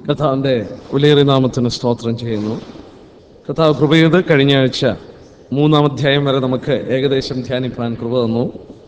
കഥാവിൻ്റെ വിലയേറിയ നാമത്തിന് സ്തോത്രം ചെയ്യുന്നു കഥാവ് കൃപ ചെയ്ത് കഴിഞ്ഞ ആഴ്ച മൂന്നാം അധ്യായം വരെ നമുക്ക് ഏകദേശം ധ്യാനിപ്പാൻ കൃപ തന്നു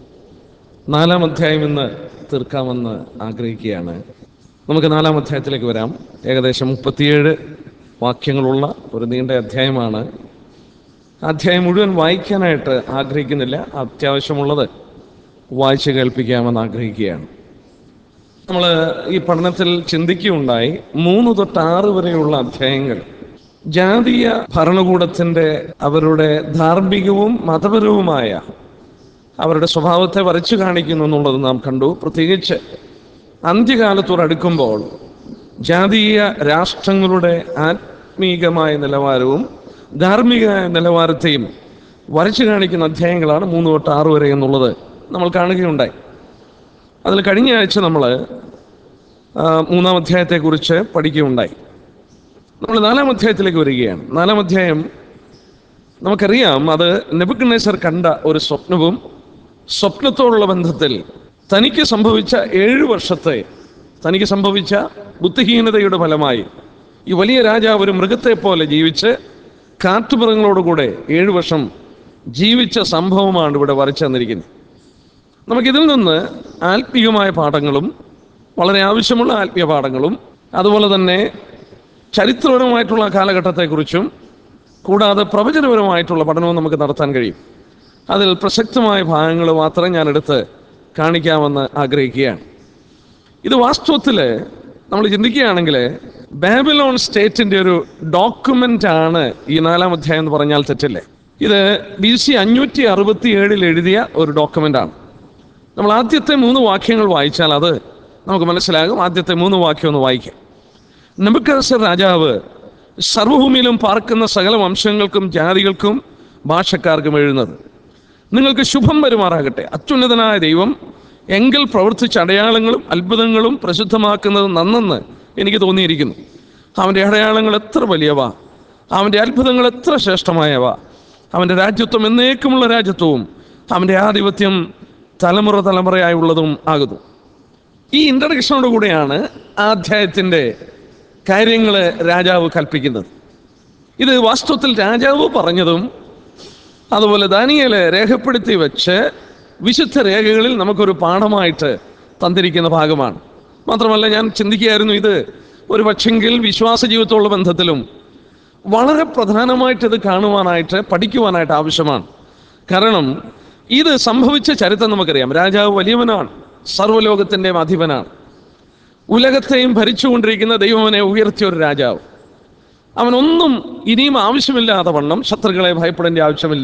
നാലാം അധ്യായം ഇന്ന് തീർക്കാമെന്ന് ആഗ്രഹിക്കുകയാണ് നമുക്ക് നാലാം അധ്യായത്തിലേക്ക് വരാം ഏകദേശം മുപ്പത്തിയേഴ് വാക്യങ്ങളുള്ള ഒരു നീണ്ട അധ്യായമാണ് ആ അധ്യായം മുഴുവൻ വായിക്കാനായിട്ട് ആഗ്രഹിക്കുന്നില്ല അത്യാവശ്യമുള്ളത് വായിച്ച് കേൾപ്പിക്കാമെന്ന് ആഗ്രഹിക്കുകയാണ് നമ്മൾ ഈ പഠനത്തിൽ ചിന്തിക്കുകയുണ്ടായി മൂന്ന് തൊട്ട് ആറ് വരെയുള്ള അധ്യായങ്ങൾ ജാതീയ ഭരണകൂടത്തിൻ്റെ അവരുടെ ധാർമ്മികവും മതപരവുമായ അവരുടെ സ്വഭാവത്തെ വരച്ചു കാണിക്കുന്നു എന്നുള്ളത് നാം കണ്ടു പ്രത്യേകിച്ച് അന്ത്യകാലത്തോടടുക്കുമ്പോൾ ജാതീയ രാഷ്ട്രങ്ങളുടെ ആത്മീകമായ നിലവാരവും ധാർമ്മികമായ നിലവാരത്തെയും വരച്ചു കാണിക്കുന്ന അധ്യായങ്ങളാണ് മൂന്ന് തൊട്ട് ആറ് വരെ എന്നുള്ളത് നമ്മൾ കാണുകയുണ്ടായി അതിൽ കഴിഞ്ഞ ആഴ്ച നമ്മൾ മൂന്നാം അധ്യായത്തെക്കുറിച്ച് പഠിക്കുകയുണ്ടായി നമ്മൾ നാലാം അധ്യായത്തിലേക്ക് വരികയാണ് നാലാം അധ്യായം നമുക്കറിയാം അത് നെബുക്കനേസർ കണ്ട ഒരു സ്വപ്നവും സ്വപ്നത്തോടുള്ള ബന്ധത്തിൽ തനിക്ക് സംഭവിച്ച ഏഴു വർഷത്തെ തനിക്ക് സംഭവിച്ച ബുദ്ധിഹീനതയുടെ ഫലമായി ഈ വലിയ രാജാവ് ഒരു മൃഗത്തെ പോലെ ജീവിച്ച് കാട്ടുമൃഗങ്ങളോടുകൂടെ ഏഴു വർഷം ജീവിച്ച സംഭവമാണ് ഇവിടെ വരച്ചു തന്നിരിക്കുന്നത് നമുക്കിതിൽ നിന്ന് ആത്മീയമായ പാഠങ്ങളും വളരെ ആവശ്യമുള്ള ആത്മീയ പാഠങ്ങളും അതുപോലെ തന്നെ ചരിത്രപരമായിട്ടുള്ള കാലഘട്ടത്തെക്കുറിച്ചും കൂടാതെ പ്രവചനപരമായിട്ടുള്ള പഠനവും നമുക്ക് നടത്താൻ കഴിയും അതിൽ പ്രസക്തമായ ഭാഗങ്ങൾ മാത്രം ഞാൻ എടുത്ത് കാണിക്കാമെന്ന് ആഗ്രഹിക്കുകയാണ് ഇത് വാസ്തവത്തിൽ നമ്മൾ ചിന്തിക്കുകയാണെങ്കിൽ ബാബിലോൺ സ്റ്റേറ്റിൻ്റെ ഒരു ഡോക്യുമെൻ്റ് ആണ് ഈ നാലാം അധ്യായം എന്ന് പറഞ്ഞാൽ തെറ്റില്ലേ ഇത് ബി സി അഞ്ഞൂറ്റി അറുപത്തി ഏഴിൽ എഴുതിയ ഒരു ഡോക്യുമെൻ്റാണ് നമ്മൾ ആദ്യത്തെ മൂന്ന് വാക്യങ്ങൾ വായിച്ചാൽ അത് നമുക്ക് മനസ്സിലാകും ആദ്യത്തെ മൂന്ന് വാക്യം ഒന്ന് വായിക്കാം നബുക്കരസർ രാജാവ് സർവഭൂമിയിലും പാർക്കുന്ന സകല വംശങ്ങൾക്കും ജാതികൾക്കും ഭാഷക്കാർക്കും എഴുതുന്നത് നിങ്ങൾക്ക് ശുഭം വരുമാറാകട്ടെ അത്യുന്നതനായ ദൈവം എങ്കിൽ പ്രവർത്തിച്ച അടയാളങ്ങളും അത്ഭുതങ്ങളും പ്രസിദ്ധമാക്കുന്നത് നന്നെന്ന് എനിക്ക് തോന്നിയിരിക്കുന്നു അവൻ്റെ അടയാളങ്ങൾ എത്ര വലിയവ അവൻ്റെ അത്ഭുതങ്ങൾ എത്ര ശ്രേഷ്ഠമായവ അവൻ്റെ രാജ്യത്വം എന്നേക്കുമുള്ള രാജ്യത്വവും അവൻ്റെ ആധിപത്യം തലമുറ തലമുറയായുള്ളതും ആകുന്നു ഈ ഇൻട്രഡക്ഷനോട് കൂടെയാണ് ആ അധ്യായത്തിൻ്റെ കാര്യങ്ങൾ രാജാവ് കൽപ്പിക്കുന്നത് ഇത് വാസ്തവത്തിൽ രാജാവ് പറഞ്ഞതും അതുപോലെ ദാനിയല് രേഖപ്പെടുത്തി വെച്ച് വിശുദ്ധ രേഖകളിൽ നമുക്കൊരു പാഠമായിട്ട് തന്നിരിക്കുന്ന ഭാഗമാണ് മാത്രമല്ല ഞാൻ ചിന്തിക്കുകയായിരുന്നു ഇത് ഒരു പക്ഷെങ്കിൽ വിശ്വാസ ജീവിതത്തോടുള്ള ബന്ധത്തിലും വളരെ പ്രധാനമായിട്ട് ഇത് കാണുവാനായിട്ട് പഠിക്കുവാനായിട്ട് ആവശ്യമാണ് കാരണം ഇത് സംഭവിച്ച ചരിത്രം നമുക്കറിയാം രാജാവ് വലിയവനാണ് സർവ്വലോകത്തിൻ്റെ അധിപനാണ് ഉലകത്തെയും ഭരിച്ചുകൊണ്ടിരിക്കുന്ന ദൈവവനെ ഉയർത്തിയ ഒരു രാജാവ് അവനൊന്നും ഇനിയും ആവശ്യമില്ലാത്ത വണ്ണം ശത്രുക്കളെ ഭയപ്പെടേണ്ട ആവശ്യമില്ല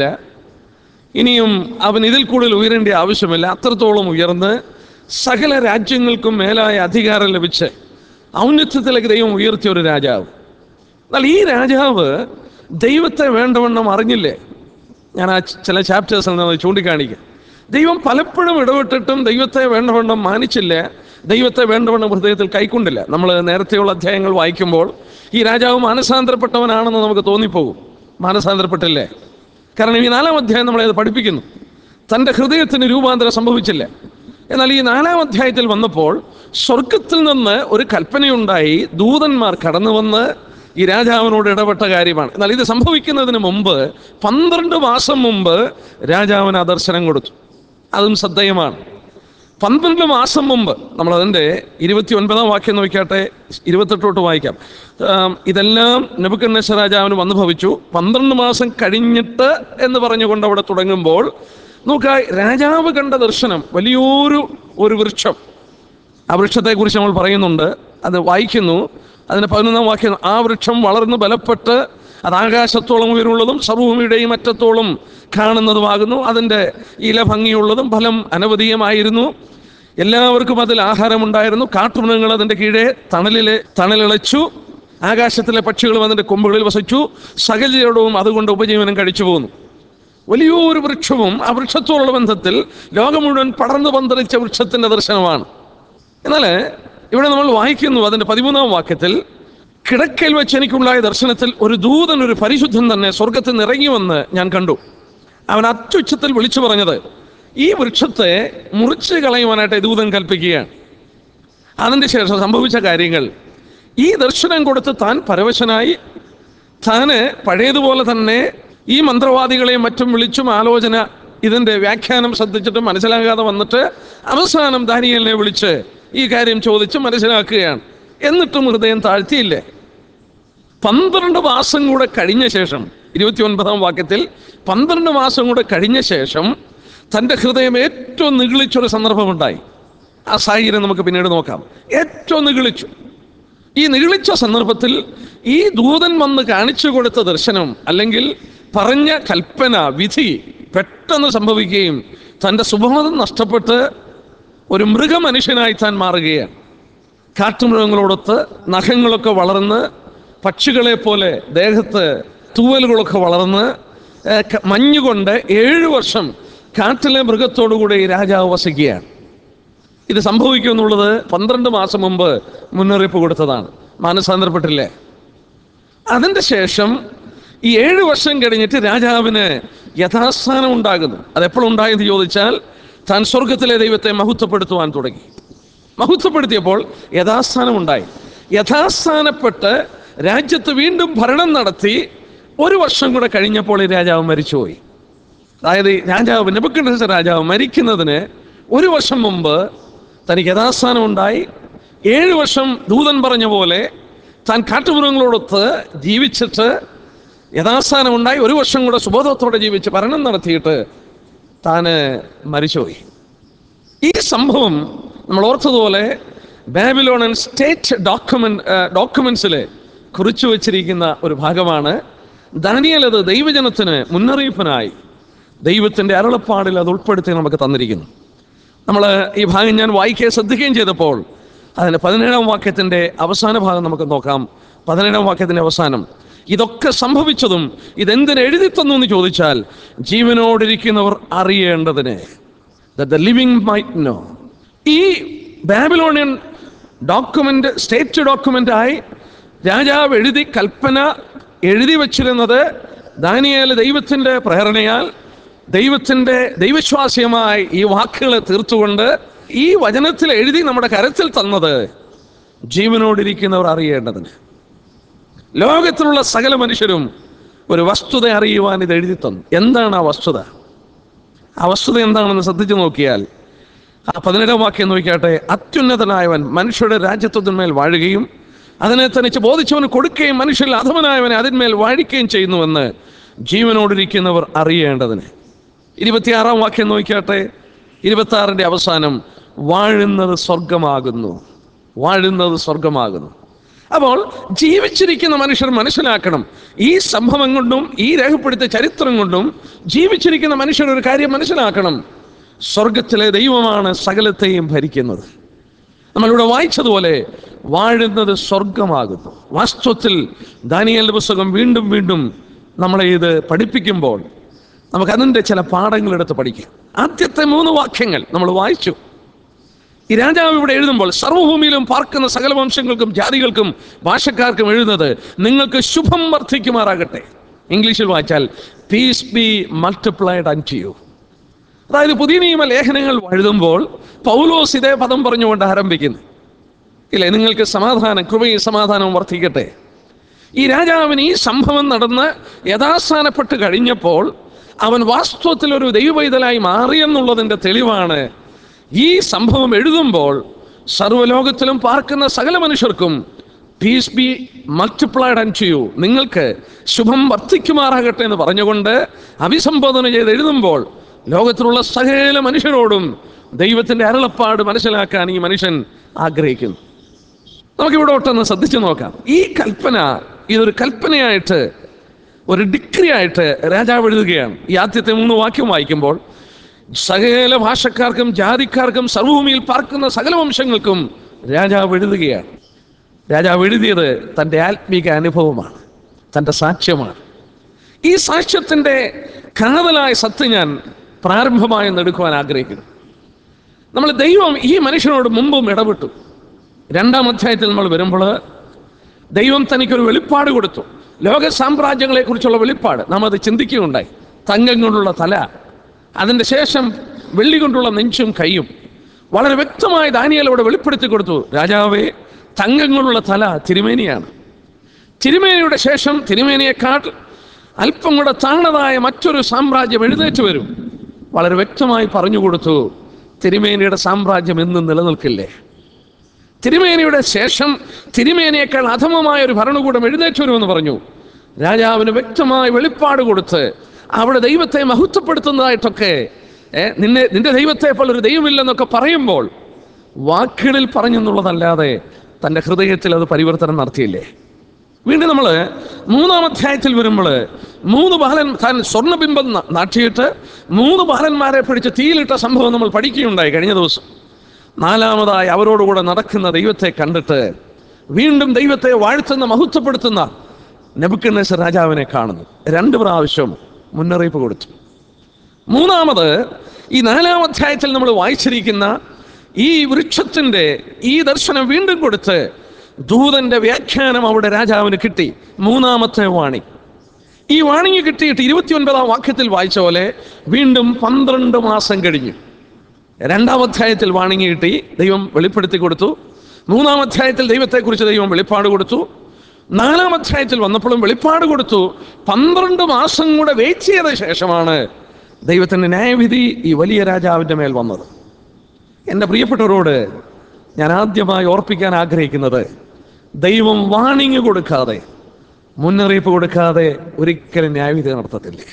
ഇനിയും അവൻ ഇതിൽ കൂടുതൽ ഉയരേണ്ട ആവശ്യമില്ല അത്രത്തോളം ഉയർന്ന് സകല രാജ്യങ്ങൾക്കും മേലായ അധികാരം ലഭിച്ച് ഔന്നത്യത്തിലേക്ക് ദൈവം ഉയർത്തിയ ഒരു രാജാവ് എന്നാൽ ഈ രാജാവ് ദൈവത്തെ വേണ്ടവണ്ണം അറിഞ്ഞില്ലേ ഞാൻ ആ ചില ചാപ്റ്റേഴ്സിൽ നിന്ന് ചൂണ്ടിക്കാണിക്കാം ദൈവം പലപ്പോഴും ഇടപെട്ടിട്ടും ദൈവത്തെ വേണ്ടവണ്ണം മാനിച്ചില്ല ദൈവത്തെ വേണ്ടവണ്ണം ഹൃദയത്തിൽ കൈക്കൊണ്ടില്ല നമ്മൾ നേരത്തെയുള്ള അധ്യായങ്ങൾ വായിക്കുമ്പോൾ ഈ രാജാവ് മാനസാന്തരപ്പെട്ടവനാണെന്ന് നമുക്ക് തോന്നിപ്പോകും മാനസാന്തരപ്പെട്ടില്ലേ കാരണം ഈ നാലാം അധ്യായം നമ്മളെ അത് പഠിപ്പിക്കുന്നു തൻ്റെ ഹൃദയത്തിന് രൂപാന്തരം സംഭവിച്ചില്ല എന്നാൽ ഈ നാലാം അധ്യായത്തിൽ വന്നപ്പോൾ സ്വർഗത്തിൽ നിന്ന് ഒരു കൽപ്പനയുണ്ടായി ദൂതന്മാർ കടന്നു വന്ന് ഈ രാജാവിനോട് ഇടപെട്ട കാര്യമാണ് എന്നാൽ ഇത് സംഭവിക്കുന്നതിന് മുമ്പ് പന്ത്രണ്ട് മാസം മുമ്പ് രാജാവിന് ആ ദർശനം കൊടുത്തു അതും ശ്രദ്ധേയമാണ് പന്ത്രണ്ട് മാസം മുമ്പ് നമ്മൾ അതിൻ്റെ ഇരുപത്തി ഒൻപതാം വാക്യം നോക്കിയാട്ടെ ഇരുപത്തെട്ടോട്ട് വായിക്കാം ഇതെല്ലാം നബുക്കന്നേശ രാജാവിന് വന്നു ഭവിച്ചു പന്ത്രണ്ട് മാസം കഴിഞ്ഞിട്ട് എന്ന് പറഞ്ഞുകൊണ്ട് അവിടെ തുടങ്ങുമ്പോൾ നോക്ക രാജാവ് കണ്ട ദർശനം വലിയൊരു ഒരു വൃക്ഷം ആ വൃക്ഷത്തെക്കുറിച്ച് നമ്മൾ പറയുന്നുണ്ട് അത് വായിക്കുന്നു അതിന് പതിനൊന്നാം വാക്യം ആ വൃക്ഷം വളർന്ന് ബലപ്പെട്ട് അത് ആകാശത്തോളം ഉയരുള്ളതും സർവഭൂമിയുടെയും അറ്റത്തോളം കാണുന്നതുമാകുന്നു അതിൻ്റെ ഇല ഭംഗിയുള്ളതും ഫലം അനവധീയമായിരുന്നു എല്ലാവർക്കും അതിൽ ആഹാരമുണ്ടായിരുന്നു കാട്ടുമൃഗങ്ങൾ അതിൻ്റെ കീഴെ തണലിൽ തണലിളച്ചു ആകാശത്തിലെ പക്ഷികളും അതിൻ്റെ കൊമ്പുകളിൽ വസിച്ചു സകലയോടവും അതുകൊണ്ട് ഉപജീവനം കഴിച്ചു പോന്നു വലിയൊരു വൃക്ഷവും ആ വൃക്ഷത്തോടുള്ള ബന്ധത്തിൽ ലോകം മുഴുവൻ പടർന്നു പന്തലിച്ച വൃക്ഷത്തിൻ്റെ ദർശനമാണ് എന്നാൽ ഇവിടെ നമ്മൾ വായിക്കുന്നു അതിൻ്റെ പതിമൂന്നാം വാക്യത്തിൽ കിടക്കയിൽ വെച്ച് എനിക്കുണ്ടായ ദർശനത്തിൽ ഒരു ദൂതൻ ഒരു പരിശുദ്ധൻ തന്നെ സ്വർഗത്തിൽ നിന്ന് ഇറങ്ങി വന്ന് ഞാൻ കണ്ടു അവൻ അത്യുച്ചത്തിൽ വിളിച്ചു പറഞ്ഞത് ഈ വൃക്ഷത്തെ മുറിച്ച് കളയുവാനായിട്ട് ദൂതൻ കൽപ്പിക്കുകയാണ് അതിൻ്റെ ശേഷം സംഭവിച്ച കാര്യങ്ങൾ ഈ ദർശനം കൊടുത്ത് താൻ പരവശനായി താന് പഴയതുപോലെ തന്നെ ഈ മന്ത്രവാദികളെയും മറ്റും വിളിച്ചും ആലോചന ഇതിന്റെ വ്യാഖ്യാനം ശ്രദ്ധിച്ചിട്ട് മനസ്സിലാകാതെ വന്നിട്ട് അവസാനം ദാനിയലിനെ വിളിച്ച് ഈ കാര്യം ചോദിച്ച് മനസ്സിലാക്കുകയാണ് എന്നിട്ടും ഹൃദയം താഴ്ത്തിയില്ലേ പന്ത്രണ്ട് മാസം കൂടെ കഴിഞ്ഞ ശേഷം ഇരുപത്തി ഒൻപതാം വാക്യത്തിൽ പന്ത്രണ്ട് മാസം കൂടെ കഴിഞ്ഞ ശേഷം തൻ്റെ ഹൃദയം ഏറ്റവും നിഗളിച്ചൊരു സന്ദർഭമുണ്ടായി ആ സാഹചര്യം നമുക്ക് പിന്നീട് നോക്കാം ഏറ്റവും നിഗളിച്ചു ഈ നിഗളിച്ച സന്ദർഭത്തിൽ ഈ ദൂതൻ വന്ന് കാണിച്ചു കൊടുത്ത ദർശനം അല്ലെങ്കിൽ പറഞ്ഞ കൽപ്പന വിധി പെട്ടെന്ന് സംഭവിക്കുകയും തൻ്റെ സുബോധം നഷ്ടപ്പെട്ട് ഒരു മൃഗമനുഷ്യനായി താൻ മാറുകയാണ് കാട്ടുമൃഗങ്ങളോടൊത്ത് നഖങ്ങളൊക്കെ വളർന്ന് പക്ഷികളെ പോലെ ദേഹത്ത് തൂവലുകളൊക്കെ വളർന്ന് ഏർ, ക- മഞ്ഞുകൊണ്ട് ഏഴു വർഷം കാട്ടിലെ മൃഗത്തോടുകൂടി ഈ രാജാവ് വസിക്കുകയാണ് ഇത് സംഭവിക്കുമെന്നുള്ളത് പന്ത്രണ്ട് മാസം മുമ്പ് മുന്നറിയിപ്പ് കൊടുത്തതാണ് മാനസാന്തരപ്പെട്ടില്ലേ അതിൻ്റെ ശേഷം ഈ ഏഴ് വർഷം കഴിഞ്ഞിട്ട് രാജാവിന് യഥാസ്ഥാനം ഉണ്ടാകുന്നു അതെപ്പോഴുണ്ടായെന്ന് ചോദിച്ചാൽ താൻ സ്വർഗത്തിലെ ദൈവത്തെ മഹത്വപ്പെടുത്തുവാൻ തുടങ്ങി മഹത്വപ്പെടുത്തിയപ്പോൾ യഥാസ്ഥാനം ഉണ്ടായി യഥാസ്ഥാനപ്പെട്ട് രാജ്യത്ത് വീണ്ടും ഭരണം നടത്തി ഒരു വർഷം കൂടെ കഴിഞ്ഞപ്പോൾ ഈ രാജാവ് മരിച്ചുപോയി അതായത് ഈ രാജാവ് നെബുക്കഡ്നസർ രാജാവ് മരിക്കുന്നതിന് ഒരു വർഷം മുമ്പ് തനിക്ക് യഥാസ്ഥാനം ഉണ്ടായി ഏഴ് വർഷം ദൂതൻ പറഞ്ഞ പോലെ താൻ കാട്ടുമൃഗങ്ങളോടൊത്ത് ജീവിച്ചിട്ട് യഥാസ്ഥാനം ഉണ്ടായി ഒരു വർഷം കൂടെ സുബോധത്തോടെ ജീവിച്ച് ഭരണം നടത്തിയിട്ട് താന് മരിച്ചുപോയി ഈ സംഭവം നമ്മൾ ഓർത്തതുപോലെ ബാബിലോണൻ സ്റ്റേറ്റ് ഡോക്യുമെന്റ് ഡോക്യുമെന്റ്സിൽ കുറിച്ചു വച്ചിരിക്കുന്ന ഒരു ഭാഗമാണ് ദാനിയൽ അത് ദൈവജനത്തിന് മുന്നറിയിപ്പിനായി ദൈവത്തിൻ്റെ അരുളപ്പാടിൽ അത് ഉൾപ്പെടുത്തി നമുക്ക് തന്നിരിക്കുന്നു നമ്മൾ ഈ ഭാഗം ഞാൻ വായിക്കുകയും ശ്രദ്ധിക്കുകയും ചെയ്തപ്പോൾ അതിൻ്റെ പതിനേഴാം വാക്യത്തിൻ്റെ അവസാന ഭാഗം നമുക്ക് നോക്കാം പതിനേഴാം വാക്യത്തിൻ്റെ അവസാനം ഇതൊക്കെ സംഭവിച്ചതും ഇതെന്തിന് എഴുതി തന്നു എന്ന് ചോദിച്ചാൽ ജീവനോടിരിക്കുന്നവർ അറിയേണ്ടതിന് that the living might know ഈ ബാബിലോണിയൻ ഡോക്യുമെന്റ് സ്റ്റേറ്റ് ഡോക്യുമെന്റ് ആയി രാജാവ് എഴുതി കൽപ്പന എഴുതി വച്ചിരുന്നത് ദാനിയേൽ ദൈവത്തിൻ്റെ പ്രേരണയാൽ ദൈവത്തിൻ്റെ ദൈവശ്വാസ്യമായി ഈ വാക്കുകളെ തീർത്തുകൊണ്ട് ഈ വചനത്തിൽ എഴുതി നമ്മുടെ കരത്തിൽ തന്നത് ജീവനോടിരിക്കുന്നവർ അറിയേണ്ടതിന് ലോകത്തിലുള്ള സകല മനുഷ്യരും ഒരു വസ്തുത അറിയുവാൻ ഇത് എഴുതി തന്നു എന്താണ് ആ വസ്തുത ആ വസ്തുത എന്താണെന്ന് ശ്രദ്ധിച്ചു നോക്കിയാൽ ആ പതിനേഴാം വാക്യം നോക്കിയാട്ടെ അത്യുന്നതനായവൻ മനുഷ്യരുടെ രാജ്യത്വത്തിന്മേൽ വാഴുകയും അതിനെ തനിച്ച് ബോധിച്ചവന് കൊടുക്കുകയും മനുഷ്യരിൽ അധമനായവനെ അതിന്മേൽ വാഴിക്കുകയും ചെയ്യുന്നുവെന്ന് ജീവനോടിരിക്കുന്നവർ അറിയേണ്ടതിന് ഇരുപത്തിയാറാം വാക്യം നോക്കിയാട്ടെ ഇരുപത്തി ആറിൻ്റെ അവസാനം വാഴുന്നത് സ്വർഗമാകുന്നു വാഴുന്നത് സ്വർഗമാകുന്നു അപ്പോൾ ജീവിച്ചിരിക്കുന്ന മനുഷ്യർ മനസ്സിലാക്കണം ഈ സംഭവം കൊണ്ടും ഈ രേഖപ്പെടുത്തിയ ചരിത്രം കൊണ്ടും ജീവിച്ചിരിക്കുന്ന മനുഷ്യർ ഒരു കാര്യം മനസ്സിലാക്കണം സ്വർഗത്തിലെ ദൈവമാണ് സകലത്തെയും ഭരിക്കുന്നത് നമ്മളിവിടെ വായിച്ചതുപോലെ വാഴുന്നത് സ്വർഗമാകുന്നു വാസ്തവത്തിൽ ദാനിയലിന്റെ പുസ്തകം വീണ്ടും വീണ്ടും നമ്മളെ ഇത് പഠിപ്പിക്കുമ്പോൾ നമുക്ക് അതിൻ്റെ ചില പാഠങ്ങളെടുത്ത് പഠിക്കാം ആദ്യത്തെ മൂന്ന് വാക്യങ്ങൾ നമ്മൾ വായിച്ചു ഈ രാജാവ് ഇവിടെ എഴുതുമ്പോൾ സർവ്വഭൂമിയിലും പാർക്കുന്ന സകല വംശങ്ങൾക്കും ജാതികൾക്കും ഭാഷക്കാർക്കും എഴുതുന്നത് നിങ്ങൾക്ക് ശുഭം വർദ്ധിക്കുമാറാകട്ടെ ഇംഗ്ലീഷിൽ വായിച്ചാൽ peace be multiplied unto you അതായത് പുതിയ നിയമ ലേഖനങ്ങൾ എഴുതുമ്പോൾ പൗലോസ് ഇതേ പദം പറഞ്ഞുകൊണ്ട് ആരംഭിക്കുന്നു ഇല്ലേ നിങ്ങൾക്ക് സമാധാനം കൃപയും സമാധാനവും വർദ്ധിക്കട്ടെ ഈ രാജാവിന് ഈ സംഭവം നടന്ന് യഥാസ്ഥാനപ്പെട്ട് കഴിഞ്ഞപ്പോൾ അവൻ വാസ്തവത്തിൽ ഒരു ദൈവവൈതലായി മാറിയെന്നുള്ളതിൻ്റെ തെളിവാണ് ഈ സംഭവം എഴുതുമ്പോൾ സർവ്വലോകത്തിലും പാർക്കുന്ന സകല മനുഷ്യർക്കും peace be multiplied and to you നിങ്ങൾക്ക് ശുഭം വർദ്ധിക്കുമാറാകട്ടെ എന്ന് പറഞ്ഞുകൊണ്ട് അഭിസംബോധന ചെയ്ത് എഴുതുമ്പോൾ ലോകത്തിലുള്ള സകല മനുഷ്യരോടും ദൈവത്തിൻ്റെ അരുളപ്പാട് മനസ്സിലാക്കാൻ ഈ മനുഷ്യൻ ആഗ്രഹിക്കുന്നു നമുക്കിവിടെ ഒട്ടൊന്ന് ശ്രദ്ധിച്ചു നോക്കാം ഈ കൽപ്പന ഇതൊരു കൽപ്പനയായിട്ട് ഒരു ഡിഗ്രി ആയിട്ട് രാജാവ് എഴുതുകയാണ് ഈ ആദ്യത്തെ മൂന്ന് വാക്യം വായിക്കുമ്പോൾ സകല ഭാഷക്കാർക്കും ജാതിക്കാർക്കും സർവഭൂമിയിൽ പാർക്കുന്ന സകല വംശങ്ങൾക്കും രാജാവ് എഴുതുകയാണ് രാജാവ് എഴുതിയത് തൻ്റെ ആത്മീക അനുഭവമാണ് തൻ്റെ സാക്ഷ്യമാണ് ഈ സാക്ഷ്യത്തിൻ്റെ കാതലായ സത്യം ഞാൻ പ്രാരംഭമായി എടുക്കുവാൻ ആഗ്രഹിക്കുന്നു നമ്മൾ ദൈവം ഈ മനുഷ്യനോട് മുമ്പും ഇടപെട്ടു രണ്ടാം അധ്യായത്തിൽ നമ്മൾ വരുമ്പോൾ ദൈവം തനിക്കൊരു വെളിപ്പാട് കൊടുത്തു ലോക സാമ്രാജ്യങ്ങളെ കുറിച്ചുള്ള വെളിപ്പാട് നാം അത് ചിന്തിക്കുകയുണ്ടായി തങ്കം കൊണ്ടുള്ള തല അതിൻ്റെ ശേഷം വെള്ളി കൊണ്ടുള്ള നെഞ്ചും കൈയും വളരെ വ്യക്തമായി ദാനിയേൽ അവിടെ വെളിപ്പെടുത്തി കൊടുത്തു രാജാവേ തങ്കങ്ങളുള്ള തല തിരുമേനിയാണ് തിരുമേനിയുടെ ശേഷം തിരുമേനിയെക്കാൾ അല്പം കൂടെ താണതായ മറ്റൊരു സാമ്രാജ്യം എഴുന്നേറ്റ് വരും വളരെ വ്യക്തമായി പറഞ്ഞു കൊടുത്തു തിരുമേനിയുടെ സാമ്രാജ്യം എന്നും നിലനിൽക്കില്ലേ തിരുമേനിയുടെ ശേഷം തിരുമേനിയേക്കാൾ അധമമായ ഒരു ഭരണകൂടം എഴുന്നേറ്റ് വരുമെന്ന് പറഞ്ഞു രാജാവിന് വ്യക്തമായ വെളിപ്പാട് കൊടുത്ത് അവിടെ ദൈവത്തെ മഹത്വപ്പെടുത്തുന്നതായിട്ടൊക്കെ ഏ, നിന്നെ നിന്റെ ദൈവത്തെ പോലെ ഒരു ദൈവമില്ലെന്നൊക്കെ പറയുമ്പോൾ വാക്കുകളിൽ പറഞ്ഞെന്നുള്ളതല്ലാതെ തൻ്റെ ഹൃദയത്തിൽ അത് പരിവർത്തനം നടത്തിയില്ലേ വീണ്ടും നമ്മൾ മൂന്നാം അധ്യായത്തിൽ വരുമ്പോൾ മൂന്ന് ബാലൻ താൻ സ്വർണ്ണബിംബം ന- നാട്ടിയിട്ട് മൂന്ന് ബാലന്മാരെ പിടിച്ച് തീയിലിട്ട സംഭവം നമ്മൾ പഠിക്കുകയുണ്ടായി കഴിഞ്ഞ ദിവസം നാലാമതായി അവരോടുകൂടെ നടക്കുന്ന ദൈവത്തെ കണ്ടിട്ട് വീണ്ടും ദൈവത്തെ വാഴ്ത്തുന്ന മഹത്വപ്പെടുത്തുന്ന നെബുക്കന്നേസർ രാജാവിനെ കാണുന്നു രണ്ട് പ്രാവശ്യം മുന്നറിയിപ്പ് കൊടുത്തു മൂന്നാമത് ഈ നാലാം അധ്യായത്തിൽ നമ്മൾ വായിച്ചിരിക്കുന്ന ഈ വൃക്ഷത്തിൻ്റെ ഈ ദർശനം വീണ്ടും കൊടുത്ത് ദൂതന്റെ വ്യാഖ്യാനം അവിടെ രാജാവിന് കിട്ടി മൂന്നാമത്തെ വാണി ഈ വാണിങ് കിട്ടിയിട്ട് ഇരുപത്തിയൊൻപതാം വാക്യത്തിൽ വായിച്ച പോലെ വീണ്ടും പന്ത്രണ്ട് മാസം കഴിഞ്ഞു രണ്ടാം അധ്യായത്തിൽ വാണിങ് കിട്ടി ദൈവം വെളിപ്പെടുത്തി കൊടുത്തു മൂന്നാം അധ്യായത്തിൽ ദൈവത്തെക്കുറിച്ച് ദൈവം വെളിപ്പാട് കൊടുത്തു നാലാം അധ്യായത്തിൽ വന്നപ്പോഴും വെളിപ്പാട് കൊടുത്തു പന്ത്രണ്ട് മാസം കൂടെ വെയിറ്റ് ചെയ്ത ശേഷമാണ് ദൈവത്തിൻ്റെ ന്യായവിധി ഈ വലിയ രാജാവിൻ്റെ മേൽ വന്നത് എൻ്റെ പ്രിയപ്പെട്ടവരോട് ഞാൻ ആദ്യമായി ഓർപ്പിക്കാൻ ആഗ്രഹിക്കുന്നത് ദൈവം വാണിങ് കൊടുക്കാതെ മുന്നറിയിപ്പ് കൊടുക്കാതെ ഒരിക്കലും ന്യായവിധി നടത്തത്തില്ലേ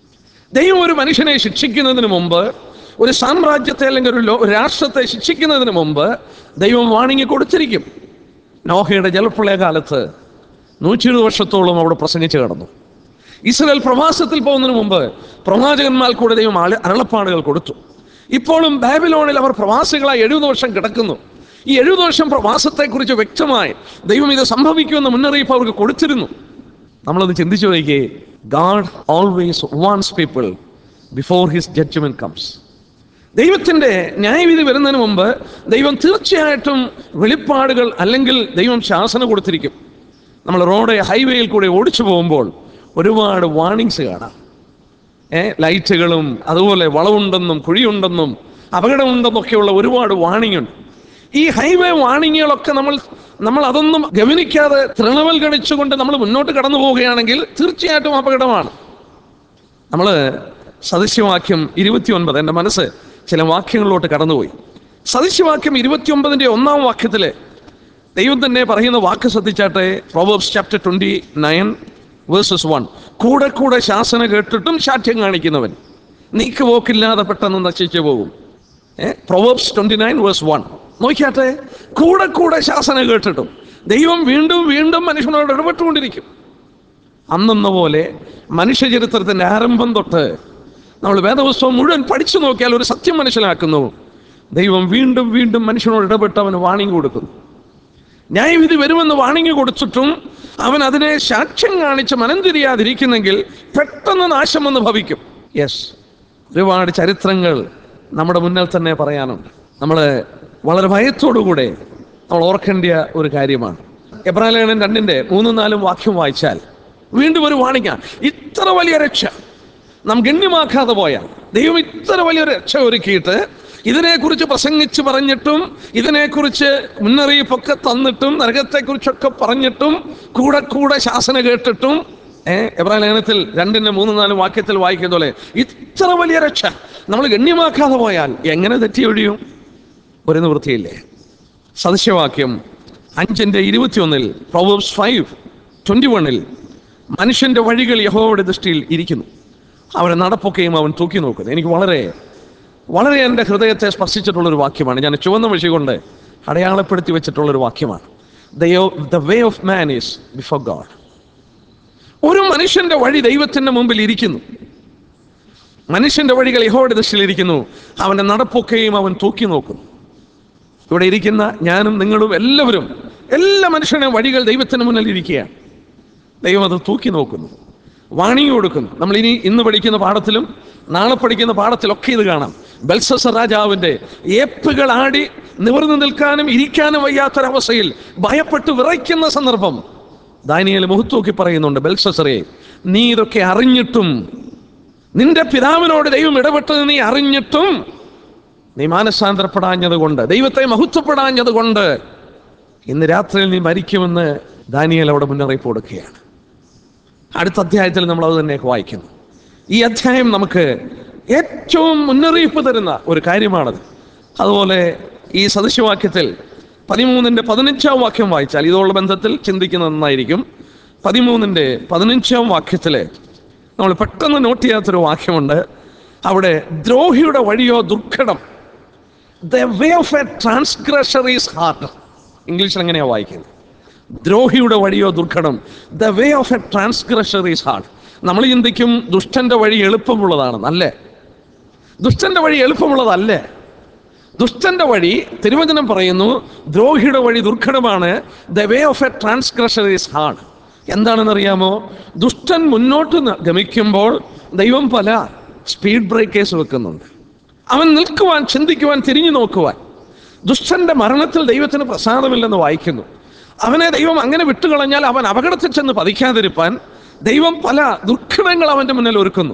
ദൈവം ഒരു മനുഷ്യനെ ശിക്ഷിക്കുന്നതിന് മുമ്പ് ഒരു സാമ്രാജ്യത്തെ അല്ലെങ്കിൽ ഒരു ലോ- ഒരു രാഷ്ട്രത്തെ ശിക്ഷിക്കുന്നതിന് മുമ്പ് ദൈവം വാണിങ് കൊടുത്തിരിക്കും നോഹയുടെ ജലപ്രളയ കാലത്ത് നൂറ്റി ഇരുപത് വർഷത്തോളം അവിടെ പ്രസംഗിച്ച് കിടന്നു ഇസ്രായേൽ പ്രവാസത്തിൽ പോകുന്നതിന് മുമ്പ് പ്രവാചകന്മാർക്കൂടെ ദൈവം ആള- അരുളപ്പാടുകൾ കൊടുത്തു ഇപ്പോഴും ബാബിലോണിൽ അവർ പ്രവാസികളായി എഴുപത് വർഷം കിടക്കുന്നു ഈ എഴുപത് വർഷം പ്രവാസത്തെക്കുറിച്ച് വ്യക്തമായി ദൈവം ഇത് സംഭവിക്കുമെന്ന മുന്നറിയിപ്പ് അവർക്ക് കൊടുത്തിരുന്നു നമ്മളത് ചിന്തിച്ചു നോക്കിയേ God always warns people before his judgment comes ദൈവത്തിൻ്റെ ന്യായവിധി വരുന്നതിന് മുമ്പ് ദൈവം തീർച്ചയായിട്ടും വെളിപ്പാടുകൾ അല്ലെങ്കിൽ ദൈവം ശാസന കൊടുത്തിരിക്കും നമ്മൾ റോഡ് ഹൈവേയിൽ കൂടെ ഓടിച്ചു പോകുമ്പോൾ ഒരുപാട് വാണിങ്സ് കാണാം ഏ ലൈറ്റുകളും അതുപോലെ വളവുണ്ടെന്നും കുഴിയുണ്ടെന്നും അപകടമുണ്ടെന്നൊക്കെയുള്ള ഒരുപാട് വാണിംഗ് ഉണ്ട് ഈ ഹൈവേ വാണിങ്ങുകളൊക്കെ നമ്മൾ നമ്മൾ അതൊന്നും ഗവനിക്കാതെ തൃണവൽഗണിച്ചുകൊണ്ട് നമ്മൾ മുന്നോട്ട് കടന്നു പോവുകയാണെങ്കിൽ തീർച്ചയായിട്ടും അപകടമാണ് നമ്മൾ സദൃശ്യവാക്യം ഇരുപത്തിയൊൻപത് എൻ്റെ മനസ്സ് ചില വാക്യങ്ങളിലോട്ട് കടന്നുപോയി സദൃശ്യവാക്യം ഇരുപത്തിയൊമ്പതിൻ്റെ ഒന്നാം വാക്യത്തിൽ ദൈവം തന്നെ പറയുന്ന വാക്ക് ശ്രദ്ധിച്ചാട്ടെ Proverbs chapter twenty nine verses one കൂടെ കൂടെ ശാസന കേട്ടിട്ടും ശാഠ്യം കാണിക്കുന്നവൻ നീക്കുപോക്കില്ലാതെ പെട്ടെന്ന് നശിച്ചു പോകും ഏ Proverbs twenty nine verse one നോക്കിയാട്ടെ കൂടെ കൂടെ ശാസന കേട്ടിട്ടും ദൈവം വീണ്ടും വീണ്ടും മനുഷ്യനോട് ഇടപെട്ടുകൊണ്ടിരിക്കും അന്നെന്ന പോലെ മനുഷ്യചരിത്രത്തിൻ്റെ ആരംഭം തൊട്ട് നമ്മൾ വേദപുസ്തകം മുഴുവൻ പഠിച്ചു നോക്കിയാൽ ഒരു സത്യം മനസ്സിലാക്കുന്നു ദൈവം വീണ്ടും വീണ്ടും മനുഷ്യനോട് ഇടപെട്ട് അവന് വാണിംഗ് കൊടുക്കുന്നു ന്യായവിധി വരുമെന്ന് വാണിംഗ് കൊടുത്തിട്ടും അവൻ അതിനെ സാക്ഷ്യം കാണിച്ച് മനം തിരിയാതിരിക്കുന്നെങ്കിൽ പെട്ടെന്ന് നാശം വന്ന് ഭവിക്കും യെസ് ഒരുപാട് ചരിത്രങ്ങൾ നമ്മുടെ മുന്നിൽ തന്നെ പറയാനുണ്ട് നമ്മൾ വളരെ ഭയത്തോടുകൂടെ നമ്മൾ ഓർക്കേണ്ട ഒരു കാര്യമാണ് എബ്രാലേഖനം രണ്ടിൻ്റെ മൂന്നും നാലും വാക്യം വായിച്ചാൽ വീണ്ടും ഒരു വാണിങ്ങ ഇത്ര വലിയ രക്ഷ നാം ഗണ്യമാക്കാതെ പോയാൽ ദൈവം ഇത്ര വലിയൊരു രക്ഷ ഒരുക്കിയിട്ട് ഇതിനെക്കുറിച്ച് പ്രസംഗിച്ച് പറഞ്ഞിട്ടും ഇതിനെക്കുറിച്ച് മുന്നറിയിപ്പൊക്കെ തന്നിട്ടും നരകത്തെക്കുറിച്ചൊക്കെ പറഞ്ഞിട്ടും കൂടെ കൂടെ ശാസന കേട്ടിട്ടും ഏഹ് എബ്രാഹിം ലേഖനത്തിൽ രണ്ടിന്റെ മൂന്ന് നാല് വാക്യത്തിൽ വായിക്കുന്ന പോലെ ഇത്ര വലിയ രക്ഷ നമ്മൾ ഗണ്യമാക്കാതെ പോയാൽ എങ്ങനെ തെറ്റി ഒഴിയും ഒരു നിവൃത്തിയില്ലേ സദൃശ്യവാക്യം അഞ്ചിന്റെ ഇരുപത്തിയൊന്നിൽ പ്രൊവേബ്സ് ഫൈവ് ട്വന്റി വണ്ണിൽ മനുഷ്യന്റെ വഴികൾ യഹോവയുടെ ദൃഷ്ടിയിൽ ഇരിക്കുന്നു അവരെ നടപ്പൊക്കെയും അവൻ തൂക്കി നോക്കുന്നു എനിക്ക് വളരെ വളരെ എൻ്റെ ഹൃദയത്തെ സ്പർശിച്ചിട്ടുള്ളൊരു വാക്യമാണ് ഞാൻ ചുവന്ന വഴി കൊണ്ട് അടയാളപ്പെടുത്തി വെച്ചിട്ടുള്ളൊരു വാക്യമാണ് the way of man is before God ഒരു മനുഷ്യന്റെ വഴി ദൈവത്തിന്റെ മുമ്പിൽ ഇരിക്കുന്നു മനുഷ്യന്റെ വഴികൾ യഹോയുടെ ദൃഷ്ടിയിൽ ഇരിക്കുന്നു അവന്റെ നടപ്പൊക്കെയും അവൻ തൂക്കി നോക്കുന്നു ഇവിടെ ഇരിക്കുന്ന ഞാനും നിങ്ങളും എല്ലാവരും എല്ലാ മനുഷ്യരുടെയും വഴികൾ ദൈവത്തിന് മുന്നിൽ ഇരിക്കുകയാണ് ദൈവം അത് തൂക്കി നോക്കുന്നു വാണിംഗ് കൊടുക്കുന്നു നമ്മൾ ഇനി ഇന്ന് പഠിക്കുന്ന പാഠത്തിലും നാളെ പഠിക്കുന്ന പാഠത്തിലൊക്കെ ഇത് കാണാം ബൽസസ രാജാവിന്റെ ഏപ്പുകൾ ആടി നിവർന്നു നിൽക്കാനും ഇരിക്കാനും വയ്യാത്തൊരവസ്ഥയിൽ ഭയപ്പെട്ട് വിറയ്ക്കുന്ന സന്ദർഭം ദാനിയൽ മുഖത്തൂക്കി പറയുന്നുണ്ട് ബൽസസറെ നീ ഇതൊക്കെ അറിഞ്ഞിട്ടും നിന്റെ പിതാവിനോട് ദൈവം ഇടപെട്ടത് നീ അറിഞ്ഞിട്ടും നീ മാനസാന്തരപ്പെടാഞ്ഞത് കൊണ്ട് ദൈവത്തെ മഹത്വപ്പെടാഞ്ഞത് കൊണ്ട് ഇന്ന് രാത്രിയിൽ നീ മരിക്കുമെന്ന് ദാനിയേൽ അവിടെ മുന്നറിയിപ്പ് കൊടുക്കുകയാണ് അടുത്ത അധ്യായത്തിൽ നമ്മൾ അത് തന്നെ വായിക്കുന്നു ഈ അധ്യായം നമുക്ക് ഏറ്റവും മുന്നറിയിപ്പ് തരുന്ന ഒരു കാര്യമാണത് അതുപോലെ ഈ സദൃശവാക്യത്തിൽ പതിമൂന്നിൻ്റെ പതിനഞ്ചാം വാക്യം വായിച്ചാൽ ഇതോടുള്ള ബന്ധത്തിൽ ചിന്തിക്കുന്നത് നന്നായിരിക്കും പതിമൂന്നിൻ്റെ പതിനഞ്ചാം വാക്യത്തിൽ നമ്മൾ പെട്ടെന്ന് നോട്ട് ചെയ്യാത്തൊരു വാക്യമുണ്ട് അവിടെ ദ്രോഹിയുടെ വഴിയോ ദുർഘടം the way of a transgressor is hard ഇംഗ്ലീഷിൽ എങ്ങനെയാണ് വായിക്കുന്നത് ദ്രോഹിയുടെ വഴിയോ ദുർഘടം the way of a transgressor is hard നമ്മൾ ചിന്തിക്കും ദുഷ്ടന്റെ വഴി എളുപ്പമുള്ളതാണ് അല്ലേ ദുഷ്ടന്റെ വഴി എളുപ്പമുള്ളതല്ലേ ദുഷ്ടന്റെ വഴി തിരുവചനം പറയുന്നു ദ്രോഹിയുടെ വഴി ദുർഘടമാണ് the way of a transgressor is hard എന്താണെന്നറിയാമോ ദുഷ്ടൻ മുന്നോട്ട് ന- ഗമിക്കുമ്പോൾ ദൈവം പല സ്പീഡ് ബ്രേക്കേഴ്സ് വെക്കുന്നുണ്ട് അവൻ നിൽക്കുവാൻ ചിന്തിക്കുവാൻ തിരിഞ്ഞു നോക്കുവാൻ ദുഷ്ടന്റെ മരണത്തിൽ ദൈവത്തിന് പ്രസാദമില്ലെന്ന് വായിക്കുന്നു അവനെ ദൈവം അങ്ങനെ വിട്ടുകളഞ്ഞാൽ അവൻ അപകടത്തിൽ ചെന്ന് പതിക്കാതിരിപ്പാൻ ദൈവം പല ദുർഘടങ്ങൾ അവന്റെ മുന്നിൽ ഒരുക്കുന്നു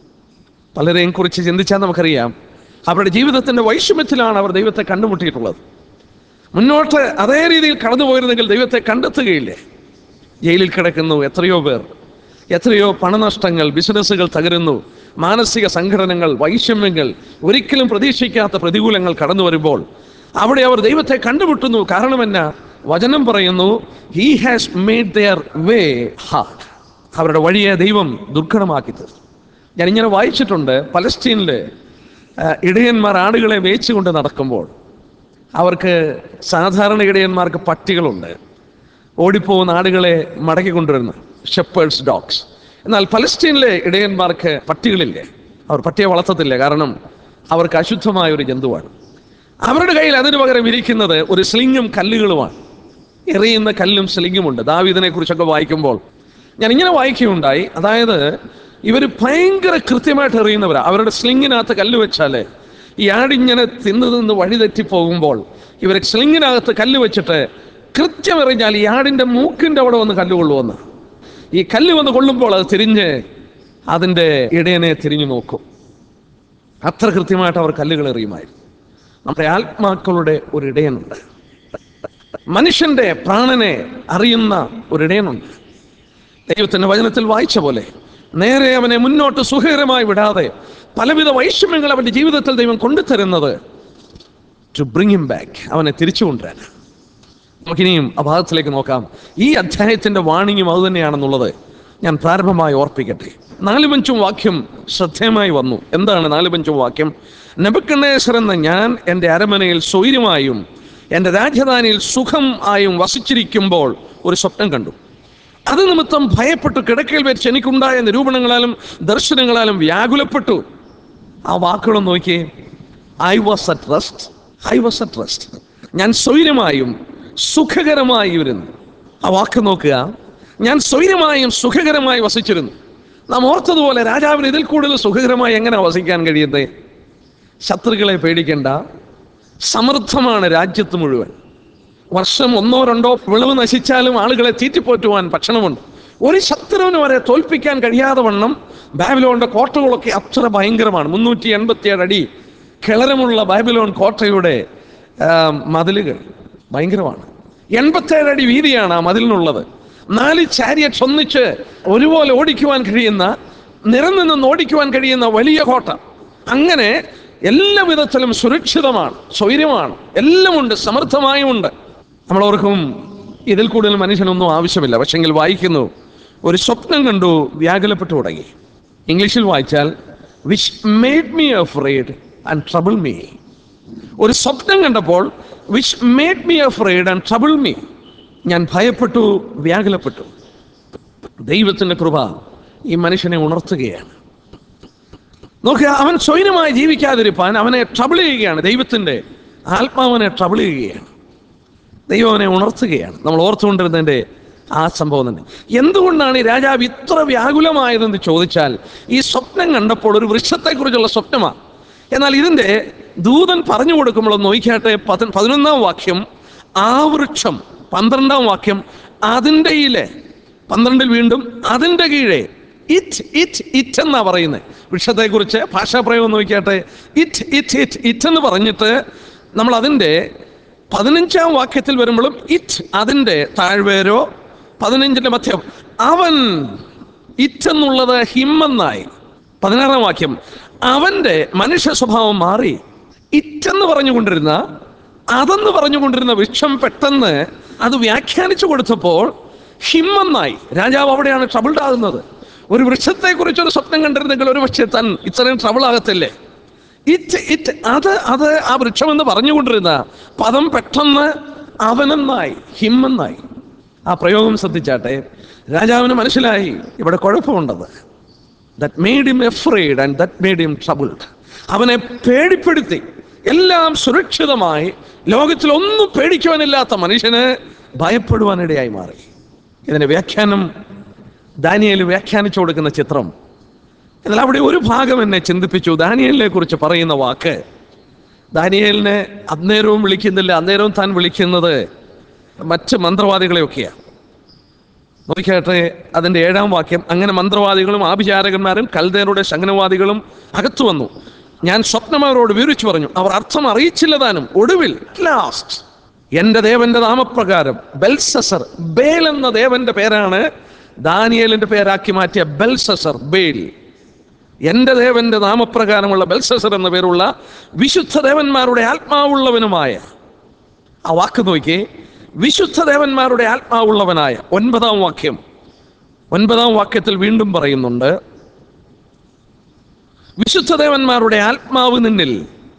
പലരെയും കുറിച്ച് ചിന്തിച്ചാൽ നമുക്കറിയാം അവരുടെ ജീവിതത്തിന്റെ വൈഷമ്യത്തിലാണ് അവർ ദൈവത്തെ കണ്ടുമുട്ടിയിട്ടുള്ളത് മുന്നോട്ട് അതേ രീതിയിൽ കടന്നുപോയിരുന്നെങ്കിൽ ദൈവത്തെ കണ്ടെത്തുകയില്ലേ ജയിലിൽ കിടക്കുന്നു എത്രയോ പേർ എത്രയോ പണനഷ്ടങ്ങൾ ബിസിനസ്സുകൾ തകരുന്നു മാനസിക സംഘടനകൾ വൈഷമ്യങ്ങൾ ഒരിക്കലും പ്രതീക്ഷിക്കാത്ത പ്രതികൂലങ്ങൾ കടന്നു വരുമ്പോൾ അവിടെ അവർ ദൈവത്തെ കണ്ടുമുട്ടുന്നു കാരണം എന്നാ വചനം പറയുന്നു he has made their way hard അവരുടെ വഴിയെ ദൈവം ദുർഘടമാക്കി തീർത്തു ഞാൻ ഇങ്ങനെ വായിച്ചിട്ടുണ്ട് പലസ്തീനിൽ ഇടയന്മാർ ആടുകളെ മേച്ചുകൊണ്ട് നടക്കുമ്പോൾ അവർക്ക് സാധാരണ ഇടയന്മാർക്ക് പട്ടികളുണ്ട് ഓടിപ്പോകുന്ന ആടുകളെ മടക്കി കൊണ്ടുവരുന്ന ഷെപ്പേഴ്സ് ഡോഗ്സ് എന്നാൽ പലസ്തീനിലെ ഇടയന്മാർക്ക് പട്ടികളില്ലേ അവർ പട്ടിയെ വളർത്തത്തില്ല കാരണം അവർക്ക് അശുദ്ധമായ ഒരു ജന്തുവാണ് അവരുടെ കയ്യിൽ അതിനു പകരം ഇരിക്കുന്നത് ഒരു സ്ലിങ്ങും കല്ലുകളുമാണ് എറിയുന്ന കല്ലും സ്ലിങ്ങുമുണ്ട് ദാവീദിനെ കുറിച്ചൊക്കെ വായിക്കുമ്പോൾ ഞാൻ ഇങ്ങനെ വായിക്കുകയുണ്ടായി അതായത് ഇവർ ഭയങ്കര കൃത്യമായിട്ട് എറിയുന്നവരാ അവരുടെ സ്ലിങ്ങിനകത്ത് കല്ല് വെച്ചാല് ഈ ആടിങ്ങനെ തിന്ന് തിന്ന് വഴിതെറ്റി പോകുമ്പോൾ ഇവർ സ്ലിങ്ങിനകത്ത് കല്ല് വെച്ചിട്ട് കൃത്യം എറിഞ്ഞാൽ ഈ ആടിന്റെ മൂക്കിന്റെ അവിടെ വന്ന് കല്ല് കൊള്ളുമെന്ന് ഈ കല്ല് വന്ന് കൊള്ളുമ്പോൾ അത് തിരിഞ്ഞ് അതിൻ്റെ ഇടയനെ തിരിഞ്ഞു നോക്കും അത്ര കൃത്യമായിട്ട് അവർ കല്ലുകൾ എറിയുമായിരുന്നു നമ്മുടെ ആത്മാക്കളുടെ ഒരു ഇടയനുണ്ട് മനുഷ്യന്റെ പ്രാണനെ അറിയുന്ന ഒരു ഇടയനുണ്ട് ദൈവത്തിന്റെ വചനത്തിൽ വായിച്ച പോലെ നേരെ അവനെ മുന്നോട്ട് സുഖകരമായി വിടാതെ പലവിധ വൈഷമ്യങ്ങൾ അവന്റെ ജീവിതത്തിൽ ദൈവം കൊണ്ടുതരുന്നത് ടു ബ്രിങ് ഹിം ബാക്ക് അവനെ തിരിച്ചു കൊണ്ടുവരാൻ നമുക്കിനിയും ആ ഭാഗത്തിലേക്ക് നോക്കാം ഈ അധ്യായത്തിന്റെ വാണിംഗും അതുതന്നെയാണെന്നുള്ളത് ഞാൻ പ്രാരംഭമായി ഓർപ്പിക്കട്ടെ നാല് പഞ്ചും വാക്യം ശ്രദ്ധേയമായി വന്നു എന്താണ് നാല് പഞ്ചും വാക്യം നെബക്കണ്ണേശ്വർ എന്ന ഞാൻ എൻ്റെ അരമനയിൽ സ്വൈര്യമായും എൻ്റെ രാജധാനിയിൽ സുഖം ആയും വസിച്ചിരിക്കുമ്പോൾ ഒരു സ്വപ്നം കണ്ടു അത് നിമിത്തം ഭയപ്പെട്ടു കിടക്കയിൽ വെച്ച് എനിക്കുണ്ടായ നിരൂപണങ്ങളാലും ദർശനങ്ങളാലും വ്യാകുലപ്പെട്ടു ആ വാക്കുകളും നോക്കിയേ I was at rest I was at rest ഞാൻ സ്വൈര്യമായും സുഖകരമായി ഇരുന്നു ആ വാക്ക് നോക്കുക ഞാൻ സ്വൈര്യമായും സുഖകരമായി വസിച്ചിരുന്നു നാം ഓർത്തതുപോലെ രാജാവിന് ഇതിൽ കൂടുതൽ സുഖകരമായി എങ്ങനെ വസിക്കാൻ കഴിയുന്നത് ശത്രുക്കളെ പേടിക്കേണ്ട സമൃദ്ധമാണ് രാജ്യത്ത് മുഴുവൻ വർഷം ഒന്നോ രണ്ടോ വിളവ് നശിച്ചാലും ആളുകളെ തീറ്റിപ്പോറ്റുവാൻ ഭക്ഷണമുണ്ട് ഒരു ശത്രുവിന് വരെ തോൽപ്പിക്കാൻ കഴിയാതെ വണ്ണം ബാബിലോണിന്റെ കോട്ടകളൊക്കെ അത്ര ഭയങ്കരമാണ് മുന്നൂറ്റി എൺപത്തിയേഴ് അടി കിളരമുള്ള ബാബിലോൺ കോട്ടയുടെ ആ, മതിലുകൾ ഭയങ്കരമാണ് എൺപത്തേഴ് അടി വീതിയാണ് ആ മതിലിനുള്ളത് നാല് ചാരിയറ്റ്സ് ഒന്നിച്ച് ഒരുപോലെ ഓടിക്കുവാൻ കഴിയുന്ന നിരന്നു നിന്ന് ഓടിക്കുവാൻ കഴിയുന്ന വലിയ കോട്ട അങ്ങനെ എല്ലാ വിധത്തിലും സുരക്ഷിതമാണ് സ്വൈര്യമാണ് എല്ലാമുണ്ട് സമൃദ്ധമായുമുണ്ട് നമ്മൾ ഓർക്കും ഇതിൽ കൂടുതൽ മനുഷ്യനൊന്നും ആവശ്യമില്ല പക്ഷെങ്കിൽ വായിക്കുന്നു ഒരു സ്വപ്നം കണ്ടു വ്യാകുലപ്പെട്ടു തുടങ്ങി ഇംഗ്ലീഷിൽ വായിച്ചാൽ which made me afraid and trouble me ഒരു സ്വപ്നം കണ്ടപ്പോൾ which made me afraid and trouble me ഞാൻ ഭയപ്പെട്ടു വ്യാകുലപ്പെട്ടു ദൈവത്തിന്റെ കൃപ ഈ മനുഷ്യനെ ഉണർത്തുകയാണ് നോക്കുക അവൻ സ്വൈനമായി ജീവിക്കാതിരിപ്പാൻ അവനെ ട്രബിൾ ചെയ്യുകയാണ് ദൈവത്തിന്റെ ആത്മാവനെ ട്രബിൾ ചെയ്യുകയാണ് ദൈവം അവനെ ഉണർത്തുകയാണ് നമ്മൾ ഓർത്തുകൊണ്ടിരുന്നതിൻ്റെ ആ സംഭവം തന്നെ എന്തുകൊണ്ടാണ് ഈ രാജാവ് ഇത്ര വ്യാകുലമായതെന്ന് ചോദിച്ചാൽ ഈ സ്വപ്നം കണ്ടപ്പോൾ ഒരു വൃക്ഷത്തെക്കുറിച്ചുള്ള സ്വപ്നമാണ് എന്നാൽ ഇതിൻ്റെ ദൂതൻ പറഞ്ഞു കൊടുക്കുമ്പോൾ ഒന്ന് നോക്കിയാട്ടെ പതി പതിനൊന്നാം വാക്യം ആ വൃക്ഷം പന്ത്രണ്ടാം വാക്യം അതിൻ്റെ ഇലെ പന്ത്രണ്ടിൽ വീണ്ടും അതിൻ്റെ കീഴെ ഇറ്റ് ഇറ്റ് ഇറ്റ് എന്നാ പറയുന്നത് വൃക്ഷത്തെക്കുറിച്ച് ഭാഷാപ്രയോഗം നോക്കിയാട്ടെ ഇറ്റ് ഇറ്റ് ഇറ്റ് ഇറ്റ് എന്ന് പറഞ്ഞിട്ട് നമ്മൾ അതിൻ്റെ പതിനഞ്ചാം വാക്യത്തിൽ വരുമ്പോഴും ഇറ്റ് അതിൻ്റെ താഴ്വേരോ പതിനഞ്ചിന്റെ മധ്യം അവൻ ഇറ്റ് എന്നുള്ളത് ഹിമ്മെന്നായി പതിനാറാം വാക്യം അവന്റെ മനുഷ്യ സ്വഭാവം മാറി ഇറ്റെന്ന് പറഞ്ഞുകൊണ്ടിരുന്ന അതെന്ന് പറഞ്ഞുകൊണ്ടിരുന്ന വൃക്ഷം പെട്ടെന്ന് അത് വ്യാഖ്യാനിച്ചു കൊടുത്തപ്പോൾ ഹിമ്മെന്നായി രാജാവ് അവിടെയാണ് ട്രബിൾഡ് ആകുന്നത് ഒരു വൃക്ഷത്തെ കുറിച്ച് ഒരു സ്വപ്നം കണ്ടിരുന്നെങ്കിൽ ഒരു പക്ഷേ താൻ ഇത്രയും ട്രബിൾ ആകത്തില്ലേ ഇറ്റ് ഇറ്റ് അത് അത് ആ വൃക്ഷമെന്ന് പറഞ്ഞുകൊണ്ടിരുന്ന പദം പെട്ടെന്ന് അവനെന്നായി ഹിമ്മെന്നായി ആ പ്രയോഗം ശ്രദ്ധിച്ചാട്ടെ രാജാവിന് മനസ്സിലായി ഇവിടെ കുഴപ്പമുണ്ടത് that made him afraid and that made him troubled അവനെ പേടിപ്പെടുത്തി എല്ലാം സുരക്ഷിതമായി ലോകത്തിൽ ഒന്നും പേടിക്കുവാനില്ലാത്ത മനുഷ്യന് ഭയപ്പെടുവാനിടയായി മാറി ഇതിന്റെ വ്യാഖ്യാനം ദാനിയേൽ വ്യാഖ്യാനിച്ചു കൊടുക്കുന്ന ചിത്രം എന്നാൽ അവിടെ ഒരു ഭാഗം എന്നെ ചിന്തിപ്പിച്ചു ദാനിയേലിനെ കുറിച്ച് പറയുന്ന വാക്ക് ദാനിയേലിനെ അന്നേരവും വിളിക്കുന്നില്ല അന്നേരവും താൻ വിളിക്കുന്നത് മറ്റ് മന്ത്രവാദികളെയൊക്കെയാണ് നോക്കിയാട്ടെ അതിന്റെ ഏഴാം വാക്യം അങ്ങനെ മന്ത്രവാദികളും ആഭിചാരകന്മാരും കൽദേരുടെ ശങ്കനവാദികളും അകത്തു വന്നു ഞാൻ സ്വപ്നം അവരോട് വിവരിച്ചു പറഞ്ഞു അവർ അർത്ഥം അറിയിച്ചില്ല താനും ഒടുവിൽ ലാസ്റ്റ് എന്റെ ദേവന്റെ നാമപ്രകാരം ബെൽസസർ ബേൽ എന്ന ദേവന്റെ പേരാണ് ദാനിയേലിന്റെ പേരാക്കി മാറ്റിയ ബെൽസസർ ബേൽ എന്റെ ദേവന്റെ നാമപ്രകാരമുള്ള ബെൽസസർ എന്ന പേരുള്ള വിശുദ്ധ ദേവന്മാരുടെ ആത്മാവുള്ളവനുമായ ആ വാക്ക് നോക്കി വിശുദ്ധ ദേവന്മാരുടെ ആത്മാവുള്ളവനായ ഒൻപതാം വാക്യം ഒൻപതാം വാക്യത്തിൽ വീണ്ടും പറയുന്നുണ്ട് വിശുദ്ധ ദേവന്മാരുടെ ആത്മാവ് നിന്നിൽ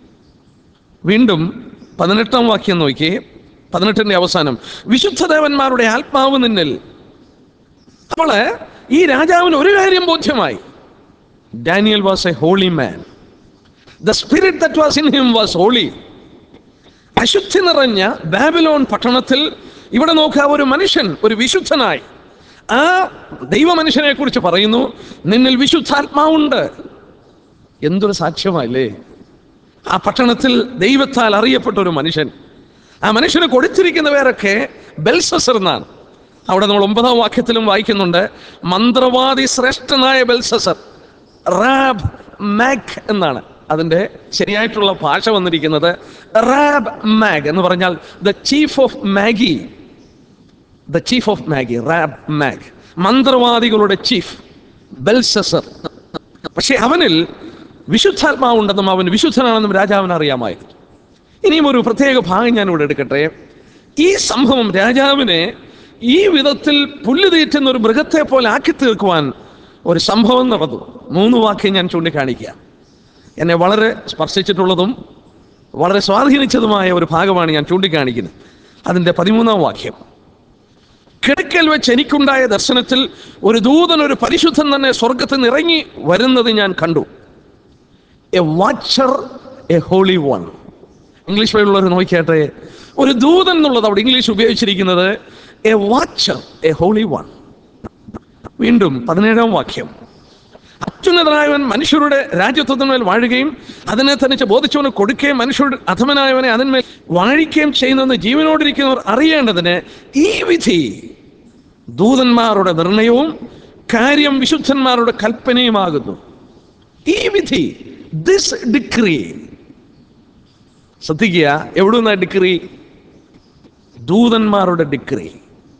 വീണ്ടും പതിനെട്ടാം വാക്യം നോക്കി പതിനെട്ടിന്റെ അവസാനം വിശുദ്ധ ദേവന്മാരുടെ ആത്മാവ് നിന്നിൽ അവള് ഈ രാജാവിന് ഒരു കാര്യം ബോധ്യമായി Daniel was a holy man the spirit that was in him was holy അശുദ്ധി നിറഞ്ഞ ബാബിലോൺ പട്ടണത്തിൽ ഇവിടെ നോക്കുക ഒരു മനുഷ്യൻ ഒരു വിശുദ്ധനായി ആ ദൈവ മനുഷ്യനെ കുറിച്ച് പറയുന്നു നിന്നിൽ വിശുദ്ധാത്മാവുണ്ട് എന്തൊരു സാക്ഷ്യമായില്ലേ ആ പട്ടണത്തിൽ ദൈവത്താൽ അറിയപ്പെട്ട ഒരു മനുഷ്യൻ ആ മനുഷ്യന് കൊടുത്തിരിക്കുന്ന പേരൊക്കെ ബെൽസസർ എന്നാണ് അവിടെ നമ്മൾ ഒമ്പതാം വാക്യത്തിലും വായിക്കുന്നുണ്ട് മന്ത്രവാദി ശ്രേഷ്ഠനായ ബെൽസസർ റാബ് മാഗ് എന്നാണ് അതിൻ്റെ ശരിയായിട്ടുള്ള ഭാഷ വന്നിരിക്കുന്നത് റാബ് മാഗ് എന്ന് പറഞ്ഞാൽ the chief of magi the chief of magi Rab mag മന്ത്രവാദികളുടെ ചീഫ് ബെൽസസർ പക്ഷെ അവനിൽ വിശുദ്ധാത്മാവുണ്ടെന്നും അവൻ വിശുദ്ധനാണെന്നും രാജാവിന് അറിയാമായിരുന്നു ഇനിയും ഒരു പ്രത്യേക ഭാഗം ഞാൻ ഇവിടെ എടുക്കട്ടെ ഈ സംഭവം രാജാവിനെ ഈ വിധത്തിൽ പുല്ല് തീറ്റുന്ന ഒരു മൃഗത്തെ പോലെ ആക്കി തീർക്കുവാൻ ഒരു സംഭവം നടന്നു മൂന്ന് വാക്യം ഞാൻ ചൂണ്ടിക്കാണിക്കുക എന്നെ വളരെ സ്പർശിച്ചിട്ടുള്ളതും വളരെ സ്വാധീനിച്ചതുമായ ഒരു ഭാഗമാണ് ഞാൻ ചൂണ്ടിക്കാണിക്കുന്നത് അതിൻ്റെ പതിമൂന്നാം വാക്യം കിടക്കൽ വെച്ച് എനിക്കുണ്ടായ ദർശനത്തിൽ ഒരു ദൂതൻ ഒരു പരിശുദ്ധൻ തന്നെ സ്വർഗത്തിൽ നിന്ന് ഇറങ്ങി വരുന്നത് ഞാൻ കണ്ടു a watcher a holy one English ബൈബിളുള്ളവർ നോക്കിയാട്ടെ ഒരു ദൂതൻ എന്നുള്ളത് അവിടെ ഇംഗ്ലീഷ് ഉപയോഗിച്ചിരിക്കുന്നത് a watcher a holy one വീണ്ടും പതിനേഴാം വാക്യം അത്യുന്നതനായവൻ മനുഷ്യരുടെ രാജ്യത്വത്തിന്മേൽ വാഴുകയും അതിനെ തനിച്ച് ബോധിച്ചവന് കൊടുക്കുകയും മനുഷ്യരുടെ അധമനായവനെ അതിന്മേൽ വാഴിക്കുകയും ചെയ്യുന്നെന്ന് ജീവനോടിരിക്കുന്നവർ അറിയേണ്ടതിന് ഈ വിധി ദൂതന്മാരുടെ നിർണയവും കാര്യം വിശുദ്ധന്മാരുടെ കൽപ്പനയുമാകുന്നു ഈ വിധി ദിസ് ഡിക്രി ശ്രദ്ധിക്കുക എവിടുന്ന ഡിക്രി ദൂതന്മാരുടെ decree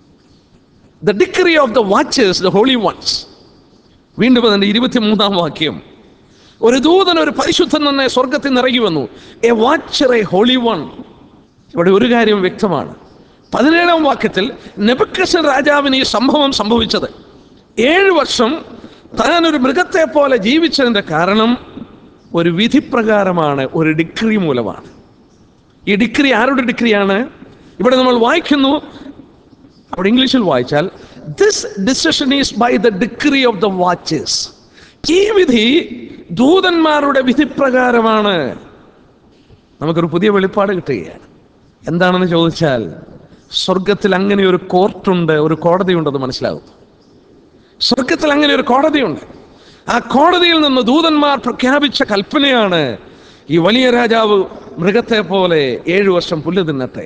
the decree of the watchers the holy ones വീണ്ടും അതിന്റെ ഇരുപത്തിമൂന്നാം വാക്യം ഒരു ദൂതൻ ഒരു പരിശുദ്ധൻ തന്നെ സ്വർഗത്തിൽ നിന്ന് ഇറങ്ങി വന്നു a watcher a holy one ഇവിടെ ഒരു കാര്യം വ്യക്തമാണ് പതിനേഴാം വാക്യത്തിൽ നെബുക്കസൻ രാജാവിന് ഈ സംഭവം സംഭവിച്ചത് ഏഴ് വർഷം താൻ ഒരു മൃഗത്തെ പോലെ ജീവിച്ചതിന്റെ കാരണം ഒരു വിധിപ്രകാരമാണ് ഒരു ഡിഗ്രി മൂലമാണ് ഈ ഡിഗ്രി ആരുടെ ഡിഗ്രിയാണ് ഇവിടെ നമ്മൾ വായിക്കുന്നു അവിടെ ഇംഗ്ലീഷിൽ വായിച്ചാൽ this decision is by the decree of the watchers ഈ വിധി ദൂതന്മാരുടെ വിധിപ്രകാരമാണ് നമുക്കൊരു പുതിയ വെളിപ്പാട് കിട്ടുകയാണ് എന്താണെന്ന് ചോദിച്ചാൽ സ്വർഗത്തിൽ അങ്ങനെ ഒരു കോർട്ടുണ്ട് ഒരു കോടതിയുണ്ടെന്ന് മനസ്സിലാകും സ്വർഗത്തിൽ അങ്ങനെ ഒരു കോടതിയുണ്ട് ആ കോടതിയിൽ നിന്ന് ദൂതന്മാർ പ്രഖ്യാപിച്ച കൽപ്പനയാണ് ഈ വലിയ രാജാവ് മൃഗത്തെ പോലെ ഏഴു വർഷം പുല്ല് തിന്നട്ടെ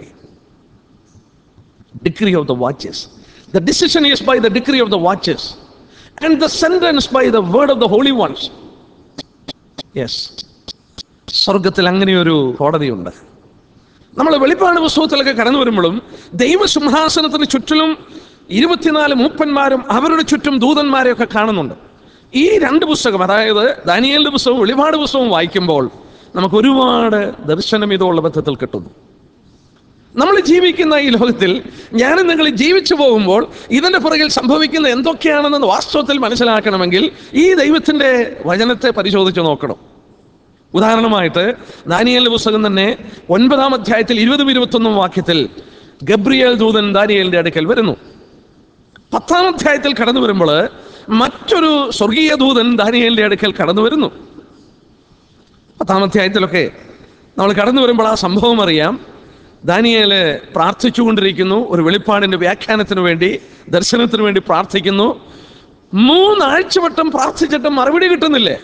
decree of the watches. The decision is by the decree of the watches, and the sentence by the word of the holy ones. Yes. സ്വർഗത്തിൽ അങ്ങനെയൊരു കോടതിയുണ്ട് നമ്മൾ വെളിപ്പാട് പുസ്തകത്തിലൊക്കെ കടന്നു വരുമ്പോഴും ദൈവസിംഹാസനത്തിന് ചുറ്റിലും ഇരുപത്തിനാല് മൂപ്പന്മാരും അവരുടെ ചുറ്റും ദൂതന്മാരെയൊക്കെ കാണുന്നുണ്ട് ഈ രണ്ട് പുസ്തകം അതായത് ദാനിയലിന്റെ പുസ്തകവും വെളിപാട് പുസ്തകവും വായിക്കുമ്പോൾ നമുക്ക് ഒരുപാട് ദർശനം ഇതുള്ള ബന്ധത്തിൽ കിട്ടുന്നു നമ്മൾ ജീവിക്കുന്ന ഈ ലോകത്തിൽ ഞാനും നിങ്ങൾ ജീവിച്ചു പോകുമ്പോൾ ഇതിന്റെ പുറകിൽ സംഭവിക്കുന്ന എന്തൊക്കെയാണെന്ന് വാസ്തവത്തിൽ മനസ്സിലാക്കണമെങ്കിൽ ഈ ദൈവത്തിന്റെ വചനത്തെ പരിശോധിച്ച് നോക്കണം ഉദാഹരണമായിട്ട് ദാനിയലിന്റെ പുസ്തകം തന്നെ ഒൻപതാം അധ്യായത്തിൽ ഇരുപതും ഇരുപത്തൊന്നും വാക്യത്തിൽ ഗബ്രിയേൽ ദൂതൻ ദാനിയലിന്റെ അടുക്കൽ വരുന്നു പത്താം അധ്യായത്തിൽ കടന്നു വരുമ്പോൾ മറ്റൊരു സ്വർഗീയ ദൂതൻ ദാനിയലിന്റെ അടുക്കൽ കടന്നു വരുന്നു പത്താം അധ്യായത്തിലൊക്കെ നമ്മൾ കടന്നു വരുമ്പോൾ ആ സംഭവം അറിയാം ദാനിയേല് പ്രാർത്ഥിച്ചുകൊണ്ടിരിക്കുന്നു ഒരു വെളിപ്പാടിന്റെ വ്യാഖ്യാനത്തിന് വേണ്ടി ദർശനത്തിന് വേണ്ടി പ്രാർത്ഥിക്കുന്നു മൂന്നാഴ്ച വട്ടം പ്രാർത്ഥിച്ചിട്ടും മറുപടി കിട്ടുന്നില്ലേ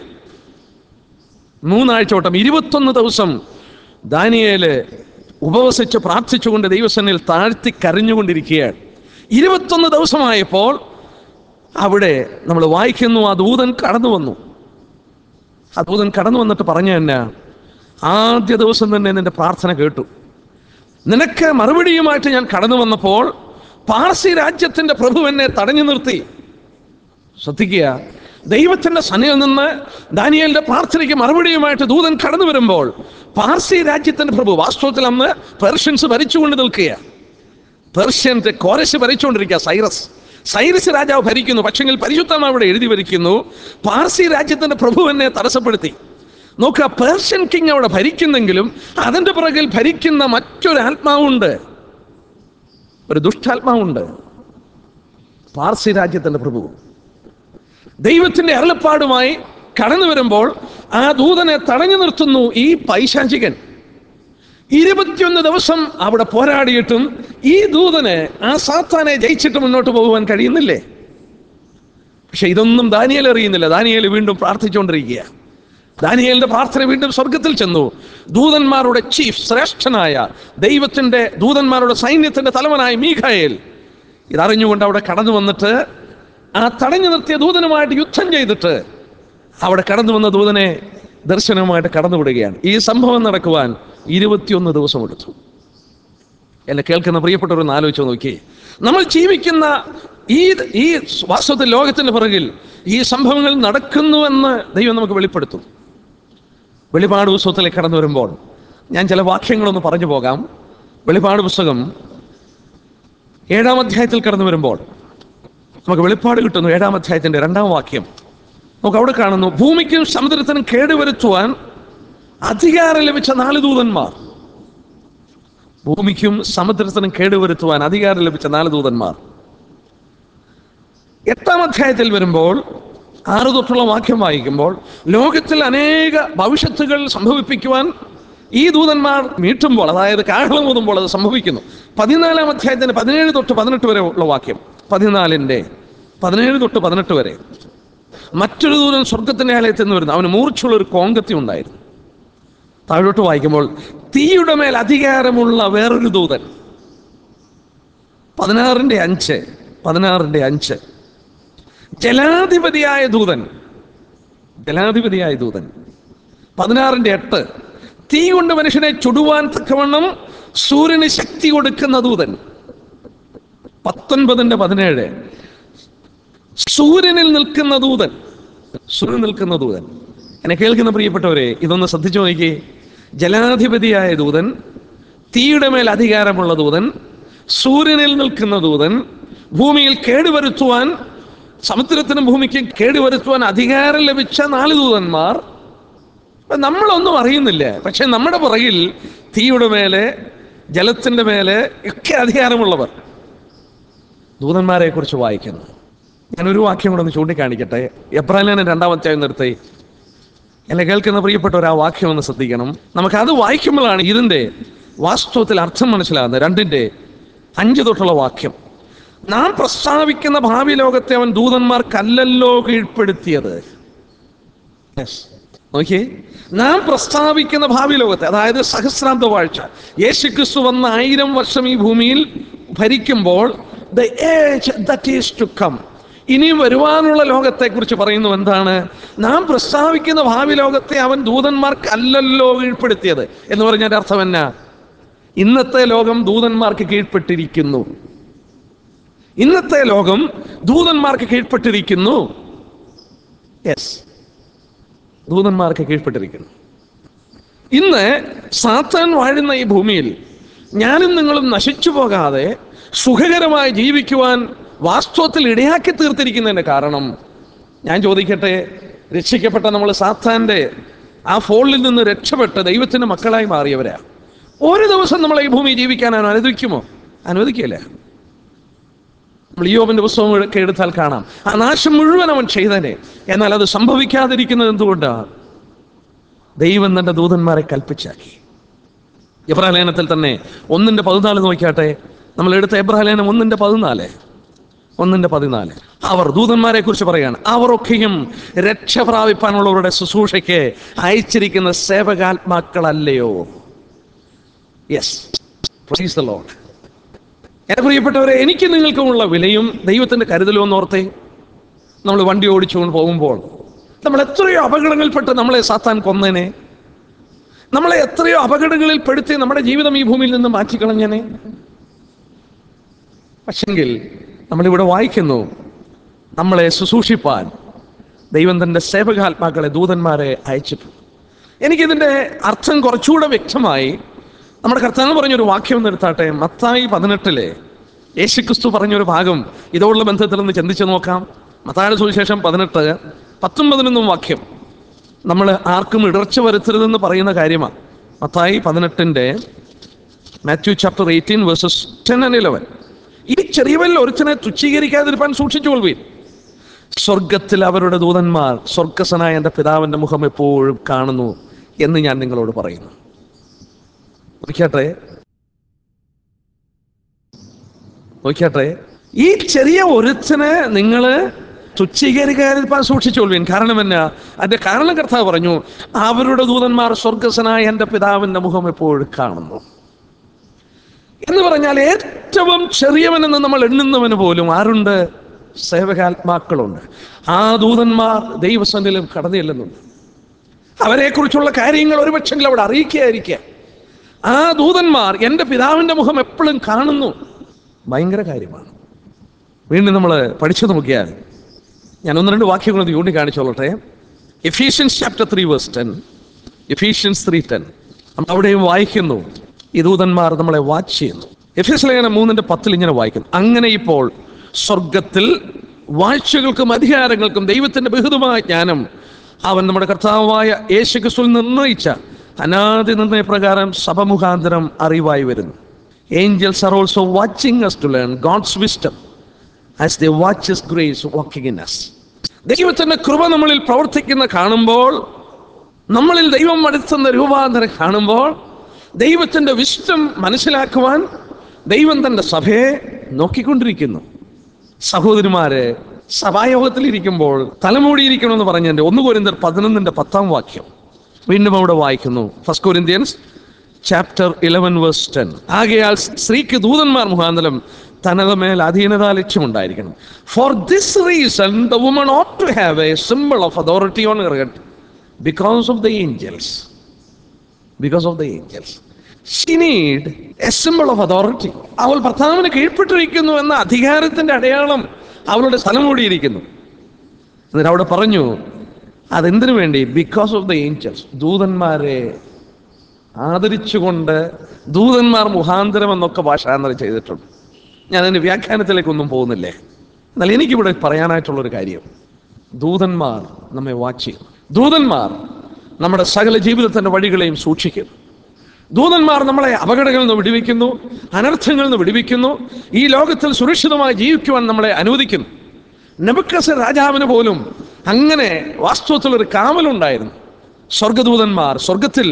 മൂന്നാഴ്ച വട്ടം ഇരുപത്തൊന്ന് ദിവസം ദാനിയേല് ഉപവസിച്ച് പ്രാർത്ഥിച്ചുകൊണ്ട് ദൈവസന്നിൽ താഴ്ത്തി കരഞ്ഞുകൊണ്ടിരിക്കുകയാണ് ഇരുപത്തൊന്ന് ദിവസമായപ്പോൾ അവിടെ നമ്മൾ വായിക്കുന്നു ആ ദൂതൻ കടന്നു വന്നു ആ ദൂതൻ കടന്നു വന്നിട്ട് പറഞ്ഞു തന്നെ ആദ്യ ദിവസം തന്നെ നിന്റെ പ്രാർത്ഥന കേട്ടു നിനക്ക് മറുപടിയുമായിട്ട് ഞാൻ കടന്നു വന്നപ്പോൾ പാർസി രാജ്യത്തിന്റെ പ്രഭു എന്നെ തടഞ്ഞു നിർത്തി ശ്രദ്ധിക്കുക ദൈവത്തിന്റെ സനയിൽ നിന്ന് ദാനിയലിന്റെ പ്രാർത്ഥനയ്ക്ക് മറുപടിയുമായിട്ട് ദൂതൻ കടന്നു വരുമ്പോൾ പാർസി രാജ്യത്തിന്റെ പ്രഭു വാസ്തവത്തിൽ അന്ന് പെർഷ്യൻസ് ഭരിച്ചുകൊണ്ട് നിൽക്കുക പെർഷ്യൻസ് കോരസ് ഭരിച്ചുകൊണ്ടിരിക്കുക സൈറസ് സൈറസ് രാജാവ് ഭരിക്കുന്നു പക്ഷെങ്കിൽ പരിശുദ്ധം അവിടെ എഴുതി ഭരിക്കുന്നു പാർസി രാജ്യത്തിന്റെ പ്രഭു എന്നെ തടസ്സപ്പെടുത്തി നോക്കുക പേർഷ്യൻ കിങ് അവിടെ ഭരിക്കുന്നെങ്കിലും അതിന്റെ പുറകിൽ ഭരിക്കുന്ന മറ്റൊരു ആത്മാവുണ്ട് ഒരു ദുഷ്ടാത്മാവുണ്ട് പാർസി രാജ്യത്തിന്റെ പ്രഭു ദൈവത്തിന്റെ അരുളപ്പാടുമായി കടന്നു വരുമ്പോൾ ആ ദൂതനെ തടഞ്ഞു നിർത്തുന്നു ഈ പൈശാചികൻ ഇരുപത്തിയൊന്ന് ദിവസം അവിടെ പോരാടിയിട്ടും ഈ ദൂതന് ആ സാത്താനെ ജയിച്ചിട്ട് മുന്നോട്ട് പോകുവാൻ കഴിയുന്നില്ലേ പക്ഷെ ഇതൊന്നും ദാനിയേൽ അറിയുന്നില്ല ദാനിയേൽ വീണ്ടും പ്രാർത്ഥിച്ചുകൊണ്ടിരിക്കുക ദാനിയേലിന്റെ പ്രാർത്ഥന വീണ്ടും സ്വർഗത്തിൽ ചെന്നു ദൂതന്മാരുടെ ചീഫ് ശ്രേഷ്ഠനായ ദൈവത്തിന്റെ ദൂതന്മാരുടെ സൈന്യത്തിന്റെ തലവനായ മീഖായേൽ ഇതറിഞ്ഞുകൊണ്ട് അവിടെ കടന്നു വന്നിട്ട് ആ തടഞ്ഞു നിർത്തിയ ദൂതനുമായിട്ട് യുദ്ധം ചെയ്തിട്ട് അവിടെ കടന്നു വന്ന ദൂതനെ ദർശനവുമായിട്ട് കടന്നുവിടുകയാണ് ഈ സംഭവം നടക്കുവാൻ ഇരുപത്തിയൊന്ന് ദിവസം എടുത്തു എന്നെ കേൾക്കുന്ന പ്രിയപ്പെട്ടവരൊന്ന് ആലോചിച്ച് നോക്കി നമ്മൾ ജീവിക്കുന്ന ഈ ഈ വാസ്തവത്തിൽ ലോകത്തിന്റെ പിറകിൽ ഈ സംഭവങ്ങൾ നടക്കുന്നുവെന്ന് ദൈവം നമുക്ക് വെളിപ്പെടുത്തും വെളിപാട് പുസ്തകത്തിലേക്ക് കടന്നു വരുമ്പോൾ ഞാൻ ചില വാക്യങ്ങളൊന്ന് പറഞ്ഞു പോകാം വെളിപാട് പുസ്തകം ഏഴാം അധ്യായത്തിൽ കടന്നു വരുമ്പോൾ നമുക്ക് വെളിപ്പാട് കിട്ടുന്നു ഏഴാം അധ്യായത്തിന്റെ രണ്ടാം വാക്യം നമുക്ക് അവിടെ കാണുന്നു ഭൂമിക്കും സമുദ്രത്തിനും കേടുവരുത്തുവാൻ അധികാരം ലഭിച്ച നാല് ദൂതന്മാർ ഭൂമിക്കും സമുദ്രത്തിനും കേടുവരുത്തുവാൻ അധികാരം ലഭിച്ച നാല് ദൂതന്മാർ എട്ടാം അധ്യായത്തിൽ വരുമ്പോൾ ആറ് തൊട്ടുള്ള വാക്യം വായിക്കുമ്പോൾ ലോകത്തിൽ അനേക ഭവിഷ്യത്തുകൾ സംഭവിപ്പിക്കുവാൻ ഈ ദൂതന്മാർ മീട്ടുമ്പോൾ അതായത് കാഹളം ഊതുമ്പോൾ അത് സംഭവിക്കുന്നു പതിനാലാം അധ്യായത്തിന് പതിനേഴ് തൊട്ട് പതിനെട്ട് വരെ ഉള്ള വാക്യം പതിനാലിൻ്റെ പതിനേഴ് തൊട്ട് പതിനെട്ട് വരെ മറ്റൊരു ദൂതൻ സ്വർഗത്തിന്റെ ആലയത്തിൽ നിന്ന് വരുന്നു അവന് മൂർച്ചുള്ള ഒരു കോങ്കത്തി ഉണ്ടായിരുന്നു താഴോട്ട് വായിക്കുമ്പോൾ തീയുടെ മേൽ അധികാരമുള്ള വേറൊരു ദൂതൻ പതിനാറിന്റെ അഞ്ച് പതിനാറിന്റെ അഞ്ച് ജലാധിപതിയായ ദൂതൻ ജലാധിപതിയായ ദൂതൻ പതിനാറിന്റെ എട്ട് തീ കൊണ്ട് മനുഷ്യനെ ചുടുവാൻ തക്കവണ്ണം സൂര്യന് ശക്തി കൊടുക്കുന്ന ദൂതൻ പത്തൊൻപതിന്റെ പതിനേഴ് സൂര്യനിൽ നിൽക്കുന്ന ദൂതൻ സൂര്യൻ നിൽക്കുന്ന ദൂതൻ എന്നെ കേൾക്കുന്ന പ്രിയപ്പെട്ടവരെ ഇതൊന്ന് ശ്രദ്ധിച്ചു നോക്കി ജലാധിപതിയായ ദൂതൻ തീയുടെ മേൽ അധികാരമുള്ള ദൂതൻ സൂര്യനിൽ നിൽക്കുന്ന ദൂതൻ ഭൂമിയിൽ കേടുവരുത്തുവാൻ സമുദ്രത്തിനും ഭൂമിക്കും കേടുവരുത്തുവാൻ അധികാരം ലഭിച്ച നാല് ദൂതന്മാർ അപ്പൊ നമ്മളൊന്നും അറിയുന്നില്ല പക്ഷെ നമ്മുടെ പുറകിൽ തീയുടെ മേലെ ജലത്തിന്റെ മേലെ ഒക്കെ അധികാരമുള്ളവർ ദൂതന്മാരെ കുറിച്ച് വായിക്കുന്നു ഞാനൊരു വാക്യം കൂടെ ഒന്ന് ചൂണ്ടിക്കാണിക്കട്ടെ എബ്രാഹിം രണ്ടാം അധ്യായം നിർത്തി എന്നെ കേൾക്കുന്ന പ്രിയപ്പെട്ടവർ ആ വാക്യം ഒന്ന് ശ്രദ്ധിക്കണം നമുക്ക് അത് വായിക്കുമ്പോഴാണ് ഇതിൻ്റെ വാസ്തവത്തിൽ അർത്ഥം മനസ്സിലാകുന്നത് രണ്ടിൻ്റെ അഞ്ച് തൊട്ടുള്ള വാക്യം നാം പ്രസ്താവിക്കുന്ന ഭാവി ലോകത്തെ അവൻ ദൂതന്മാർക്കല്ലല്ലോ കീഴ്പ്പെടുത്തിയത് Yes. നോക്കിയേ നാം പ്രസ്താവിക്കുന്ന ഭാവി ലോകത്തെ അതായത് സഹസ്രാബ്ദ വാഴ്ച യേശുക്രിസ്തു വന്ന ആയിരം വർഷം ഈ ഭൂമിയിൽ ഭരിക്കുമ്പോൾ the age that is to come ഇനിയും വരുവാനുള്ള ലോകത്തെക്കുറിച്ച് പറയുന്നു എന്താണ് നാം പ്രസ്താവിക്കുന്ന ഭാവി ലോകത്തെ അവൻ ദൂതന്മാർക്ക് അല്ലല്ലോ കീഴ്പ്പെടുത്തിയത് എന്ന് പറഞ്ഞതിന്റെ അർത്ഥം എന്നാ ഇന്നത്തെ ലോകം ദൂതന്മാർക്ക് കീഴ്പ്പെട്ടിരിക്കുന്നു ഇന്നത്തെ ലോകം ദൂതന്മാർക്ക് കീഴ്പ്പെട്ടിരിക്കുന്നു യെസ് ദൂതന്മാർക്ക് കീഴ്പ്പെട്ടിരിക്കുന്നു ഇന്ന് സാത്താൻ വാഴുന്ന ഈ ഭൂമിയിൽ ഞാനും നിങ്ങളും നശിച്ചു പോകാതെ സുഖകരമായി ജീവിക്കുവാൻ വാസ്തവത്തിൽ ഇടയാക്കി തീർത്തിരിക്കുന്നതിന്റെ കാരണം ഞാൻ ചോദിക്കട്ടെ രക്ഷിക്കപ്പെട്ട നമ്മൾ സാത്താന്റെ ആ ഫോളിൽ നിന്ന് രക്ഷപ്പെട്ട് ദൈവത്തിന്റെ മക്കളായി മാറിയവരാ ഒരു ദിവസം നമ്മളെ ഈ ഭൂമി ജീവിക്കാൻ അവൻ അനുവദിക്കുമോ അനുവദിക്കില്ല നമ്മൾ യോബിന്റെ പുസ്തകമൊക്കെ എടുത്താൽ കാണാം ആ നാശം മുഴുവൻ അവൻ ചെയ്തനെ എന്നാൽ അത് സംഭവിക്കാതിരിക്കുന്നത് എന്തുകൊണ്ടാണ് ദൈവം തന്റെ ദൂതന്മാരെ കൽപ്പിച്ചാക്കി എബ്രാലേനത്തിൽ തന്നെ ഒന്നിന്റെ പതിനാല് നോക്കിയാട്ടെ നമ്മൾ എടുത്ത എബ്രാലേനം ഒന്നിന്റെ പതിനാല് ഒന്നിന്റെ പതിനാല് അവർ ദൂതന്മാരെ കുറിച്ച് പറയാണ് അവരൊക്കെയും രക്ഷ പ്രാപിപ്പാനുള്ളവരുടെ ശുശ്രൂഷയ്ക്ക് അയച്ചിരിക്കുന്ന സേവകാത്മാക്കളല്ലയോ യെസ് പ്രൈസ് ദ ലോർഡ് എന്നെ പ്രിയപ്പെട്ടവരെ എനിക്ക് നിങ്ങൾക്കുമുള്ള വിലയും ദൈവത്തിന്റെ കരുതലും ഒന്ന് ഓർത്തേ നമ്മൾ വണ്ടി ഓടിച്ചുകൊണ്ട് പോകുമ്പോൾ നമ്മൾ എത്രയോ അപകടങ്ങളിൽപ്പെട്ട് നമ്മളെ സാത്താൻ കൊന്നേനെ നമ്മളെ എത്രയോ അപകടങ്ങളിൽ പെടുത്തി നമ്മുടെ ജീവിതം ഈ ഭൂമിയിൽ നിന്ന് മാറ്റിക്കളഞ്ഞനെ പക്ഷെങ്കിൽ നമ്മളിവിടെ വായിക്കുന്നു നമ്മളെ ശുശ്രൂഷിപ്പാൻ ദൈവം തന്റെ സേവകാത്മാക്കളെ ദൂതന്മാരെ അയച്ചിട്ടു എനിക്കിതിന്റെ അർത്ഥം കുറച്ചുകൂടെ വ്യക്തമായി നമ്മുടെ കർത്താവ് പറഞ്ഞൊരു വാക്യം ഒന്ന് എടുത്താട്ടെ മത്തായി പതിനെട്ടിലെ യേശുക്രിസ്തു പറഞ്ഞൊരു ഭാഗം ഇതോടുള്ള ബന്ധത്തിൽ ഒന്ന് ചിന്തിച്ചു നോക്കാം മത്തായുടെ സുവിശേഷം പതിനെട്ട് പത്തും പതിനൊന്നും വാക്യം നമ്മൾ ആർക്കും ഇടർച്ച വരുത്തരുതെന്ന് പറയുന്ന കാര്യമാണ് മത്തായി പതിനെട്ടിൻ്റെ Matthew chapter eighteen verses ten and eleven ഈ ചെറിയവരിൽ ഒരുത്തനെ തുച്ഛീകരിക്കാതിരിപ്പാൻ സൂക്ഷിച്ചുകൊള്ളുവീൻ സ്വർഗത്തിൽ അവരുടെ ദൂതന്മാർ സ്വർഗസനായ എൻ്റെ പിതാവിൻ്റെ മുഖം എപ്പോഴും കാണുന്നു എന്ന് ഞാൻ നിങ്ങളോട് പറയുന്നു നോക്കിയാട്ടെ നോക്കിയാട്ടെ ഈ ചെറിയ ഒരുത്തനെ നിങ്ങൾ തുച്ഛീകരിക്കാതിരിക്കാൻ സൂക്ഷിച്ചോളുവീൻ കാരണം എന്നാ അതിന്റെ കാരണം കർത്താവ് പറഞ്ഞു അവരുടെ ദൂതന്മാർ സ്വർഗസനായ എൻ്റെ പിതാവിൻ്റെ മുഖം എപ്പോഴും കാണുന്നു എന്ന് പറഞ്ഞാൽ ഏറ്റവും ചെറിയവനെന്ന് നമ്മൾ എണ്ണുന്നവന് പോലും ആരുണ്ട് സേവകാത്മാക്കളുണ്ട് ആ ദൂതന്മാർ ദൈവസന്നിലും കടന്നു ചെല്ലുന്നുണ്ട് അവരെക്കുറിച്ചുള്ള കാര്യങ്ങൾ ഒരുപക്ഷെങ്കിൽ അവിടെ അറിയിക്കുകയായിരിക്കുക ആ ദൂതന്മാർ എൻ്റെ പിതാവിൻ്റെ മുഖം എപ്പോഴും കാണുന്നു ഭയങ്കര കാര്യമാണ് വീണ്ടും നമ്മൾ പഠിച്ചു നോക്കിയാൽ ഞാൻ ഒന്ന് രണ്ട് വാക്യങ്ങൾ ഒന്ന് ചൂണ്ടിക്കാണിച്ചോളട്ടെ Ephesians chapter three verse ten Ephesians three ten നമ്മൾ അവിടെയും വായിക്കുന്നു ഈ ദൂതന്മാർ നമ്മളെ വാച്ച് ചെയ്യുന്നു എഫീസ് ലേഖനം മൂന്നിന്റെ പത്തിൽ ഇങ്ങനെ വായിക്കുന്നു അങ്ങനെ ഇപ്പോൾ സ്വർഗത്തിൽ വാഴ്ചകൾക്കും അധികാരങ്ങൾക്കും ദൈവത്തിന്റെ ബഹുതമായ ജ്ഞാനം അവൻ നമ്മുടെ കർത്താവായ യേശുക്രിസ്തുവിൽ നിർണയിച്ച അനാദി നിർണയപ്രകാരം സഭ മുഖാന്തരം അറിവായി വരുന്നു angels are also watching us to learn God's wisdom as the watches grace walking in us ദൈവത്തിന്റെ കൃപ നമ്മളിൽ പ്രവർത്തിക്കുന്ന കാണുമ്പോൾ നമ്മളിൽ ദൈവം വരുത്തുന്ന രൂപാന്തരം കാണുമ്പോൾ ദൈവത്തിന്റെ വിഷ്ടം മനസ്സിലാക്കുവാൻ ദൈവം തന്റെ സഭയെ നോക്കിക്കൊണ്ടിരിക്കുന്നു സഹോദരിമാര് സഭായോഗത്തിൽ ഇരിക്കുമ്പോൾ തലമൂടിയിരിക്കണമെന്ന് പറഞ്ഞതിന്റെ ഒന്ന് കോരിന്തർ പതിനൊന്നിന്റെ പത്താം വാക്യം വീണ്ടും അവിടെ വായിക്കുന്നു first Corinthians chapter eleven verse ten ആകയാൽ സ്ത്രീക്ക് ദൂതന്മാർ മുഖാന്തരം തനത് മേൽ അധീനത ലക്ഷ്യമുണ്ടായിരിക്കണം for this reason the woman ought to have a symbol of authority on her head because of the angels because of the angels she need a symbol of authority അവൾ ഭർത്താവിന് കീഴ്പ്പെട്ടിരിക്കുന്നു എന്ന അധികാരത്തിന്റെ അടയാളം അവളുടെ സ്ഥലം കൂടിയിരിക്കുന്നു എന്നിട്ട് അവിടെ പറഞ്ഞു അതെന്തിനു വേണ്ടി ബിക്കോസ് ഓഫ് ദ ഏഞ്ചൽസ് ദൂതന്മാരെ ആദരിച്ചുകൊണ്ട് ദൂതന്മാർ മുഖാന്തരം എന്നൊക്കെ ഭാഷാന്തരം ചെയ്തിട്ടുണ്ട് ഞാൻ അതിന്റെ വ്യാഖ്യാനത്തിലേക്കൊന്നും പോകുന്നില്ലേ എന്നാൽ എനിക്കിവിടെ പറയാനായിട്ടുള്ളൊരു കാര്യം ദൂതന്മാർ നമ്മെ വാച്ച് ചെയ്യും ദൂതന്മാർ നമ്മുടെ സകല ജീവിതത്തിന്റെ വഴികളെയും സൂക്ഷിക്കും ദൂതന്മാർ നമ്മളെ അപകടങ്ങളിൽ നിന്ന് വിടുവിക്കുന്നു അനർത്ഥങ്ങളിൽ നിന്ന് വിടുവിക്കുന്നു ഈ ലോകത്തിൽ സുരക്ഷിതമായി ജീവിക്കുവാൻ നമ്മളെ അനുവദിക്കുന്നു നെബക്കസ് രാജാവിന് പോലും അങ്ങനെ വാസ്തവത്തിൽ ഒരു കാവലുണ്ടായിരുന്നു സ്വർഗദൂതന്മാർ സ്വർഗത്തിൽ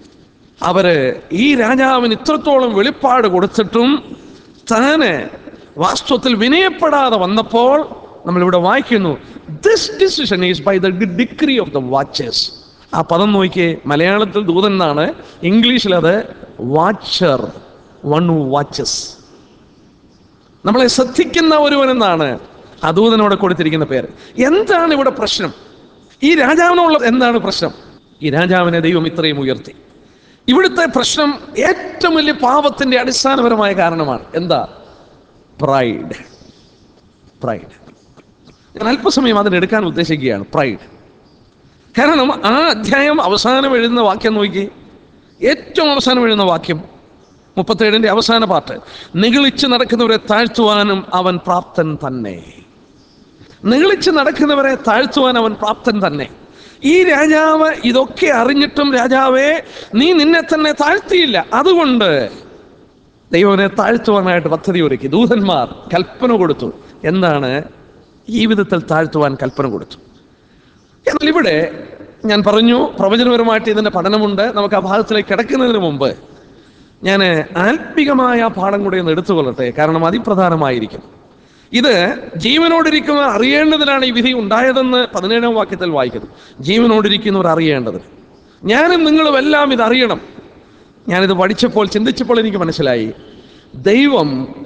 അവര് ഈ രാജാവിന് ഇത്രത്തോളം വെളിപ്പാട് കൊടുത്തിട്ടും താന് വാസ്തവത്തിൽ വിനയപ്പെടാതെ വന്നപ്പോൾ നമ്മളിവിടെ വായിക്കുന്നു this decision is by the decree of the watchers ആ പദം നോക്കിയേ മലയാളത്തിൽ ദൂതൻ എന്നാണ് ഇംഗ്ലീഷിൽ അത് വാച്ചർ വൺ വാച്ചസ് നമ്മളെ ശ്രദ്ധിക്കുന്ന ഒരുവൻ എന്നാണ് ആ ദൂതനോട് കൊടുത്തിരിക്കുന്ന പേര് എന്താണ് ഇവിടെ പ്രശ്നം ഈ രാജാവിനുള്ള എന്താണ് പ്രശ്നം ഈ രാജാവിനെ ദൈവം ഇത്രയും ഉയർത്തി ഇവിടുത്തെ പ്രശ്നം ഏറ്റവും വലിയ പാപത്തിന്റെ അടിസ്ഥാനപരമായ കാരണമാണ് എന്താ പ്രൈഡ് പ്രൈഡ് ഞാൻ അല്പസമയം അതിനെടുക്കാൻ ഉദ്ദേശിക്കുകയാണ് പ്രൈഡ് കാരണം ആ അധ്യായം അവസാനം എഴുതുന്ന വാക്യം നോക്കി ഏറ്റവും അവസാനം എഴുതുന്ന വാക്യം മുപ്പത്തേഴിന്റെ അവസാന പാട്ട് നിഗളിച്ച് നടക്കുന്നവരെ താഴ്ത്തുവാനും അവൻ പ്രാപ്തൻ തന്നെ നിഗളിച്ച് നടക്കുന്നവരെ താഴ്ത്തുവാൻ അവൻ പ്രാപ്തൻ തന്നെ ഈ രാജാവ് ഇതൊക്കെ അറിഞ്ഞിട്ടും രാജാവേ നീ നിന്നെ തന്നെ താഴ്ത്തിയില്ല അതുകൊണ്ട് ദൈവനെ താഴ്ത്തുവാനായിട്ട് പദ്ധതി ഒരുക്കി ദൂതന്മാർ കൽപ്പന കൊടുത്തു എന്താണ് ഈ വിധത്തിൽ താഴ്ത്തുവാൻ കൽപ്പന കൊടുത്തു എന്നാൽ ഇവിടെ ഞാൻ പറഞ്ഞു പ്രവചനപരമായിട്ട് ഇതിന്റെ പഠനമുണ്ട് നമുക്ക് ആ ഭാഗത്തിലേക്ക് കിടക്കുന്നതിന് മുമ്പ് ഞാൻ ആത്മികമായ ആ പാഠം കൂടെ ഒന്ന് എടുത്തുകൊള്ളട്ടെ കാരണം അതിപ്രധാനമായിരിക്കും ഇത് ജീവനോടിരിക്കുന്നവർ അറിയേണ്ടതിനാണ് ഈ വിധി ഉണ്ടായതെന്ന് പതിനേഴാം വാക്യത്തിൽ വായിക്കുന്നു ജീവനോടിരിക്കുന്നവർ അറിയേണ്ടതിന് ഞാനും നിങ്ങളും എല്ലാം ഇത് അറിയണം ഞാനിത് പഠിച്ചപ്പോൾ ചിന്തിച്ചപ്പോൾ എനിക്ക് മനസ്സിലായി ദൈവം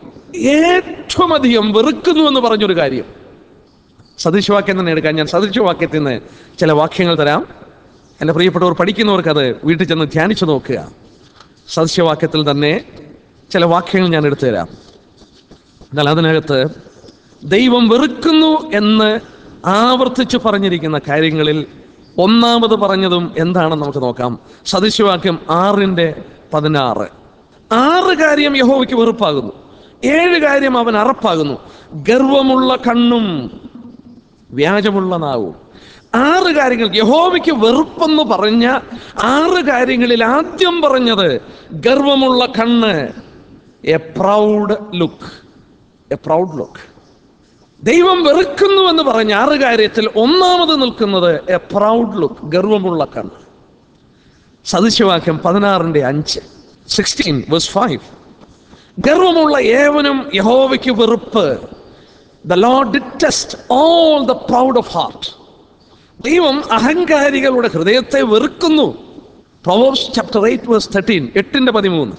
ഏറ്റവും അധികം വെറുക്കുന്നു എന്ന് പറഞ്ഞൊരു കാര്യം സദൃശവാക്യം തന്നെ എടുക്കാൻ ഞാൻ സദൃശവാക്യത്തിൽ നിന്ന് ചില വാക്യങ്ങൾ തരാം എൻ്റെ പ്രിയപ്പെട്ടവർ പഠിക്കുന്നവർക്ക് അത് വീട്ടിൽ ചെന്ന് ധ്യാനിച്ചു നോക്കുക സദൃശവാക്യത്തിൽ തന്നെ ചില വാക്യങ്ങൾ ഞാൻ എടുത്തു തരാം എന്നാൽ അതിനകത്ത് ദൈവം വെറുക്കുന്നു എന്ന് ആവർത്തിച്ച് പറഞ്ഞിരിക്കുന്ന കാര്യങ്ങളിൽ ഒന്നാമത് പറഞ്ഞതും എന്താണെന്ന് നമുക്ക് നോക്കാം സദൃശവാക്യം ആറിൻ്റെ പതിനാറ് ആറ് കാര്യം യഹോവയ്ക്ക് വെറുപ്പാകുന്നു ഏഴ് കാര്യം അവൻ അറപ്പാകുന്നു ഗർവമുള്ള കണ്ണും വ്യാജമുള്ള നാവും ആറ് കാര്യങ്ങൾ യഹോവയ്ക്ക് വെറുപ്പെന്ന് പറഞ്ഞ ആറ് കാര്യങ്ങളിൽ ആദ്യം പറഞ്ഞത് ഗർവമുള്ള കണ്ണ് a proud look a proud look ദൈവം വെറുക്കുന്നു എന്ന് പറഞ്ഞ ആറ് കാര്യത്തിൽ ഒന്നാമത് നിൽക്കുന്നത് എ പ്രൗഡ് ലുക്ക് ഗർവമുള്ള കണ്ണ് സദൃശവാക്യം പതിനാറിന്റെ അഞ്ച് സിക്സ്റ്റീൻ വേഴ്സ് ഫൈവ് ഗർവമുള്ള ഏവനും യഹോവയ്ക്ക് വെറുപ്പ് the Lord detests all the proud of heart ദൈവം അഹങ്കാരികളുടെ ഹൃദയത്തെ വെറുക്കുന്നു Proverbs chapter eight verse thirteen എട്ടിന്റെ പതിമൂന്ന്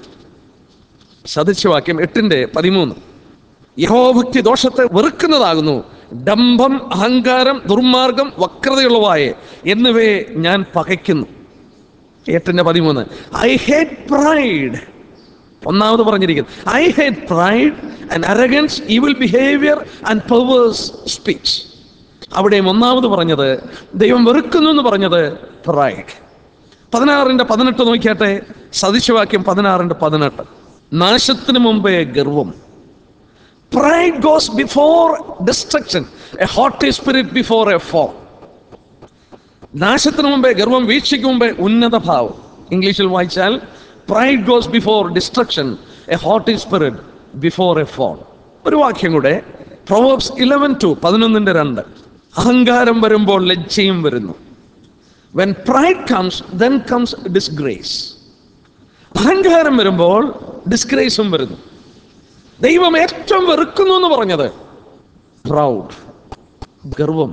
സദൃശവാക്യം എട്ടിന്റെ പതിമൂന്ന് യഹോഭക്തി ദോഷത്തെ വെറുക്കുന്നതാകുന്നു ഡംഭം അഹങ്കാരം ദുർമാർഗം വക്രതയുള്ളവായ എന്നിവയെ ഞാൻ പകയ്ക്കുന്നു എട്ടിന്റെ പതിമൂന്ന് ഐ ഹേറ്റ് പ്രൈഡ് ഒന്നാമത് പറഞ്ഞിരിക്കുന്നു I hate pride and arrogance evil behaviour and perverse speech അവിടെയും ഒന്നാമത് പറഞ്ഞത് ദൈവം വെറുക്കുന്നു എന്ന് പറഞ്ഞത് പ്രൈഡ് പതിനാറിന്റെ പതിനെട്ട് നോക്കിയാട്ടെ സദൃശവാക്യം പതിനാറിന്റെ പതിനെട്ട് നാശത്തിന് മുമ്പേ ഗർവം pride goes before destruction a haughty spirit before a fall നാശത്തിന് മുമ്പേ ഗർവം വീഴ്ചയ്ക്ക് മുമ്പേ ഉന്നത ഭാവം ഇംഗ്ലീഷിൽ വായിച്ചാൽ pride goes before destruction a haughty spirit before a fall ഒരു വാക്യം കൂടെ പ്രൊവേബ്സ് ഇലവൻ ടു പതിനൊന്നിന്റെ രണ്ട് അഹങ്കാരം വരുമ്പോൾ ലജ്ജയും വരുന്നു when pride comes then comes disgrace അഹങ്കാരം വരുമ്പോൾ ഡിസ്ഗ്രേസും വരുന്നു ദൈവം ഏറ്റവും വെറുക്കുന്നു എന്ന് പറഞ്ഞത് പ്രൗഡ് ഗർവം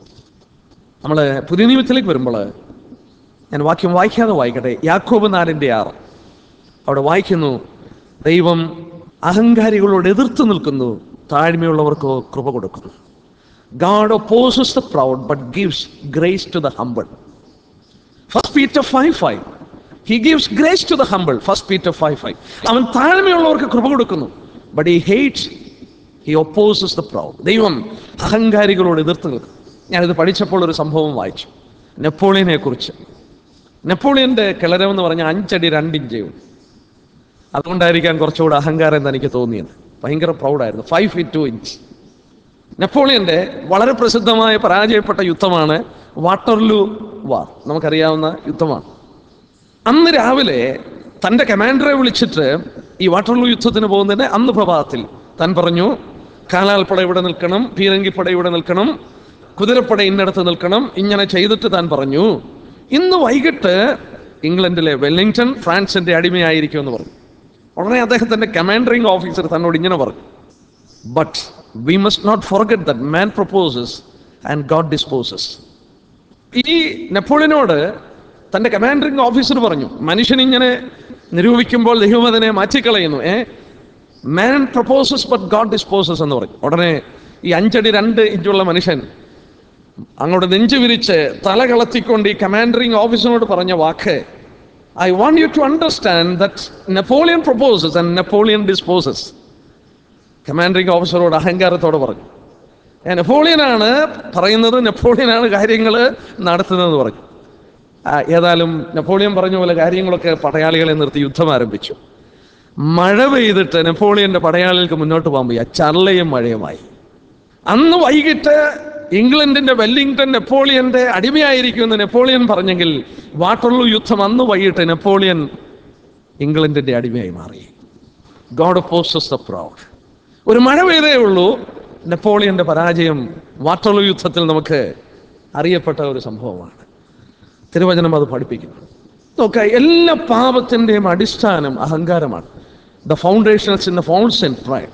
നമ്മൾ പുതിയ നിയമത്തിലേക്ക് വരുമ്പോൾ ഞാൻ വാക്യം വായിക്കാതെ വായിക്കട്ടെ യാക്കോബ് നാലിൻ്റെ ആറ് അവിടെ വായിക്കുന്നു ദൈവം അഹങ്കാരികളോട് എതിർത്ത് നിൽക്കുന്നു താഴ്മയുള്ളവർക്ക് കൃപ കൊടുക്കുന്നു God opposes the proud but gives grace to the humble first Peter five five he gives grace to the humble first Peter five five അവൻ താഴ്മയുള്ളവർക്ക് കൃപ കൊടുക്കുന്നു but he hates he opposes the proud ദൈവം അഹങ്കാരികളോട് എതിർത്ത് നിൽക്കും ഞാനിത് പഠിച്ചപ്പോൾ ഒരു സംഭവം വായിച്ചു നെപ്പോളിയനെ കുറിച്ച് നെപ്പോളിയന്റെ കിളരം എന്ന് പറഞ്ഞാൽ അഞ്ചടി രണ്ടിഞ്ചേ ഉള്ളൂ അതുകൊണ്ടായിരിക്കാം കുറച്ചുകൂടെ അഹങ്കാരം എന്ന് എനിക്ക് തോന്നിയത് ഭയങ്കര പ്രൗഡായിരുന്നു ഫൈവ് ഫീറ്റ് ടു ഇഞ്ച് നെപ്പോളിയന്റെ വളരെ പ്രസിദ്ധമായ പരാജയപ്പെട്ട യുദ്ധമാണ് വാട്ടർലൂ വാർ നമുക്കറിയാവുന്ന യുദ്ധമാണ് അന്ന് രാവിലെ തൻ്റെ കമാൻഡറെ വിളിച്ചിട്ട് ഈ വാട്ടർലൂ യുദ്ധത്തിന് പോകുന്നതിന് അന്ന് പ്രഭാതത്തിൽ താൻ പറഞ്ഞു കാലാൽപ്പട ഇവിടെ നിൽക്കണം പീരങ്കിപ്പട ഇവിടെ നിൽക്കണം കുതിരപ്പട ഇന്നടത്ത് നിൽക്കണം ഇങ്ങനെ ചെയ്തിട്ട് താൻ പറഞ്ഞു ഇന്ന് വൈകിട്ട് ഇംഗ്ലണ്ടിലെ വെല്ലിംഗ്ടൺ ഫ്രാൻസിന്റെ അടിമയായിരിക്കും എന്ന് പറഞ്ഞു ഉടനെ അദ്ദേഹത്തിന്റെ കമാൻഡറിംഗ് ഓഫീസർ തന്നോട് ഇങ്ങനെ പറഞ്ഞു but we must not forget that man proposes and God disposes ഈ നെപ്പോളിയനോട് തന്റെ കമാൻഡറിംഗ് ഓഫീസർ പറഞ്ഞു മനുഷ്യൻ ഇങ്ങനെ നിരൂപിക്കുമ്പോൾ ദൈവം അതിനെ മാറ്റിക്കളയുന്നു a man proposes but God disposes എന്ന് പറഞ്ഞു ഉടനെ ഈ അഞ്ചടി രണ്ട് ഇഞ്ചുള്ള മനുഷ്യൻ അങ്ങോട്ട് നെഞ്ചു വിരിച്ച് തല കളത്തിക്കൊണ്ട് ഈ കമാൻഡറിംഗ് ഓഫീസറിനോട് പറഞ്ഞ വാക്ക് I want you to understand that Napoleon proposes and Napoleon disposes commanding ഓഫീസറോട് അഹങ്കാരത്തോടെ പറഞ്ഞു ഏ, നെപ്പോളിയനാണ് പറയുന്നത് നെപ്പോളിയനാണ് കാര്യങ്ങൾ നടത്തുന്നതെന്ന് പറഞ്ഞു ആ, ഏതായാലും നെപ്പോളിയൻ പറഞ്ഞ പോലെ കാര്യങ്ങളൊക്കെ പടയാളികളെ നിർത്തി യുദ്ധം ആരംഭിച്ചു മഴ പെയ്തിട്ട് നെപ്പോളിയന്റെ പടയാളികൾക്ക് മുന്നോട്ട് പോകാൻ വയ്യ ചള്ളയും മഴയുമായി അന്ന് വൈകിട്ട് ഇംഗ്ലണ്ടിന്റെ വെല്ലിംഗ്ടൺ നെപ്പോളിയന്റെ അടിമയായിരിക്കുമെന്ന് നെപ്പോളിയൻ പറഞ്ഞെങ്കിൽ വാട്ടർലൂ യുദ്ധം അന്ന് വൈകിട്ട് നെപ്പോളിയൻ ഇംഗ്ലണ്ടിന്റെ അടിമയായി മാറി ഗോഡ് ഓപ്പോസസ് ദ പ്രൗഡ് ഒരു മഴ പെയ്തേ ഉള്ളൂ നെപ്പോളിയന്റെ പരാജയം വാട്ടർലൂ യുദ്ധത്തിൽ നമുക്ക് അറിയപ്പെട്ട ഒരു സംഭവമാണ് തിരുവചനം അത് പഠിപ്പിക്കുന്നു നോക്ക എല്ലാ പാപത്തിൻ്റെയും അടിസ്ഥാനം അഹങ്കാരമാണ് the foundations in the falls and pride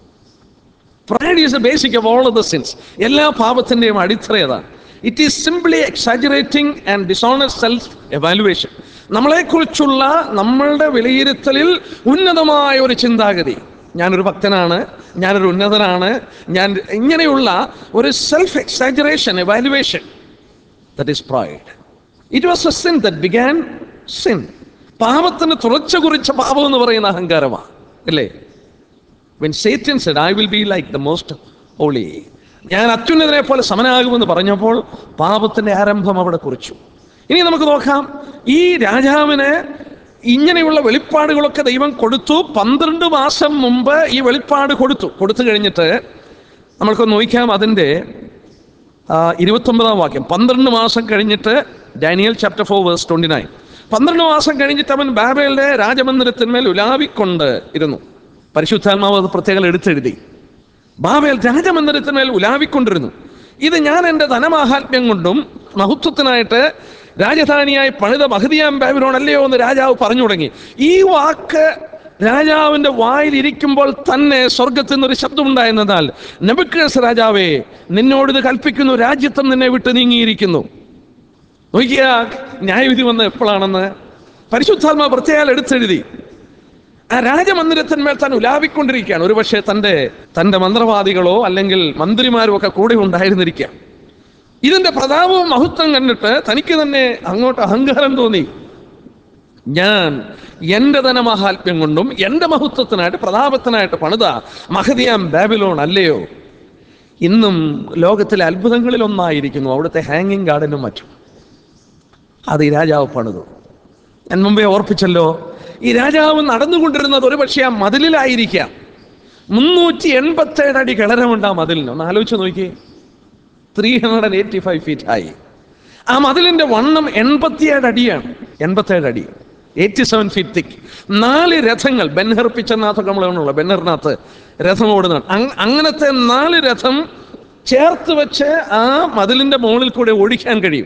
pride is a basic of all of the sins എല്ലാ പാപത്തിൻ്റെയും അടിത്തറ അതാണ് it is simply exaggerating and dishonour self evaluation നമ്മളെക്കുറിച്ചുള്ള നമ്മളുടെ വിലയിരുത്തലിൽ ഉന്നതമായ ഒരു ചിന്താഗതി ഞാനൊരു ഭക്തനാണ് ഞാനൊരു ഉന്നതനാണ് ഞാൻ ഇങ്ങനെയുള്ള ഒരു self exaggeration evaluation that is pride it was a sin that began sin പാപത്തിന് തുറച്ച കുറിച്ച പാപം എന്ന് പറയുന്ന അഹങ്കാരമാണ് അല്ലേ when Satan said I will be like the most holy ഞാൻ അത്യുന്നതനെ പോലെ സമനാകുമെന്ന് പറഞ്ഞപ്പോൾ പാപത്തിന്റെ ആരംഭം അവിടെ കുറിച്ചു ഇനി നമുക്ക് നോക്കാം ഈ രാജാവിന് ഇങ്ങനെയുള്ള വെളിപ്പാടുകളൊക്കെ ദൈവം കൊടുത്തു പന്ത്രണ്ട് മാസം മുമ്പ് ഈ വെളിപ്പാട് കൊടുത്തു കൊടുത്തു കഴിഞ്ഞിട്ട് നമ്മൾക്ക് നോക്കാം അതിൻ്റെ ആ, ഇരുപത്തൊമ്പതാം വാക്യം പന്ത്രണ്ട് മാസം കഴിഞ്ഞിട്ട് Daniel chapter four verse twenty nine പന്ത്രണ്ട് മാസം കഴിഞ്ഞിട്ട് അവൻ ബാബേലിന്റെ രാജമന്ദിരത്തിന്മേൽ ഉലാവിക്കൊണ്ട് ഇരുന്നു പരിശുദ്ധാത്മാവ് അത് പ്രത്യേകം എടുത്തെഴുതി ബാബേൽ രാജമന്ദിരത്തിന്മേൽ ഉലാവിക്കൊണ്ടിരുന്നു ഇത് ഞാൻ എൻ്റെ ധനമാഹാത്മ്യം കൊണ്ടും മഹത്വത്തിനായിട്ട് രാജധാനിയായി പണിത മഹതിയാം ബാബിലോൺ അല്ലയോ എന്ന് രാജാവ് പറഞ്ഞു തുടങ്ങി ഈ വാക്ക് രാജാവിന്റെ വായിൽ ഇരിക്കുമ്പോൾ തന്നെ സ്വർഗത്തിൽ നിന്നൊരു ശബ്ദമുണ്ടായിരുന്നതാൽ നബുക്കേസ് രാജാവേ നിന്നോട് ഇത് കൽപ്പിക്കുന്നു രാജ്യത്വം നിന്നെ വിട്ട് നീങ്ങിയിരിക്കുന്നു നോക്കിയ ന്യായവിധി വന്ന എപ്പോഴാണെന്ന് പരിശുദ്ധാത്മാ പ്രത്യേകം എടുത്തെഴുതി ആ രാജമന്ദിരത്തിന്മേൽ താൻ ഉലാവിക്കൊണ്ടിരിക്കുകയാണ് ഒരുപക്ഷെ തൻ്റെ തൻ്റെ മന്ത്രവാദികളോ അല്ലെങ്കിൽ മന്ത്രിമാരും ഒക്കെ കൂടെ ഉണ്ടായിരുന്നിരിക്കാം ഇതിന്റെ പ്രതാപവും മഹത്വം കണ്ടിട്ട് തനിക്ക് തന്നെ അങ്ങോട്ട് അഹങ്കാരം തോന്നി ഞാൻ എൻ്റെ ധനമഹാത്മ്യം കൊണ്ടും എൻ്റെ മഹത്വത്തിനായിട്ട് പ്രതാപത്തിനായിട്ട് പണിത മഹതിയാം ബാബിലോൺ അല്ലയോ ഇന്നും ലോകത്തിലെ അത്ഭുതങ്ങളിൽ ഒന്നായിരിക്കുന്നു അവിടുത്തെ ഹാങ്ങിങ് ഗാർഡനും മറ്റും അത് ഈ രാജാവ് പണിതു ഞാൻ മുമ്പേ ഓർപ്പിച്ചല്ലോ ഈ രാജാവ് നടന്നുകൊണ്ടിരുന്നത് ഒരു പക്ഷേ ആ മതിലിലായിരിക്കാം മുന്നൂറ്റി എൺപത്തേഴ് അടി കിളരമുണ്ട് ആ മതിലിന് ഒന്ന് ആലോചിച്ച് നോക്കിയേ three hundred and eighty five feet ആയി ആ മതിലിന്റെ വണ്ണം എൺപത്തിയേഴ് അടിയാണ് എൺപത്തേഴ് അടി എയ്റ്റി സെവൻ ഫീറ്റ് തിക്ക് നാല് രഥങ്ങൾ ബെൻഹർ പിച്ചറിനകത്തൊക്കെ നമ്മൾ കാണുള്ളൂ ബെന്നറിനകത്ത് രഥം ഓടുന്നതാണ് അങ്- അങ്ങനത്തെ നാല് രഥം ചേർത്ത് വെച്ച് ആ മതിലിന്റെ മുകളിൽ കൂടെ ഓടിക്കാൻ കഴിയും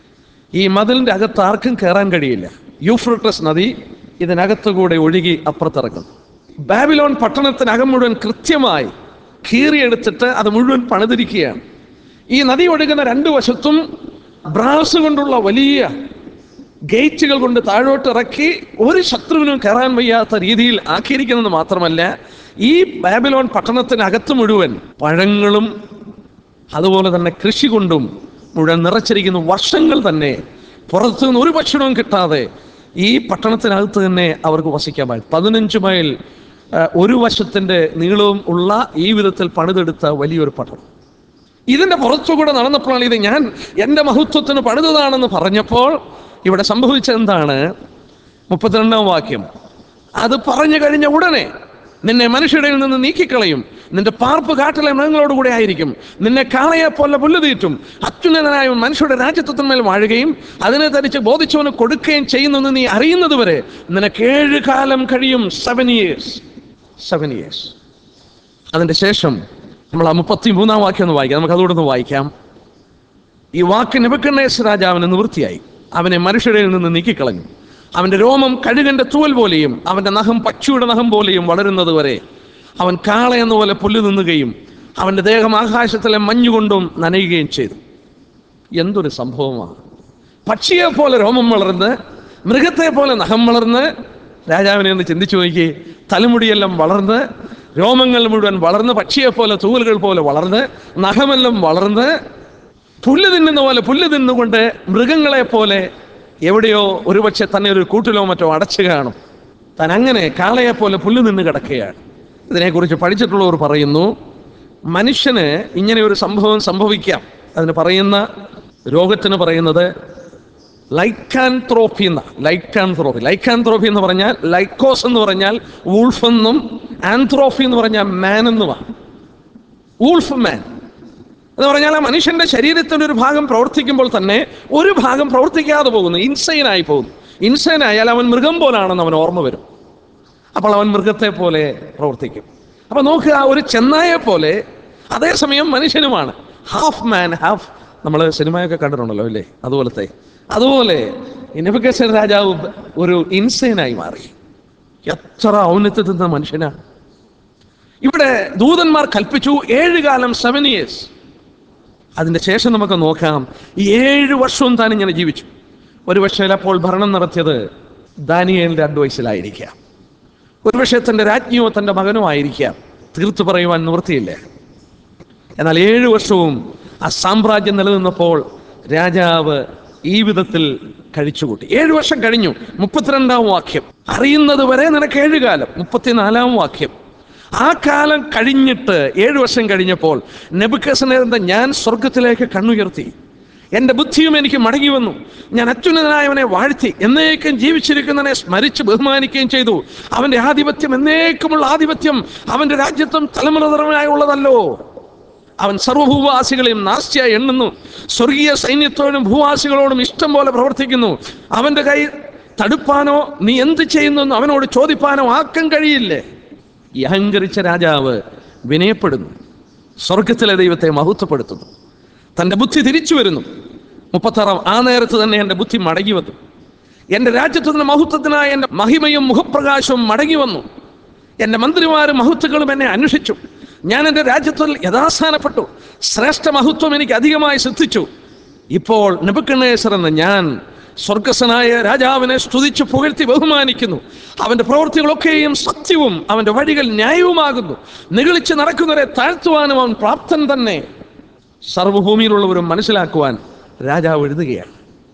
ഈ മതിലിന്റെ അകത്ത് ആർക്കും കയറാൻ കഴിയില്ല യൂഫ്രട്ടസ് നദി ഇതിനകത്ത് കൂടെ ഒഴുകി അപ്പുറത്തിറക്കും ബാബിലോൺ പട്ടണത്തിനകം മുഴുവൻ കൃത്യമായി കീറിയെടുത്തിട്ട് അത് മുഴുവൻ പണിതിരിക്കുകയാണ് ഈ നദി ഒഴുകുന്ന രണ്ടു വശത്തും ബ്രാസ് കൊണ്ടുള്ള വലിയ ഗേറ്റുകൾ കൊണ്ട് താഴോട്ട് ഇറക്കി ഒരു ശത്രുവിനും കയറാൻ വയ്യാത്ത രീതിയിൽ ആക്കിയിരിക്കുന്നത് മാത്രമല്ല ഈ ബാബിലോൺ പട്ടണത്തിനകത്ത് മുഴുവൻ പഴങ്ങളും അതുപോലെ തന്നെ കൃഷി കൊണ്ടും മുഴുവൻ നിറച്ചിരിക്കുന്ന വർഷങ്ങൾ തന്നെ പുറത്തു നിന്ന് ഒരു ഭക്ഷണവും കിട്ടാതെ ഈ പട്ടണത്തിനകത്ത് തന്നെ അവർക്ക് വസിക്കാൻ പറ്റും പതിനഞ്ച് മൈൽ ആ, ഒരു വശത്തിന്റെ നീളവും ഉള്ള ഈ വിധത്തിൽ പണിതെടുത്ത വലിയൊരു പട്ടണം ഇതിന്റെ പുറത്തുകൂടെ നടന്നപ്പോഴാണ് ഇത് ഞാൻ എൻ്റെ മഹത്വത്തിന് പണിതതാണെന്ന് പറഞ്ഞപ്പോൾ ഇവിടെ സംഭവിച്ചത് എന്താണ് മുപ്പത്തിരണ്ടാം വാക്യം അത് പറഞ്ഞു കഴിഞ്ഞ ഉടനെ നിന്നെ മനുഷ്യരുടെ നിന്ന് നീക്കിക്കളയും നിന്റെ പാർപ്പ് കാട്ടിലെ മൃഗങ്ങളോട് കൂടെ ആയിരിക്കും നിന്നെ കാളയെ പോലെ പുല്ല് തീറ്റും അത്യുന്നതനായ മനുഷ്യരുടെ രാജ്യത്വത്തിന്മേൽ വാഴുകയും അതിനെ ധരിച്ച് ബോധിച്ചവന് കൊടുക്കുകയും ചെയ്യുന്നെന്ന് നീ അറിയുന്നത് വരെ നിനക്ക് ഏഴ് കാലം കഴിയും സെവൻ ഇയേഴ്സ് സെവൻ ഇയേഴ്സ് അതിന്റെ ശേഷം നമ്മൾ ആ മുപ്പത്തി മൂന്നാം വാക്യം ഒന്ന് വായിക്കാം നമുക്ക് അതുകൂടെ ഒന്ന് വായിക്കാം ഈ വാക്ക് നെബുക്കണ്ണേസ് രാജാവിന് നിവൃത്തിയായി അവനെ മനുഷ്യരിൽ നിന്ന് നീക്കിക്കളഞ്ഞു അവന്റെ രോമം കഴുകന്റെ തൂവൽ പോലെയും അവന്റെ നഖം പക്ഷിയുടെ നഖം പോലെയും വളരുന്നത് വരെ അവൻ കാള എന്ന പോലെ പുല്ല് നിന്നുകയും അവന്റെ ദേഹം ആകാശത്തിലെ മഞ്ഞുകൊണ്ടും നനയുകയും ചെയ്തു എന്തൊരു സംഭവമാണ് പക്ഷിയെ പോലെ രോമം വളർന്ന് മൃഗത്തെ പോലെ നഖം വളർന്ന് രാജാവിനെ ഒന്ന് ചിന്തിച്ചു നോക്കി തലമുടിയെല്ലാം വളർന്ന് രോമങ്ങൾ മുഴുവൻ വളർന്ന് പക്ഷിയെ പോലെ തൂവലുകൾ പോലെ വളർന്ന് നഖമെല്ലാം വളർന്ന് പുല്ല് തിന്നുന്ന പോലെ പുല്ല് തിന്നുകൊണ്ട് മൃഗങ്ങളെ പോലെ എവിടെയോ ഒരുപക്ഷെ തന്നെ ഒരു കൂട്ടിലോ മറ്റോ അടച്ചു കാണും താൻ അങ്ങനെ കാളയെ പോലെ പുല്ല് നിന്ന് കിടക്കുകയാണ് ഇതിനെക്കുറിച്ച് പഠിച്ചിട്ടുള്ളവർ പറയുന്നു മനുഷ്യന് ഇങ്ങനെ ഒരു സംഭവം സംഭവിക്കാം അതിന് പറയുന്ന രോഗത്തിന് പറയുന്നത് ലൈക്കാൻത്രോഫി എന്ന ലൈക്കാൻത്രോഫി ലൈക്കാൻത്രോഫി എന്ന് പറഞ്ഞാൽ ലൈക്കോസ് എന്ന് പറഞ്ഞാൽ വൂൾഫ് എന്നും ആന്ത്രോഫി എന്ന് പറഞ്ഞാൽ മാൻ എന്നുമാണ് വൂൾഫ് മാൻ എന്ന് പറഞ്ഞാൽ ആ മനുഷ്യന്റെ ശരീരത്തിന്റെ ഒരു ഭാഗം പ്രവർത്തിക്കുമ്പോൾ തന്നെ ഒരു ഭാഗം പ്രവർത്തിക്കാതെ പോകുന്നു ഇൻസൈൻ ആയി പോകുന്നു ഇൻസൈൻ ആയാൽ അവൻ മൃഗം പോലാണെന്ന് അവൻ ഓർമ്മ വരും അപ്പോൾ അവൻ മൃഗത്തെ പോലെ പ്രവർത്തിക്കും അപ്പൊ നോക്കുക ഒരു ചെന്നായെ പോലെ അതേസമയം മനുഷ്യനുമാണ് ഹാഫ് മാൻ ഹാഫ് നമ്മൾ സിനിമയൊക്കെ കണ്ടിട്ടുണ്ടല്ലോ അല്ലേ അതുപോലത്തെ അതുപോലെ ഇനഫിക്കേഷൻ രാജാവ് ഒരു ഇൻസൈനായി മാറി എത്ര ഔന്നത്യത്തിൽ നിന്ന മനുഷ്യനാണ് ഇവിടെ ദൂതന്മാർ കൽപ്പിച്ചു ഏഴ് കാലം സെവൻ ഇയേഴ്സ് അതിന്റെ ശേഷം നമുക്ക് നോക്കാം ഈ ഏഴ് വർഷവും താൻ ഇങ്ങനെ ജീവിച്ചു ഒരു പക്ഷേ അപ്പോൾ ഭരണം നടത്തിയത് ദാനിയേലിന്റെ അഡ്വൈസിലായിരിക്കാം ഒരുപക്ഷെ തന്റെ രാജ്ഞിയോ തന്റെ മകനോ ആയിരിക്കാം തീർത്തു പറയുവാൻ നിവൃത്തിയില്ല എന്നാൽ ഏഴു വർഷവും ആ സാമ്രാജ്യം നിലനിന്നപ്പോൾ രാജാവ് ഈ വിധത്തിൽ കഴിച്ചുകൂട്ടി ഏഴു വർഷം കഴിഞ്ഞു മുപ്പത്തിരണ്ടാം വാക്യം അറിയുന്നത് വരെ നിനക്ക് ഏഴു കാലം മുപ്പത്തിനാലാം വാക്യം ആ കാലം കഴിഞ്ഞിട്ട് ഏഴു വർഷം കഴിഞ്ഞപ്പോൾ നെബുക്കസനെന്ന ഞാൻ സ്വർഗത്തിലേക്ക് കണ്ണുയർത്തി എൻ്റെ ബുദ്ധിയും എനിക്ക് മടങ്ങി വന്നു ഞാൻ അത്യുന്നതനായവനെ വാഴ്ത്തി എന്നേക്കും ജീവിച്ചിരിക്കുന്നവനെ സ്മരിച്ച് ബഹുമാനിക്കുകയും ചെയ്തു അവൻ്റെ ആധിപത്യം എന്നേക്കുമുള്ള ആധിപത്യം അവൻ്റെ രാജ്യത്വം തലമുറ തലമുറയായുള്ളതല്ലോ അവൻ സർവ്വഭൂവാസികളെയും നാസ്തിയായി എണ്ണുന്നു സ്വർഗീയ സൈന്യത്തോടും ഭൂവാസികളോടും ഇഷ്ടം പോലെ പ്രവർത്തിക്കുന്നു അവൻ്റെ കൈ തടുപ്പാനോ നീ എന്ത് ചെയ്യുന്നു എന്ന് അവനോട് ചോദിപ്പാനോ ആക്കം കഴിയില്ലേ ഈ അഹങ്കരിച്ച രാജാവ് വിനയപ്പെടുന്നു സ്വർഗത്തിലെ ദൈവത്തെ മഹത്വപ്പെടുത്തുന്നു തൻ്റെ ബുദ്ധി തിരിച്ചു വരുന്നു മുപ്പത്താറാം ആ നേരത്ത് തന്നെ എൻ്റെ ബുദ്ധി മടങ്ങി വന്നു എൻ്റെ രാജ്യത്വത്തിന് മഹത്വത്തിനായ എൻ്റെ മഹിമയും മുഖപ്രകാശവും മടങ്ങി വന്നു എൻ്റെ മന്ത്രിമാരും മഹത്വങ്ങളും എന്നെ അന്വേഷിച്ചു ഞാൻ എൻ്റെ രാജ്യത്തിൽ യഥാസ്ഥാനപ്പെട്ടു ശ്രേഷ്ഠ മഹത്വം എനിക്ക് അധികമായി ശ്രദ്ധിച്ചു ഇപ്പോൾ നെബുക്കണ്ണേശ്വർ എന്ന ഞാൻ സ്വർഗസ്വനായ രാജാവിനെ സ്തുതിച്ച് പുകഴ്ത്തി ബഹുമാനിക്കുന്നു അവൻ്റെ പ്രവൃത്തികളൊക്കെയും സത്യവും അവൻ്റെ വഴികൾ ന്യായവുമാകുന്നു നിഗളിച്ച് നടക്കുന്നവരെ താഴ്ത്തുവാനും അവൻ പ്രാപ്തൻ തന്നെ സർവഭൂമിയിലുള്ളവരും മനസ്സിലാക്കുവാൻ രാജാവ് എഴുതുകയാണ്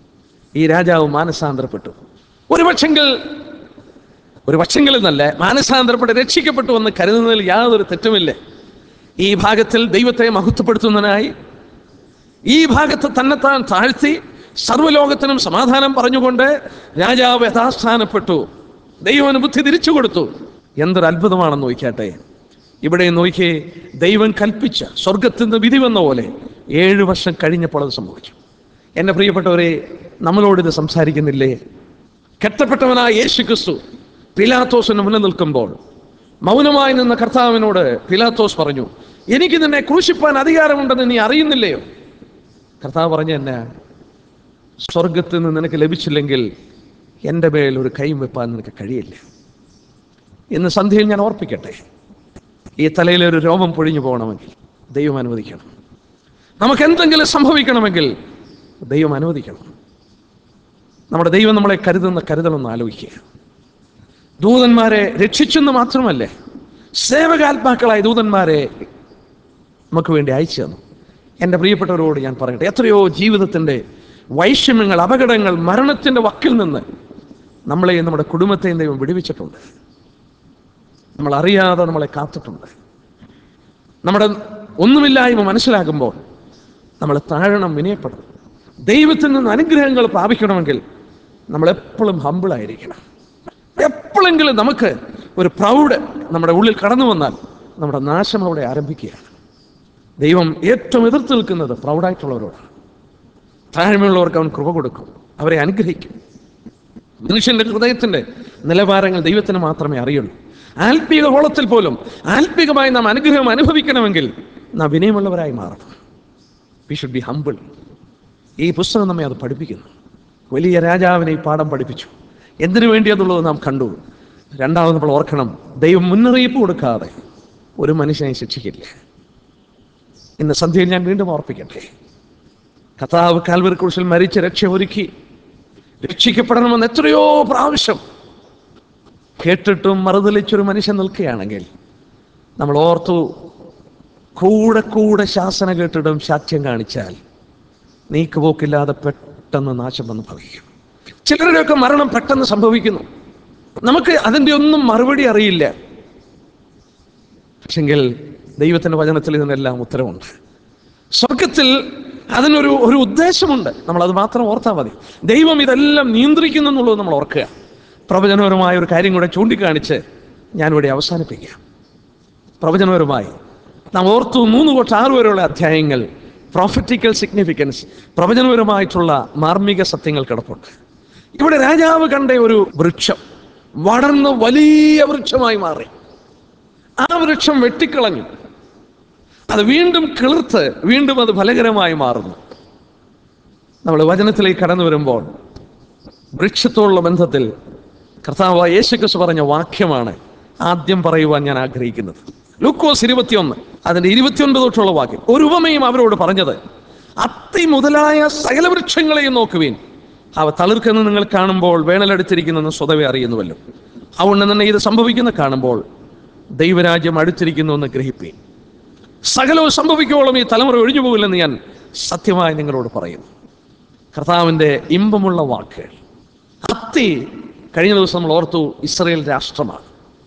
ഈ രാജാവ് മാനസാന്തരപ്പെട്ടു ഒരു പക്ഷെങ്കിൽ ഒരു പക്ഷെങ്കിൽ എന്നല്ല മാനസാന്തരപ്പെട്ട് രക്ഷിക്കപ്പെട്ടു എന്ന് കരുതുന്നതിൽ യാതൊരു തെറ്റുമില്ല ഈ ഭാഗത്തിൽ ദൈവത്തെ മഹത്വപ്പെടുത്തുന്നതിനായി ഈ ഭാഗത്ത് തന്നെത്താൻ താഴ്ത്തി സർവ്വലോകത്തിനും സമാധാനം പറഞ്ഞുകൊണ്ട് രാജാവ് യഥാസ്ഥാനപ്പെട്ടു ദൈവന് ബുദ്ധി തിരിച്ചു കൊടുത്തു എന്തൊരു അത്ഭുതമാണെന്ന് നോക്കിയാട്ടെ ഇവിടെ നോക്കി ദൈവം കൽപ്പിച്ച സ്വർഗത്തിൽ നിന്ന് വിധി വന്ന പോലെ ഏഴു വർഷം കഴിഞ്ഞപ്പോൾ അത് സംഭവിച്ചു എൻ്റെ പ്രിയപ്പെട്ടവരെ നമ്മളോട് ഇത് സംസാരിക്കുന്നില്ലേ കെട്ടപ്പെട്ടവനായ യേശു ക്രിസ്തു പിലാത്തോസിന് മുന്നിൽ നിൽക്കുമ്പോൾ മൗനമായി നിന്ന കർത്താവിനോട് പിലാത്തോസ് പറഞ്ഞു എനിക്ക് നിന്നെ ക്രൂശിപ്പാൻ അധികാരമുണ്ടെന്ന് നീ അറിയുന്നില്ലയോ കർത്താവ് പറഞ്ഞു എന്നെ സ്വർഗത്തിൽ നിന്ന് നിനക്ക് ലഭിച്ചില്ലെങ്കിൽ എൻ്റെ മേൽ ഒരു കൈയും വെപ്പാൻ നിനക്ക് കഴിയില്ല ഇന്ന് സന്ധ്യയിൽ ഞാൻ ഓർപ്പിക്കട്ടെ ഈ തലയിലെ ഒരു രോമം പൊഴിഞ്ഞു പോകണമെങ്കിൽ ദൈവം അനുവദിക്കണം നമുക്ക് എന്തെങ്കിലും സംഭവിക്കണമെങ്കിൽ ദൈവം അനുവദിക്കണം നമ്മുടെ ദൈവം നമ്മളെ കരുതുന്ന കരുതണമെന്ന് ആലോചിക്കുക ദൂതന്മാരെ രക്ഷിച്ചെന്ന് മാത്രമല്ലേ സേവകാത്മാക്കളായ ദൂതന്മാരെ നമുക്ക് വേണ്ടി അയച്ചു തന്നു എൻ്റെ പ്രിയപ്പെട്ടവരോട് ഞാൻ പറയട്ടെ എത്രയോ ജീവിതത്തിൻ്റെ വൈഷമ്യങ്ങൾ അപകടങ്ങൾ മരണത്തിൻ്റെ വക്കിൽ നിന്ന് നമ്മളെയും നമ്മുടെ കുടുംബത്തെയും ദൈവം വിടുവിച്ചിട്ടുണ്ട് നമ്മൾ അറിയാതെ നമ്മളെ കാത്തിട്ടുണ്ട് നമ്മുടെ ഒന്നുമില്ലായ്മ മനസ്സിലാകുമ്പോൾ നമ്മൾ താഴണം വിനയപ്പെടണം ദൈവത്തിൽ നിന്ന് അനുഗ്രഹങ്ങൾ പ്രാപിക്കണമെങ്കിൽ നമ്മൾ എപ്പോഴും ഹമ്പിളായിരിക്കണം എപ്പോഴെങ്കിലും നമുക്ക് ഒരു പ്രൗഡ് നമ്മുടെ ഉള്ളിൽ കടന്നു വന്നാൽ നമ്മുടെ നാശം അവിടെ ആരംഭിക്കുകയാണ് ദൈവം ഏറ്റവും എതിർത്ത് നിൽക്കുന്നത് പ്രൗഡായിട്ടുള്ളവരോടാണ് താഴ്മയുള്ളവർക്ക് അവൻ കൃപ കൊടുക്കും അവരെ അനുഗ്രഹിക്കും മനുഷ്യന്റെ ഹൃദയത്തിന്റെ നിലവാരങ്ങൾ ദൈവത്തിന് മാത്രമേ അറിയുള്ളൂ ആത്മീക ഓളത്തിൽ പോലും ആത്മീകമായി നാം അനുഗ്രഹം അനുഭവിക്കണമെങ്കിൽ നാം വിനയമുള്ളവരായി മാറണം വി ഷുഡ് ബി ഹമ്പിൾ ഈ പുസ്തകം നമ്മെ അത് പഠിപ്പിക്കുന്നു വലിയ രാജാവിനെ ഈ പാഠം പഠിപ്പിച്ചു എന്തിനു വേണ്ടി എന്നുള്ളത് നാം കണ്ടു രണ്ടാമത് നമ്മൾ ഓർക്കണം ദൈവം മുന്നറിയിപ്പ് കൊടുക്കാതെ ഒരു മനുഷ്യനെ ശിക്ഷിക്കില്ല ഇന്ന് സന്ധ്യയിൽ ഞാൻ വീണ്ടും ഓർപ്പിക്കട്ടെ കർത്താവ് കാൽവരി കുറിച്ചിൽ മരിച്ച് രക്ഷ ഒരുക്കി രക്ഷിക്കപ്പെടണമെന്ന് എത്രയോ പ്രാവശ്യം കേട്ടിട്ടും മറുതലിച്ചൊരു മനുഷ്യൻ നിൽക്കുകയാണെങ്കിൽ നമ്മൾ ഓർത്തു കൂടെ കൂടെ ശാസന കേട്ടിട്ടും സാക്ഷ്യം കാണിച്ചാൽ നീക്കുപോക്കില്ലാതെ പെട്ടെന്ന് നാശം വന്ന് ഭവിക്കും ചിലരുടെയൊക്കെ മരണം പെട്ടെന്ന് സംഭവിക്കുന്നു നമുക്ക് അതിൻ്റെ ഒന്നും മറുപടി അറിയില്ല പക്ഷെങ്കിൽ ദൈവത്തിൻ്റെ വചനത്തിൽ ഇതിനെല്ലാം ഉത്തരവുണ്ട് സ്വർഗത്തിൽ അതിനൊരു ഒരു ഉദ്ദേശമുണ്ട് നമ്മൾ അത് മാത്രം ഓർത്താൽ മതി ദൈവം ഇതെല്ലാം നിയന്ത്രിക്കുന്നു എന്നുള്ളത് നമ്മൾ ഓർക്കുക പ്രവചനപരമായ ഒരു കാര്യം കൂടെ ചൂണ്ടിക്കാണിച്ച് ഞാനിവിടെ അവസാനിപ്പിക്കാം പ്രവചനപരമായി നാം ഓർത്തു മൂന്ന് തൊട്ട് ആറ് വരെയുള്ള അധ്യായങ്ങൾ പ്രോഫറ്റിക്കൽ സിഗ്നിഫിക്കൻസ് പ്രവചനപരമായിട്ടുള്ള മാർമിക സത്യങ്ങൾ കിടപ്പുണ്ട് ഇവിടെ രാജാവ് കണ്ട ഒരു വൃക്ഷം വളർന്ന് വലിയ വൃക്ഷമായി മാറി ആ വൃക്ഷം വെട്ടിക്കളഞ്ഞു അത് വീണ്ടും കിളിർത്ത് വീണ്ടും അത് ഫലകരമായി മാറുന്നു നമ്മൾ വചനത്തിലേക്ക് കടന്നു വരുമ്പോൾ വൃക്ഷത്തോടുള്ള ബന്ധത്തിൽ കർത്താവ് യേശുക്രിസ്തു പറഞ്ഞ വാക്യമാണ് ആദ്യം പറയുവാൻ ഞാൻ ആഗ്രഹിക്കുന്നത് ലൂക്കോസ് ഇരുപത്തിയൊന്ന് അതിന്റെ ഇരുപത്തിയൊൻപത് തൊട്ടുള്ള വാക്യം ഒരു ഉപമയും അവരോട് പറഞ്ഞത് അത്തി മുതലായ സകല വൃക്ഷങ്ങളെയും നോക്കുവീൻ അവ തളിർക്കുന്ന നിങ്ങൾ കാണുമ്പോൾ വേണലടുത്തിരിക്കുന്നെന്ന് സ്വതവേ അറിയുന്നുവല്ലോ അതുകൊണ്ട് തന്നെ ഇത് സംഭവിക്കുന്ന കാണുമ്പോൾ ദൈവരാജ്യം അടുത്തിരിക്കുന്നു എന്ന് ഗ്രഹിപ്പീൻ സകലവും സംഭവിക്കോളം ഈ തലമുറ ഒഴിഞ്ഞു പോകില്ലെന്ന് ഞാൻ സത്യമായി നിങ്ങളോട് പറയുന്നു കർത്താവിൻ്റെ ഇമ്പമുള്ള വാക്കുകൾ അത്തി കഴിഞ്ഞ ദിവസം നമ്മൾ ഓർത്തു ഇസ്രയേൽ രാഷ്ട്രമാണ്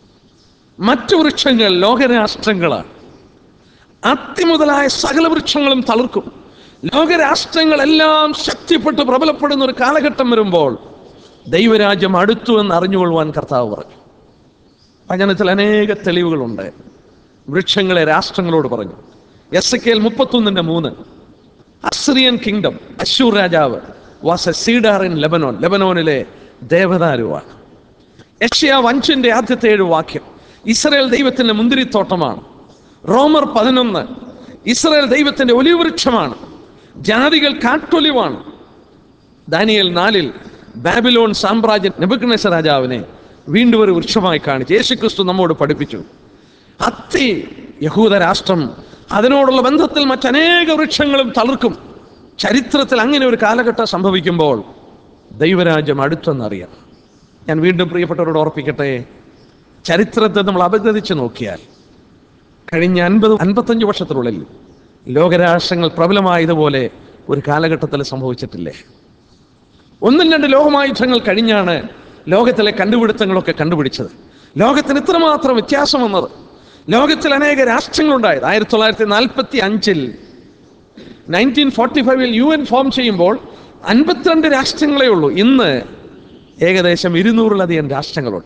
മറ്റു വൃക്ഷങ്ങൾ ലോകരാഷ്ട്രങ്ങളാണ് അത്തി മുതലായ സകല വൃക്ഷങ്ങളും തളിർക്കും ലോകരാഷ്ട്രങ്ങളെല്ലാം ശക്തിപ്പെട്ട് പ്രബലപ്പെടുന്ന ഒരു കാലഘട്ടം വരുമ്പോൾ ദൈവരാജ്യം അടുത്തു എന്ന് അറിഞ്ഞുകൊള്ളുവാൻ കർത്താവ് പറഞ്ഞു വചനത്തിൽ അനേക തെളിവുകളുണ്ട് വൃക്ഷങ്ങളെ രാഷ്ട്രങ്ങളോട് പറഞ്ഞു എസ് കെ എൽ മുപ്പത്തൊന്നിന്റെ മൂന്ന് അസ്രിയൻ കിങ്ഡം അശൂർ രാജാവ് was a cedar in Lebanon ലെബനോനിലെ ദേവദാരുവാണ് യഷ്യ അഞ്ചിന്റെ ആദ്യത്തെ ഏഴ് വാക്യം ഇസ്രയേൽ ദൈവത്തിന്റെ മുന്തിരിത്തോട്ടമാണ് റോമർ പതിനൊന്ന് ഇസ്രയേൽ ദൈവത്തിന്റെ ഒലിവ് വൃക്ഷമാണ് ജാതികൾ കാട്ടൊലിവാണ് ദാനിയൽ നാലിൽ ബാബിലോൺ സാമ്രാജ്യം നെബുക്കണേസ രാജാവിനെ വീണ്ടും ഒരു വൃക്ഷമായി കാണിച്ചു യേശുക്രിസ്തു നമ്മോട് പഠിപ്പിച്ചു അത്തി യഹൂദ രാഷ്ട്രം അതിനോടുള്ള ബന്ധത്തിൽ മറ്റനേക വൃക്ഷങ്ങളും തളിർക്കും ചരിത്രത്തിൽ അങ്ങനെ ഒരു കാലഘട്ടം സംഭവിക്കുമ്പോൾ ദൈവരാജ്യം അടുത്തെന്നറിയാം ഞാൻ വീണ്ടും പ്രിയപ്പെട്ടവരോട് ഓർപ്പിക്കട്ടെ ചരിത്രത്തെ നമ്മൾ അപഗ്രഥിച്ച് നോക്കിയാൽ കഴിഞ്ഞ അൻപത് അൻപത്തഞ്ച് വർഷത്തിനുള്ളിൽ ലോകരാഷ്ട്രങ്ങൾ പ്രബലമായതുപോലെ ഒരു കാലഘട്ടത്തിൽ സംഭവിച്ചിട്ടില്ലേ ഒന്നും രണ്ട് ലോകമായുധങ്ങൾ കഴിഞ്ഞാണ് ലോകത്തിലെ കണ്ടുപിടുത്തങ്ങളൊക്കെ കണ്ടുപിടിച്ചത് ലോകത്തിന് ഇത്രമാത്രം വ്യത്യാസം വന്നത് ലോകത്തിൽ അനേക രാഷ്ട്രങ്ങളുണ്ടായത് ആയിരത്തി തൊള്ളായിരത്തി നാൽപ്പത്തി അഞ്ചിൽ നയൻറ്റീൻ ഫോർട്ടി ഫൈവിൽ യു എൻ ഫോം ചെയ്യുമ്പോൾ അൻപത്തിരണ്ട് രാഷ്ട്രങ്ങളേ ഉള്ളൂ ഇന്ന് ഏകദേശം ഇരുന്നൂറിലധികം രാഷ്ട്രങ്ങളുണ്ട്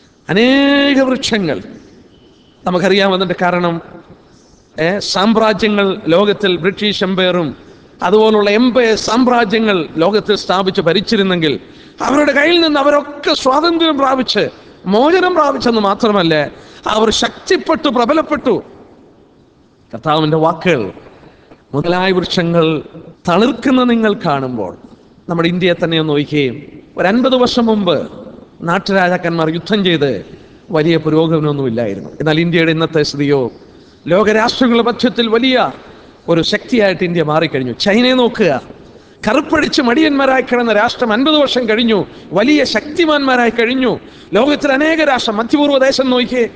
അനേക വൃക്ഷങ്ങൾ നമുക്കറിയാം അതിൻ്റെ കാരണം ഏ, സാമ്രാജ്യങ്ങൾ ലോകത്തിൽ ബ്രിട്ടീഷ് എംപയറും അതുപോലുള്ള എംപയർ സാമ്രാജ്യങ്ങൾ ലോകത്തിൽ സ്ഥാപിച്ച് ഭരിച്ചിരുന്നെങ്കിൽ അവരുടെ കയ്യിൽ നിന്ന് അവരൊക്കെ സ്വാതന്ത്ര്യം പ്രാപിച്ച് മോചനം പ്രാപിച്ചെന്ന് മാത്രമല്ല അവർ ശക്തിപ്പെട്ടു പ്രബലപ്പെട്ടു കർത്താവിൻ്റെ വാക്കുകൾ മുതലായ വൃക്ഷങ്ങൾ തളിർക്കുന്ന നിങ്ങൾ കാണുമ്പോൾ നമ്മുടെ ഇന്ത്യയെ തന്നെ ഒന്ന് നോക്കുകയും ഒരു അൻപത് വർഷം മുമ്പ് നാട്ടുരാജാക്കന്മാർ യുദ്ധം ചെയ്ത് വലിയ പുരോഗമനമൊന്നും ഇല്ലായിരുന്നു എന്നാൽ ഇന്ത്യയുടെ ഇന്നത്തെ സ്ഥിതിയോ ലോകരാഷ്ട്രങ്ങളുടെ പക്ഷത്തിൽ വലിയ ഒരു ശക്തിയായിട്ട് ഇന്ത്യ മാറിക്കഴിഞ്ഞു ചൈനയെ നോക്കുക കറുപ്പടിച്ച് മടിയന്മാരായി കിടന്ന രാഷ്ട്രം അൻപത് വർഷം കഴിഞ്ഞു വലിയ ശക്തിമാന്മാരായി കഴിഞ്ഞു ലോകത്തിൽ അനേക രാഷ്ട്രം മധ്യപൂർവ്വ ദേശം നോക്കിയേ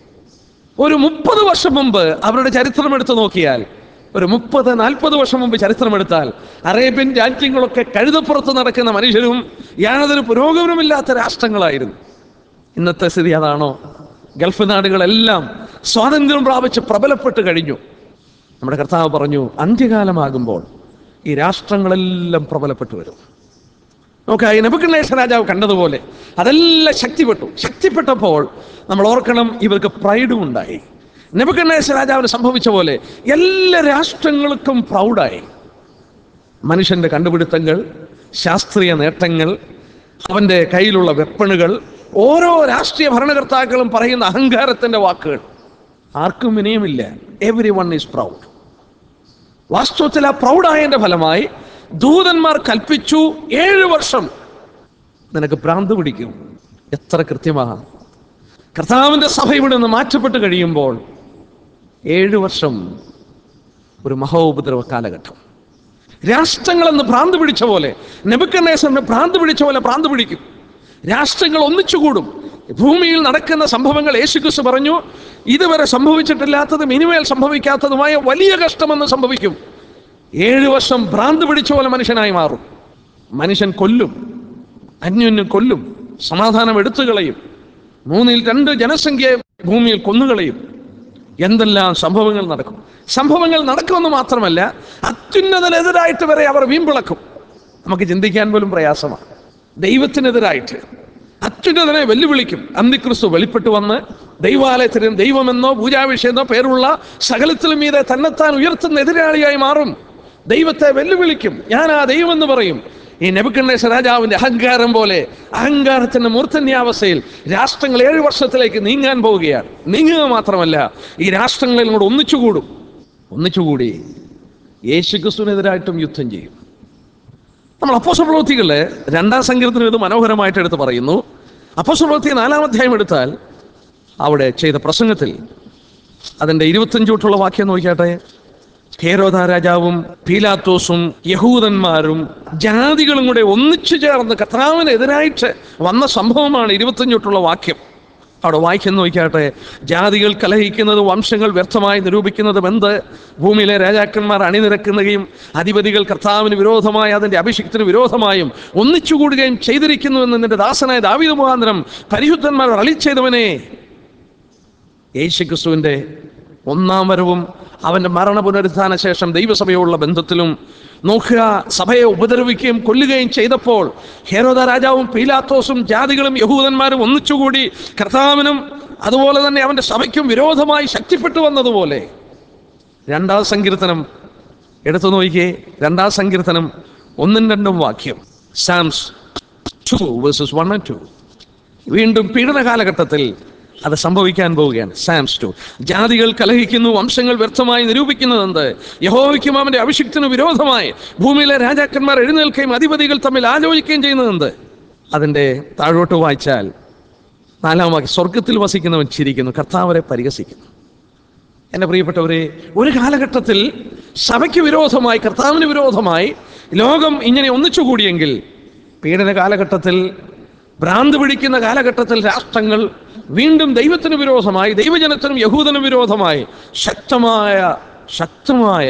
ഒരു മുപ്പത് വർഷം മുമ്പ് അവരുടെ ചരിത്രം എടുത്ത് നോക്കിയാൽ ഒരു മുപ്പത് നാൽപ്പത് വർഷം മുമ്പ് ചരിത്രമെടുത്താൽ അറേബ്യൻ രാജ്യങ്ങളൊക്കെ കഴുതപ്പുറത്ത് നടക്കുന്ന മനുഷ്യരും യാതൊരു പുരോഗമനമില്ലാത്ത രാഷ്ട്രങ്ങളായിരുന്നു ഇന്നത്തെ സ്ഥിതി അതാണോ ഗൾഫ് നാടുകളെല്ലാം സ്വാതന്ത്ര്യം പ്രാപിച്ച് പ്രബലപ്പെട്ട് കഴിഞ്ഞു നമ്മുടെ കർത്താവ് പറഞ്ഞു അന്ത്യകാലമാകുമ്പോൾ ഈ രാഷ്ട്രങ്ങളെല്ലാം പ്രബലപ്പെട്ടു വരും നോക്കുക ഈ നെബുക്കണ്ണേശ്വര രാജാവ് കണ്ടതുപോലെ അതെല്ലാം ശക്തിപ്പെട്ടു ശക്തിപ്പെട്ടപ്പോൾ നമ്മൾ ഓർക്കണം ഇവർക്ക് പ്രൈഡും ഉണ്ടായി നെബുക്കണ്ണേശ്വര രാജാവിന് സംഭവിച്ച പോലെ എല്ലാ രാഷ്ട്രങ്ങൾക്കും പ്രൗഡായി മനുഷ്യന്റെ കണ്ടുപിടുത്തങ്ങൾ ശാസ്ത്രീയ നേട്ടങ്ങൾ അവന്റെ കയ്യിലുള്ള വെപ്പണുകൾ ഓരോ രാഷ്ട്രീയ ഭരണകർത്താക്കളും പറയുന്ന അഹങ്കാരത്തിന്റെ വാക്കുകൾ ആർക്കും വിനയമില്ല എവരി വൺ ഈസ് പ്രൗഡ് വാസ്തവത്തിൽ ആ പ്രൗഢായതിന്റെ ഫലമായി ദൂതന്മാർ കൽപ്പിച്ചു ഏഴ് വർഷം നിനക്ക് ഭ്രാന്ത് പിടിക്കും എത്ര കൃത്യമാണ് കർത്താവിന്റെ സഭ ഇവിടെ നിന്ന് മാറ്റപ്പെട്ട് കഴിയുമ്പോൾ ഏഴ് വർഷം ഒരു മഹോപദ്രവ കാലഘട്ടം രാഷ്ട്രങ്ങളെന്ന് ഭ്രാന്ത് പിടിച്ച പോലെ നെബുക്കന്നേസറിന് ഭ്രാന്ത് പിടിച്ച പോലെ ഭ്രാന്ത് പിടിക്കും രാഷ്ട്രങ്ങൾ ഒന്നിച്ചുകൂടും ഭൂമിയിൽ നടക്കുന്ന സംഭവങ്ങൾ യേശുക്രിസ്തു പറഞ്ഞു ഇതുവരെ സംഭവിച്ചിട്ടില്ലാത്തതും ഇനിമേൽ സംഭവിക്കാത്തതുമായ വലിയ കഷ്ടമെന്ന് സംഭവിക്കും ഏഴ് വർഷം ഭ്രാന്ത് പിടിച്ച പോലെ മനുഷ്യനായി മാറും മനുഷ്യൻ കൊല്ലും അന്യോന്യം കൊല്ലും സമാധാനം എടുത്തു കളയും മൂന്നിൽ രണ്ട് ജനസംഖ്യയെ ഭൂമിയിൽ കൊന്നുകളയും എന്തെല്ലാം സംഭവങ്ങൾ നടക്കും സംഭവങ്ങൾ നടക്കുമെന്ന് മാത്രമല്ല അത്യുന്നതനെതിരായിട്ട് വരെ അവർ വീമ്പിളക്കും നമുക്ക് ചിന്തിക്കാൻ പോലും പ്രയാസമാണ് ദൈവത്തിനെതിരായിട്ട് അത്യുന്നതനെ വെല്ലുവിളിക്കും അന്തിക്രിസ്തു വെളിപ്പെട്ടു വന്ന് ദൈവാലയത്തിനും ദൈവമെന്നോ പൂജാവിഷയെന്നോ പേരുള്ള സകലത്തിലും മീതെ തന്നെത്താൻ ഉയർത്തുന്ന എതിരാളിയായി മാറും ദൈവത്തെ വെല്ലുവിളിക്കും ഞാൻ ആ ദൈവമെന്ന് പറയും ഈ നെബുക്കണ്ണേശ രാജാവിന്റെ അഹങ്കാരം പോലെ അഹങ്കാരത്തിന്റെ മൂർധന്യാവസ്ഥയിൽ രാഷ്ട്രങ്ങൾ ഏഴ് വർഷത്തിലേക്ക് നീങ്ങാൻ പോവുകയാണ് നീങ്ങുക മാത്രമല്ല ഈ രാഷ്ട്രങ്ങളിൽ കൂടെ ഒന്നിച്ചുകൂടും ഒന്നിച്ചുകൂടി യേശുക്രിസ്തുവിനെതിരായിട്ടും യുദ്ധം ചെയ്യും നമ്മൾ അപ്പോസ പ്രവൃത്തികളിലെ രണ്ടാം സങ്കീർത്തനം ഇത് മനോഹരമായിട്ട് എടുത്ത് പറയുന്നു അപ്പോസ പ്രവൃത്തി നാലാം അധ്യായം എടുത്താൽ അവിടെ ചെയ്ത പ്രസംഗത്തിൽ അതിൻ്റെ ഇരുപത്തഞ്ച് തൊട്ടുള്ള വാക്യം നോക്കിയാട്ടെ ഹേരോദ രാജാവും പീലാത്തോസും യഹൂദന്മാരും ജാതികളും കൂടെ ഒന്നിച്ചു ചേർന്ന് കർത്താവിനെതിരായിട്ട് വന്ന സംഭവമാണ് ഇരുപത്തഞ്ച് തൊട്ടുള്ള വാക്യം അവിടെ വായിക്കുന്ന നോക്കിയാട്ടെ ജാതികൾ കലഹിക്കുന്നത് വംശങ്ങൾ വ്യർത്ഥമായി നിരൂപിക്കുന്നതും എന്ത് ഭൂമിയിലെ രാജാക്കന്മാർ അണിനിരക്കുന്നതും അധിപതികൾ കർത്താവിന് വിരോധമായി അതിൻ്റെ അഭിഷിക്തന് വിരോധമായും ഒന്നിച്ചുകൂടുകയും ചെയ്തിരിക്കുന്നുവെന്ന് നിന്റെ ദാസനായ ദാവീദ് മുഖാന്തരം പരിശുദ്ധന്മാർ അളി ചെയ്തവനെ യേശുക്രിസ്തുവിൻ്റെ ഒന്നാം വരവും അവൻ്റെ മരണ പുനരുത്ഥാന ശേഷം ദൈവസഭയോടുള്ള ബന്ധത്തിലും നോക്കുക സഭയെ ഉപദ്രവിക്കുകയും കൊല്ലുകയും ചെയ്തപ്പോൾ ഹേരോദ രാജാവും പീലാത്തോസും ജാതികളും യഹൂദന്മാരും ഒന്നിച്ചുകൂടി കർത്താവിനും അതുപോലെ തന്നെ അവൻ്റെ സഭയ്ക്കും വിരോധമായി ശക്തിപ്പെട്ടു വന്നതുപോലെ രണ്ടാം സങ്കീർത്തനം എടുത്തു നോക്കിയേ രണ്ടാം സങ്കീർത്തനം ഒന്നും രണ്ടും വാക്യം Psalms two verses one and two വീണ്ടും പീഡന കാലഘട്ടത്തിൽ അത് സംഭവിക്കാൻ പോവുകയാണ് സാംസ് ടു ജാതികൾ കലഹിക്കുന്നു വംശങ്ങൾ വ്യർത്ഥമായി നിരൂപിക്കുന്നതെന്ത് യഹോവയ്ക്കും അവന്റെ അഭിഷിക്തന് വിരോധമായി ഭൂമിയിലെ രാജാക്കന്മാർ എഴുന്നേൽക്കുകയും അധിപതികൾ തമ്മിൽ ആലോചിക്കുകയും ചെയ്യുന്നതെന്ത് അതിൻ്റെ താഴോട്ട് വായിച്ചാൽ നാലാം വാക്യം സ്വർഗത്തിൽ വസിക്കുന്നവൻ ചിരിക്കുന്നു കർത്താവരെ പരിഹസിക്കുന്നു എൻ്റെ പ്രിയപ്പെട്ടവരെ ഒരു കാലഘട്ടത്തിൽ സഭയ്ക്ക് വിരോധമായി കർത്താവിന് വിരോധമായി ലോകം ഇങ്ങനെ ഒന്നിച്ചുകൂടിയെങ്കിൽ പീഡന കാലഘട്ടത്തിൽ ഭ്രാന്ത് പിടിക്കുന്ന കാലഘട്ടത്തിൽ രാഷ്ട്രങ്ങൾ വീണ്ടും ദൈവത്തിന് വിരോധമായി ദൈവജനത്തിനും യഹൂദനും വിരോധമായി ശക്തമായ ശക്തമായ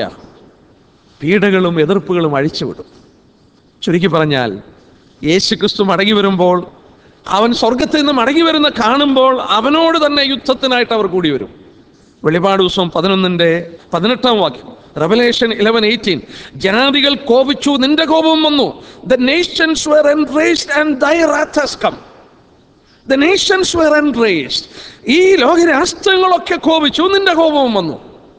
പീഡകളും എതിർപ്പുകളും അഴിച്ചുവിടും ചുരുക്കി പറഞ്ഞാൽ യേശു ക്രിസ്തു മടങ്ങി വരുമ്പോൾ അവൻ സ്വർഗത്തിൽ നിന്ന് മടങ്ങി വരുന്ന കാണുമ്പോൾ അവനോട് തന്നെ യുദ്ധത്തിനായിട്ട് അവർ കൂടി വരും വെളിപാട് ദിവസം പതിനൊന്നിൻ്റെ പതിനെട്ടാം വാക്യം റെവലേഷൻ ഇലവൻ എയ്റ്റീൻ ജനാതികൾ കോപിച്ചു നിന്റെ കോപം വന്നു the nations were enraged and thy wrath has come the nations were enraged ഈ ലോകരാഷ്ട്രങ്ങളൊക്കെ കോപിച്ചു നിന്റെ കോപവും വന്നു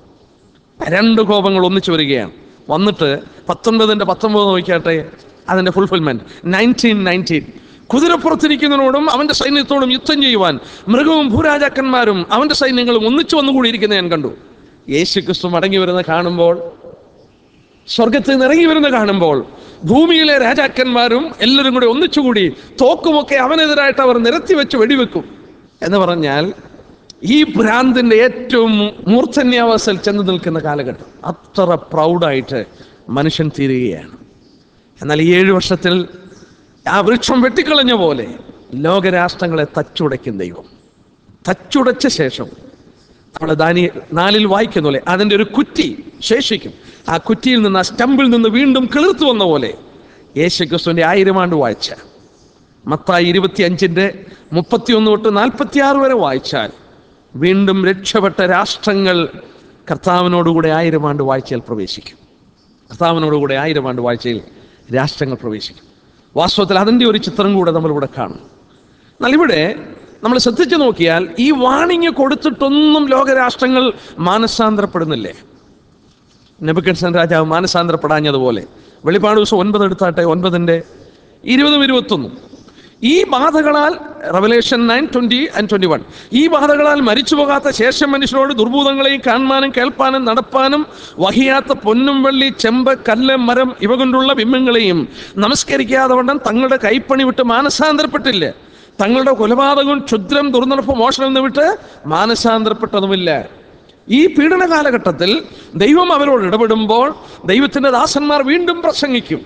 രണ്ട് കോപങ്ങൾ ഒന്നിച്ചു വരികയാണ് വന്നിട്ട് പത്തൊൻപതിൻ്റെ പത്തൊമ്പത് നോക്കിയാട്ടെ അതിൻ്റെ ഫുൾഫിൽമെൻറ്റ് നയൻറ്റീൻ നയൻറ്റീൻ കുതിരപ്പുറത്തിരിക്കുന്നതിനോടും അവൻ്റെ സൈന്യത്തോടും യുദ്ധം ചെയ്യുവാൻ മൃഗവും ഭൂരാജാക്കന്മാരും അവൻ്റെ സൈന്യങ്ങളും ഒന്നിച്ചു വന്നുകൂടിയിരിക്കുന്നത് ഞാൻ കണ്ടു യേശു ക്രിസ്തു മടങ്ങി വരുന്ന കാണുമ്പോൾ സ്വർഗത്തിൽ നിന്ന് ഇറങ്ങി വരുന്ന കാണുമ്പോൾ ഭൂമിയിലെ രാജാക്കന്മാരും എല്ലാവരും കൂടി ഒന്നിച്ചുകൂടി തോക്കുമൊക്കെ അവനെതിരായിട്ട് അവർ നിരത്തി വെച്ച് വെടിവെക്കും എന്ന് പറഞ്ഞാൽ ഈ ഭ്രാന്തിൻ്റെ ഏറ്റവും മൂർധന്യാവസ്ഥയിൽ ചെന്ന് നിൽക്കുന്ന കാലഘട്ടം അത്ര പ്രൗഡായിട്ട് മനുഷ്യൻ തീരുകയാണ് എന്നാൽ ഈ ഏഴ് വർഷത്തിൽ ആ വൃക്ഷം വെട്ടിക്കളഞ്ഞ പോലെ ലോകരാഷ്ട്രങ്ങളെ തച്ചുടയ്ക്കും ദൈവം തച്ചുടച്ച ശേഷം നമ്മൾ ദാനി നാലിൽ വായിക്കുന്ന പോലെ അതിൻ്റെ ഒരു കുറ്റി ശേഷിക്കും ആ കുറ്റിയിൽ നിന്ന് ആ സ്റ്റമ്പിൽ നിന്ന് വീണ്ടും കിളിർത്തു വന്ന പോലെ യേശു ക്രിസ്തുവിൻ്റെ ആയിരം ആണ്ട് വായിച്ച മത്തായി ഇരുപത്തി അഞ്ചിൻ്റെ മുപ്പത്തിയൊന്ന് തൊട്ട് നാൽപ്പത്തി ആറ് വരെ വായിച്ചാൽ വീണ്ടും രക്ഷപ്പെട്ട രാഷ്ട്രങ്ങൾ കർത്താവിനോടുകൂടെ ആയിരം ആണ്ട് വാഴ്ചയിൽ പ്രവേശിക്കും കർത്താവിനോടുകൂടെ ആയിരം ആണ്ട് വാഴ്ചയിൽ രാഷ്ട്രങ്ങൾ പ്രവേശിക്കും വാസ്തവത്തിൽ അതിൻ്റെ ഒരു ചിത്രം കൂടെ നമ്മളിവിടെ കാണും എന്നാൽ ഇവിടെ നമ്മൾ ശ്രദ്ധിച്ചു നോക്കിയാൽ ഈ വാണിങ് കൊടുത്തിട്ടൊന്നും ലോകരാഷ്ട്രങ്ങൾ മാനസാന്തരപ്പെടുന്നില്ലേ നെബുക്കൻസൻ രാജാവ് മാനസാന്തരപ്പെടാഞ്ഞതുപോലെ വെളിപ്പാട് ദിവസം ഒൻപത് എടുത്താട്ടെ ഒൻപതിൻ്റെ ഇരുപതും ഇരുപത്തൊന്നും ഈ ബാധകളാൽ Revelation nine twenty and twenty one ഈ ബാധകളാൽ മരിച്ചു പോകാത്ത ശേഷം മനുഷ്യരോട് ദുർഭൂതങ്ങളെയും കാണാനും കേൾപ്പാനും നടപ്പാനും വഹിയാത്ത പൊന്നും വെള്ളി ചെമ്പ് കല്ല് മരം ഇവ കൊണ്ടുള്ള ബിംബങ്ങളെയും നമസ്കരിക്കാതെ വണ്ണം തങ്ങളുടെ കൈപ്പണി വിട്ട് മാനസാന്തരപ്പെട്ടില്ല തങ്ങളുടെ കൊലപാതകവും ക്ഷുദ്രം ദുർനടപ്പ് മോഷണം എന്ന് വിട്ട് മാനസാന്തരപ്പെട്ടതുമില്ല ഈ പീഡന കാലഘട്ടത്തിൽ ദൈവം അവരോട് ഇടപെടുമ്പോൾ ദൈവത്തിൻ്റെ ദാസന്മാർ വീണ്ടും പ്രസംഗിക്കും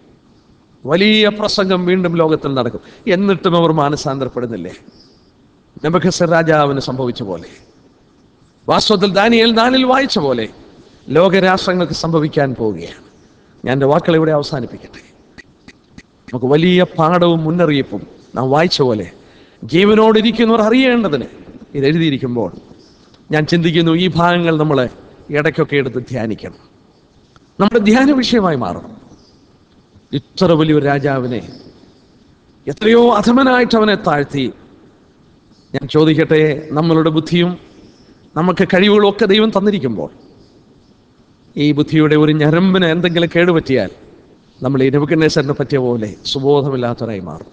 വലിയ പ്രസംഗം വീണ്ടും ലോകത്തിൽ നടക്കും എന്നിട്ടും അവർ മാനസാന്തരപ്പെടുന്നില്ലേ നബഖസർ രാജാവിന് സംഭവിച്ച പോലെ വാസ്തവത്തിൽ ദാനിയേൽ നാലിൽ വായിച്ച പോലെ ലോകരാഷ്ട്രങ്ങൾക്ക് സംഭവിക്കാൻ പോവുകയാണ് ഞാൻ എൻ്റെ വാക്കുകൾ ഇവിടെ അവസാനിപ്പിക്കട്ടെ നമുക്ക് വലിയ പാഠവും മുന്നറിയിപ്പും നാം വായിച്ച പോലെ ജീവനോടിരിക്കുന്നവർ അറിയേണ്ടതിന് ഇത് എഴുതിയിരിക്കുമ്പോൾ ഞാൻ ചിന്തിക്കുന്നു ഈ ഭാഗങ്ങൾ നമ്മൾ ഇടയ്ക്കൊക്കെ എടുത്ത് ധ്യാനിക്കണം നമ്മുടെ ധ്യാന വിഷയമായി മാറണം ഇത്ര വലിയൊരു രാജാവിനെ എത്രയോ അധമനായിട്ട് അവനെ താഴ്ത്തി ഞാൻ ചോദിക്കട്ടെ നമ്മളുടെ ബുദ്ധിയും നമുക്ക് കഴിവുകളും ഒക്കെ ദൈവം തന്നിരിക്കുമ്പോൾ ഈ ബുദ്ധിയുടെ ഒരു ഞരമ്പിന് എന്തെങ്കിലും കേടുപറ്റിയാൽ നമ്മൾ ഈ നെബുക്കനേസറിനെ പറ്റിയ പോലെ സുബോധമില്ലാത്തവരായി മാറും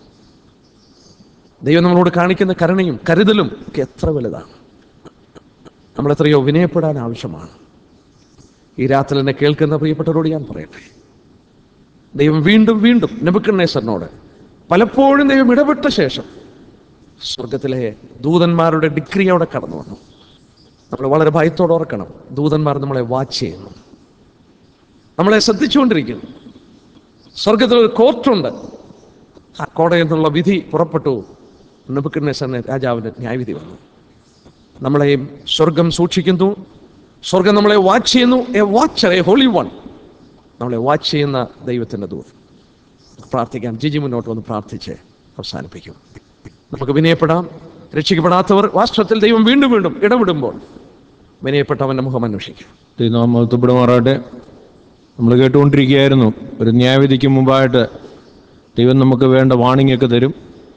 ദൈവം നമ്മളോട് കാണിക്കുന്ന കരുണയും കരുതലും ഒക്കെ എത്ര വലുതാണ് നമ്മൾ എത്രയോ വിനയപ്പെടാൻ ആവശ്യമാണ് ഈ രാത്രി എന്നെ കേൾക്കുന്ന പ്രിയപ്പെട്ടവരോട് ഞാൻ പറയട്ടെ ദൈവം വീണ്ടും വീണ്ടും നെബുക്കനേസറിനോട് പലപ്പോഴും ദൈവം ഇടപെട്ട ശേഷം സ്വർഗത്തിലെ ദൂതന്മാരുടെ ഡിഗ്രി അവിടെ കടന്നു വന്നു നമ്മൾ വളരെ ഭയത്തോടെ ഓർക്കണം ദൂതന്മാർ നമ്മളെ വാച്ച് ചെയ്യുന്നു നമ്മളെ ശ്രദ്ധിച്ചുകൊണ്ടിരിക്കുന്നു സ്വർഗത്തിൽ ഒരു കോർട്ടുണ്ട് ആ കോടതിയിൽ നിന്നുള്ള വിധി പുറപ്പെട്ടു നെബുക്കഡ്നേസറിന് രാജാവിന്റെ ന്യായവിധി വന്നു നമ്മളെയും സ്വർഗം സൂക്ഷിക്കുന്നു സ്വർഗം നമ്മളെ വാച്ച് ചെയ്യുന്നു a watcher a holy one നമ്മളെ വാച്ച് ചെയ്യുന്ന ദൈവത്തിന്റെ ദൂത് പ്രാർത്ഥിക്കാം ജിജി മുന്നോട്ട് വന്ന് പ്രാർത്ഥിച്ച് അവസാനിപ്പിക്കും നമുക്ക് വിനയപ്പെടാം രക്ഷിക്കപ്പെടാത്തവർ വാസ്തവത്തിൽ ദൈവം വീണ്ടും വീണ്ടും ഇടപെടുമ്പോൾ വിനയപ്പെട്ടവന്റെ മുഖം അന്വേഷിക്കും ദൈവം മഹത്വപ്പെടുമാറാട്ടെ നമ്മൾ കേട്ടുകൊണ്ടിരിക്കുകയായിരുന്നു ഒരു ന്യായവിധിക്ക് മുമ്പായിട്ട് ദൈവം നമുക്ക് വേണ്ട വാണിംഗ് ഒക്കെ തരും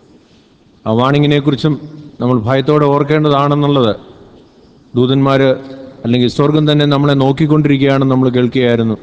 ആ വാണിങ്ങിനെ കുറിച്ചും നമ്മൾ ഭയത്തോടെ ഓർക്കേണ്ടതാണെന്നുള്ളത് ദൂതന്മാർ അല്ലെങ്കിൽ സ്വർഗം തന്നെ നമ്മളെ നോക്കിക്കൊണ്ടിരിക്കുകയാണെന്ന് നമ്മൾ കേൾക്കുകയായിരുന്നു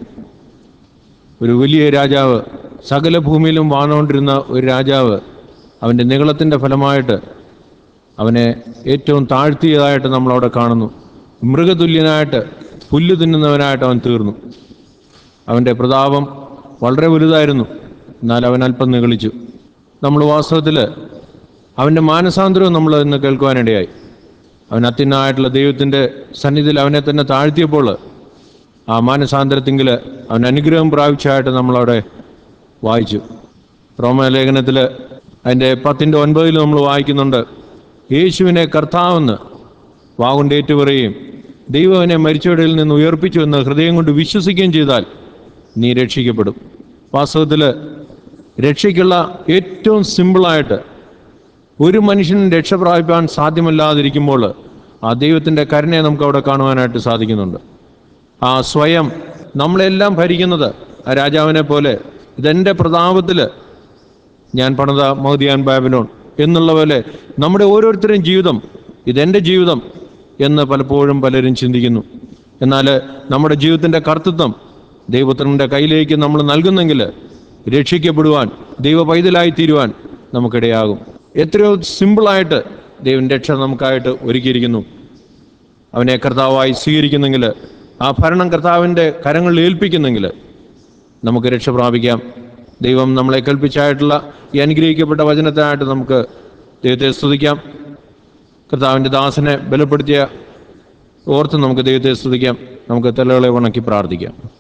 ഒരു വലിയ രാജാവ് സകല ഭൂമിയിലും വാണുകൊണ്ടിരുന്ന ഒരു രാജാവ് അവൻ്റെ നികളത്തിൻ്റെ ഫലമായിട്ട് അവനെ ഏറ്റവും താഴ്ത്തിയതായിട്ട് നമ്മളവിടെ കാണുന്നു മൃഗതുല്യനായിട്ട് പുല്ല് തിന്നുന്നവനായിട്ട് അവൻ തീർന്നു അവൻ്റെ പ്രതാപം വളരെ വലുതായിരുന്നു എന്നാൽ അവൻ അല്പം നിഗളിച്ചു നമ്മൾ വാസ്തവത്തിൽ അവൻ്റെ മാനസാന്തരവും നമ്മൾ ഇന്ന് കേൾക്കുവാനിടയായി അവൻ അത്യുന്നായിട്ടുള്ള ദൈവത്തിൻ്റെ സന്നിധിയിൽ അവനെ തന്നെ താഴ്ത്തിയപ്പോൾ ആ മാനസാന്തരത്തിങ്കിൽ അവൻ അനുഗ്രഹം പ്രാപിച്ചതായിട്ട് നമ്മളവിടെ വായിച്ചു റോമലേഖനത്തിൽ അതിൻ്റെ പത്തിൻ്റെ ഒൻപതിൽ നമ്മൾ വായിക്കുന്നുണ്ട് യേശുവിനെ കർത്താവെന്ന് വാഗുണ്ട് ഏറ്റുപറയുകയും ദൈവം അവനെ മരിച്ചവരിൽ നിന്ന് ഉയർപ്പിച്ചു എന്ന് ഹൃദയം കൊണ്ട് വിശ്വസിക്കുകയും ചെയ്താൽ നീ രക്ഷിക്കപ്പെടും വാസ്തവത്തിൽ രക്ഷയ്ക്കുള്ള ഏറ്റവും സിമ്പിളായിട്ട് ഒരു മനുഷ്യനും രക്ഷ പ്രാപിപ്പാൻ സാധ്യമല്ലാതിരിക്കുമ്പോൾ ആ ദൈവത്തിൻ്റെ കരുണയെ നമുക്ക് അവിടെ കാണുവാനായിട്ട് സാധിക്കുന്നുണ്ട് ആ സ്വയം നമ്മളെല്ലാം ഭരിക്കുന്നത് ആ രാജാവിനെ പോലെ ഇതെൻ്റെ പ്രതാപത്തിൽ ഞാൻ പണിത മൗദിയാൻ ബാബിലോൺ എന്നുള്ള പോലെ നമ്മുടെ ഓരോരുത്തരുടെയും ജീവിതം ഇതെൻ്റെ ജീവിതം എന്ന് പലപ്പോഴും പലരും ചിന്തിക്കുന്നു എന്നാൽ നമ്മുടെ ജീവിതത്തിൻ്റെ കർത്തൃത്വം ദൈവത്തിൻ്റെ കയ്യിലേക്ക് നമ്മൾ നൽകുന്നെങ്കിൽ രക്ഷിക്കപ്പെടുവാൻ ദൈവ പൈതലായി തീരുവാൻ നമുക്കിടയാകും എത്രയോ സിമ്പിളായിട്ട് ദൈവം രക്ഷ നമുക്കായിട്ട് ഒരുക്കിയിരിക്കുന്നു അവനെ കർത്താവായി സ്വീകരിക്കുന്നെങ്കിൽ ആ ഭരണം കർത്താവിൻ്റെ കരങ്ങളിൽ ഏൽപ്പിക്കുന്നെങ്കിൽ നമുക്ക് രക്ഷ പ്രാപിക്കാം ദൈവം നമ്മളെ കൽപ്പിച്ചായിട്ടുള്ള ഈ അനുഗ്രഹിക്കപ്പെട്ട വചനത്തിനായിട്ട് നമുക്ക് ദൈവത്തെ സ്തുതിക്കാം കർത്താവിൻ്റെ ദാസനെ ബലപ്പെടുത്തിയ ഓർത്ത് നമുക്ക് ദൈവത്തെ സ്തുതിക്കാം നമുക്ക് തലകളെ ഉണക്കി പ്രാർത്ഥിക്കാം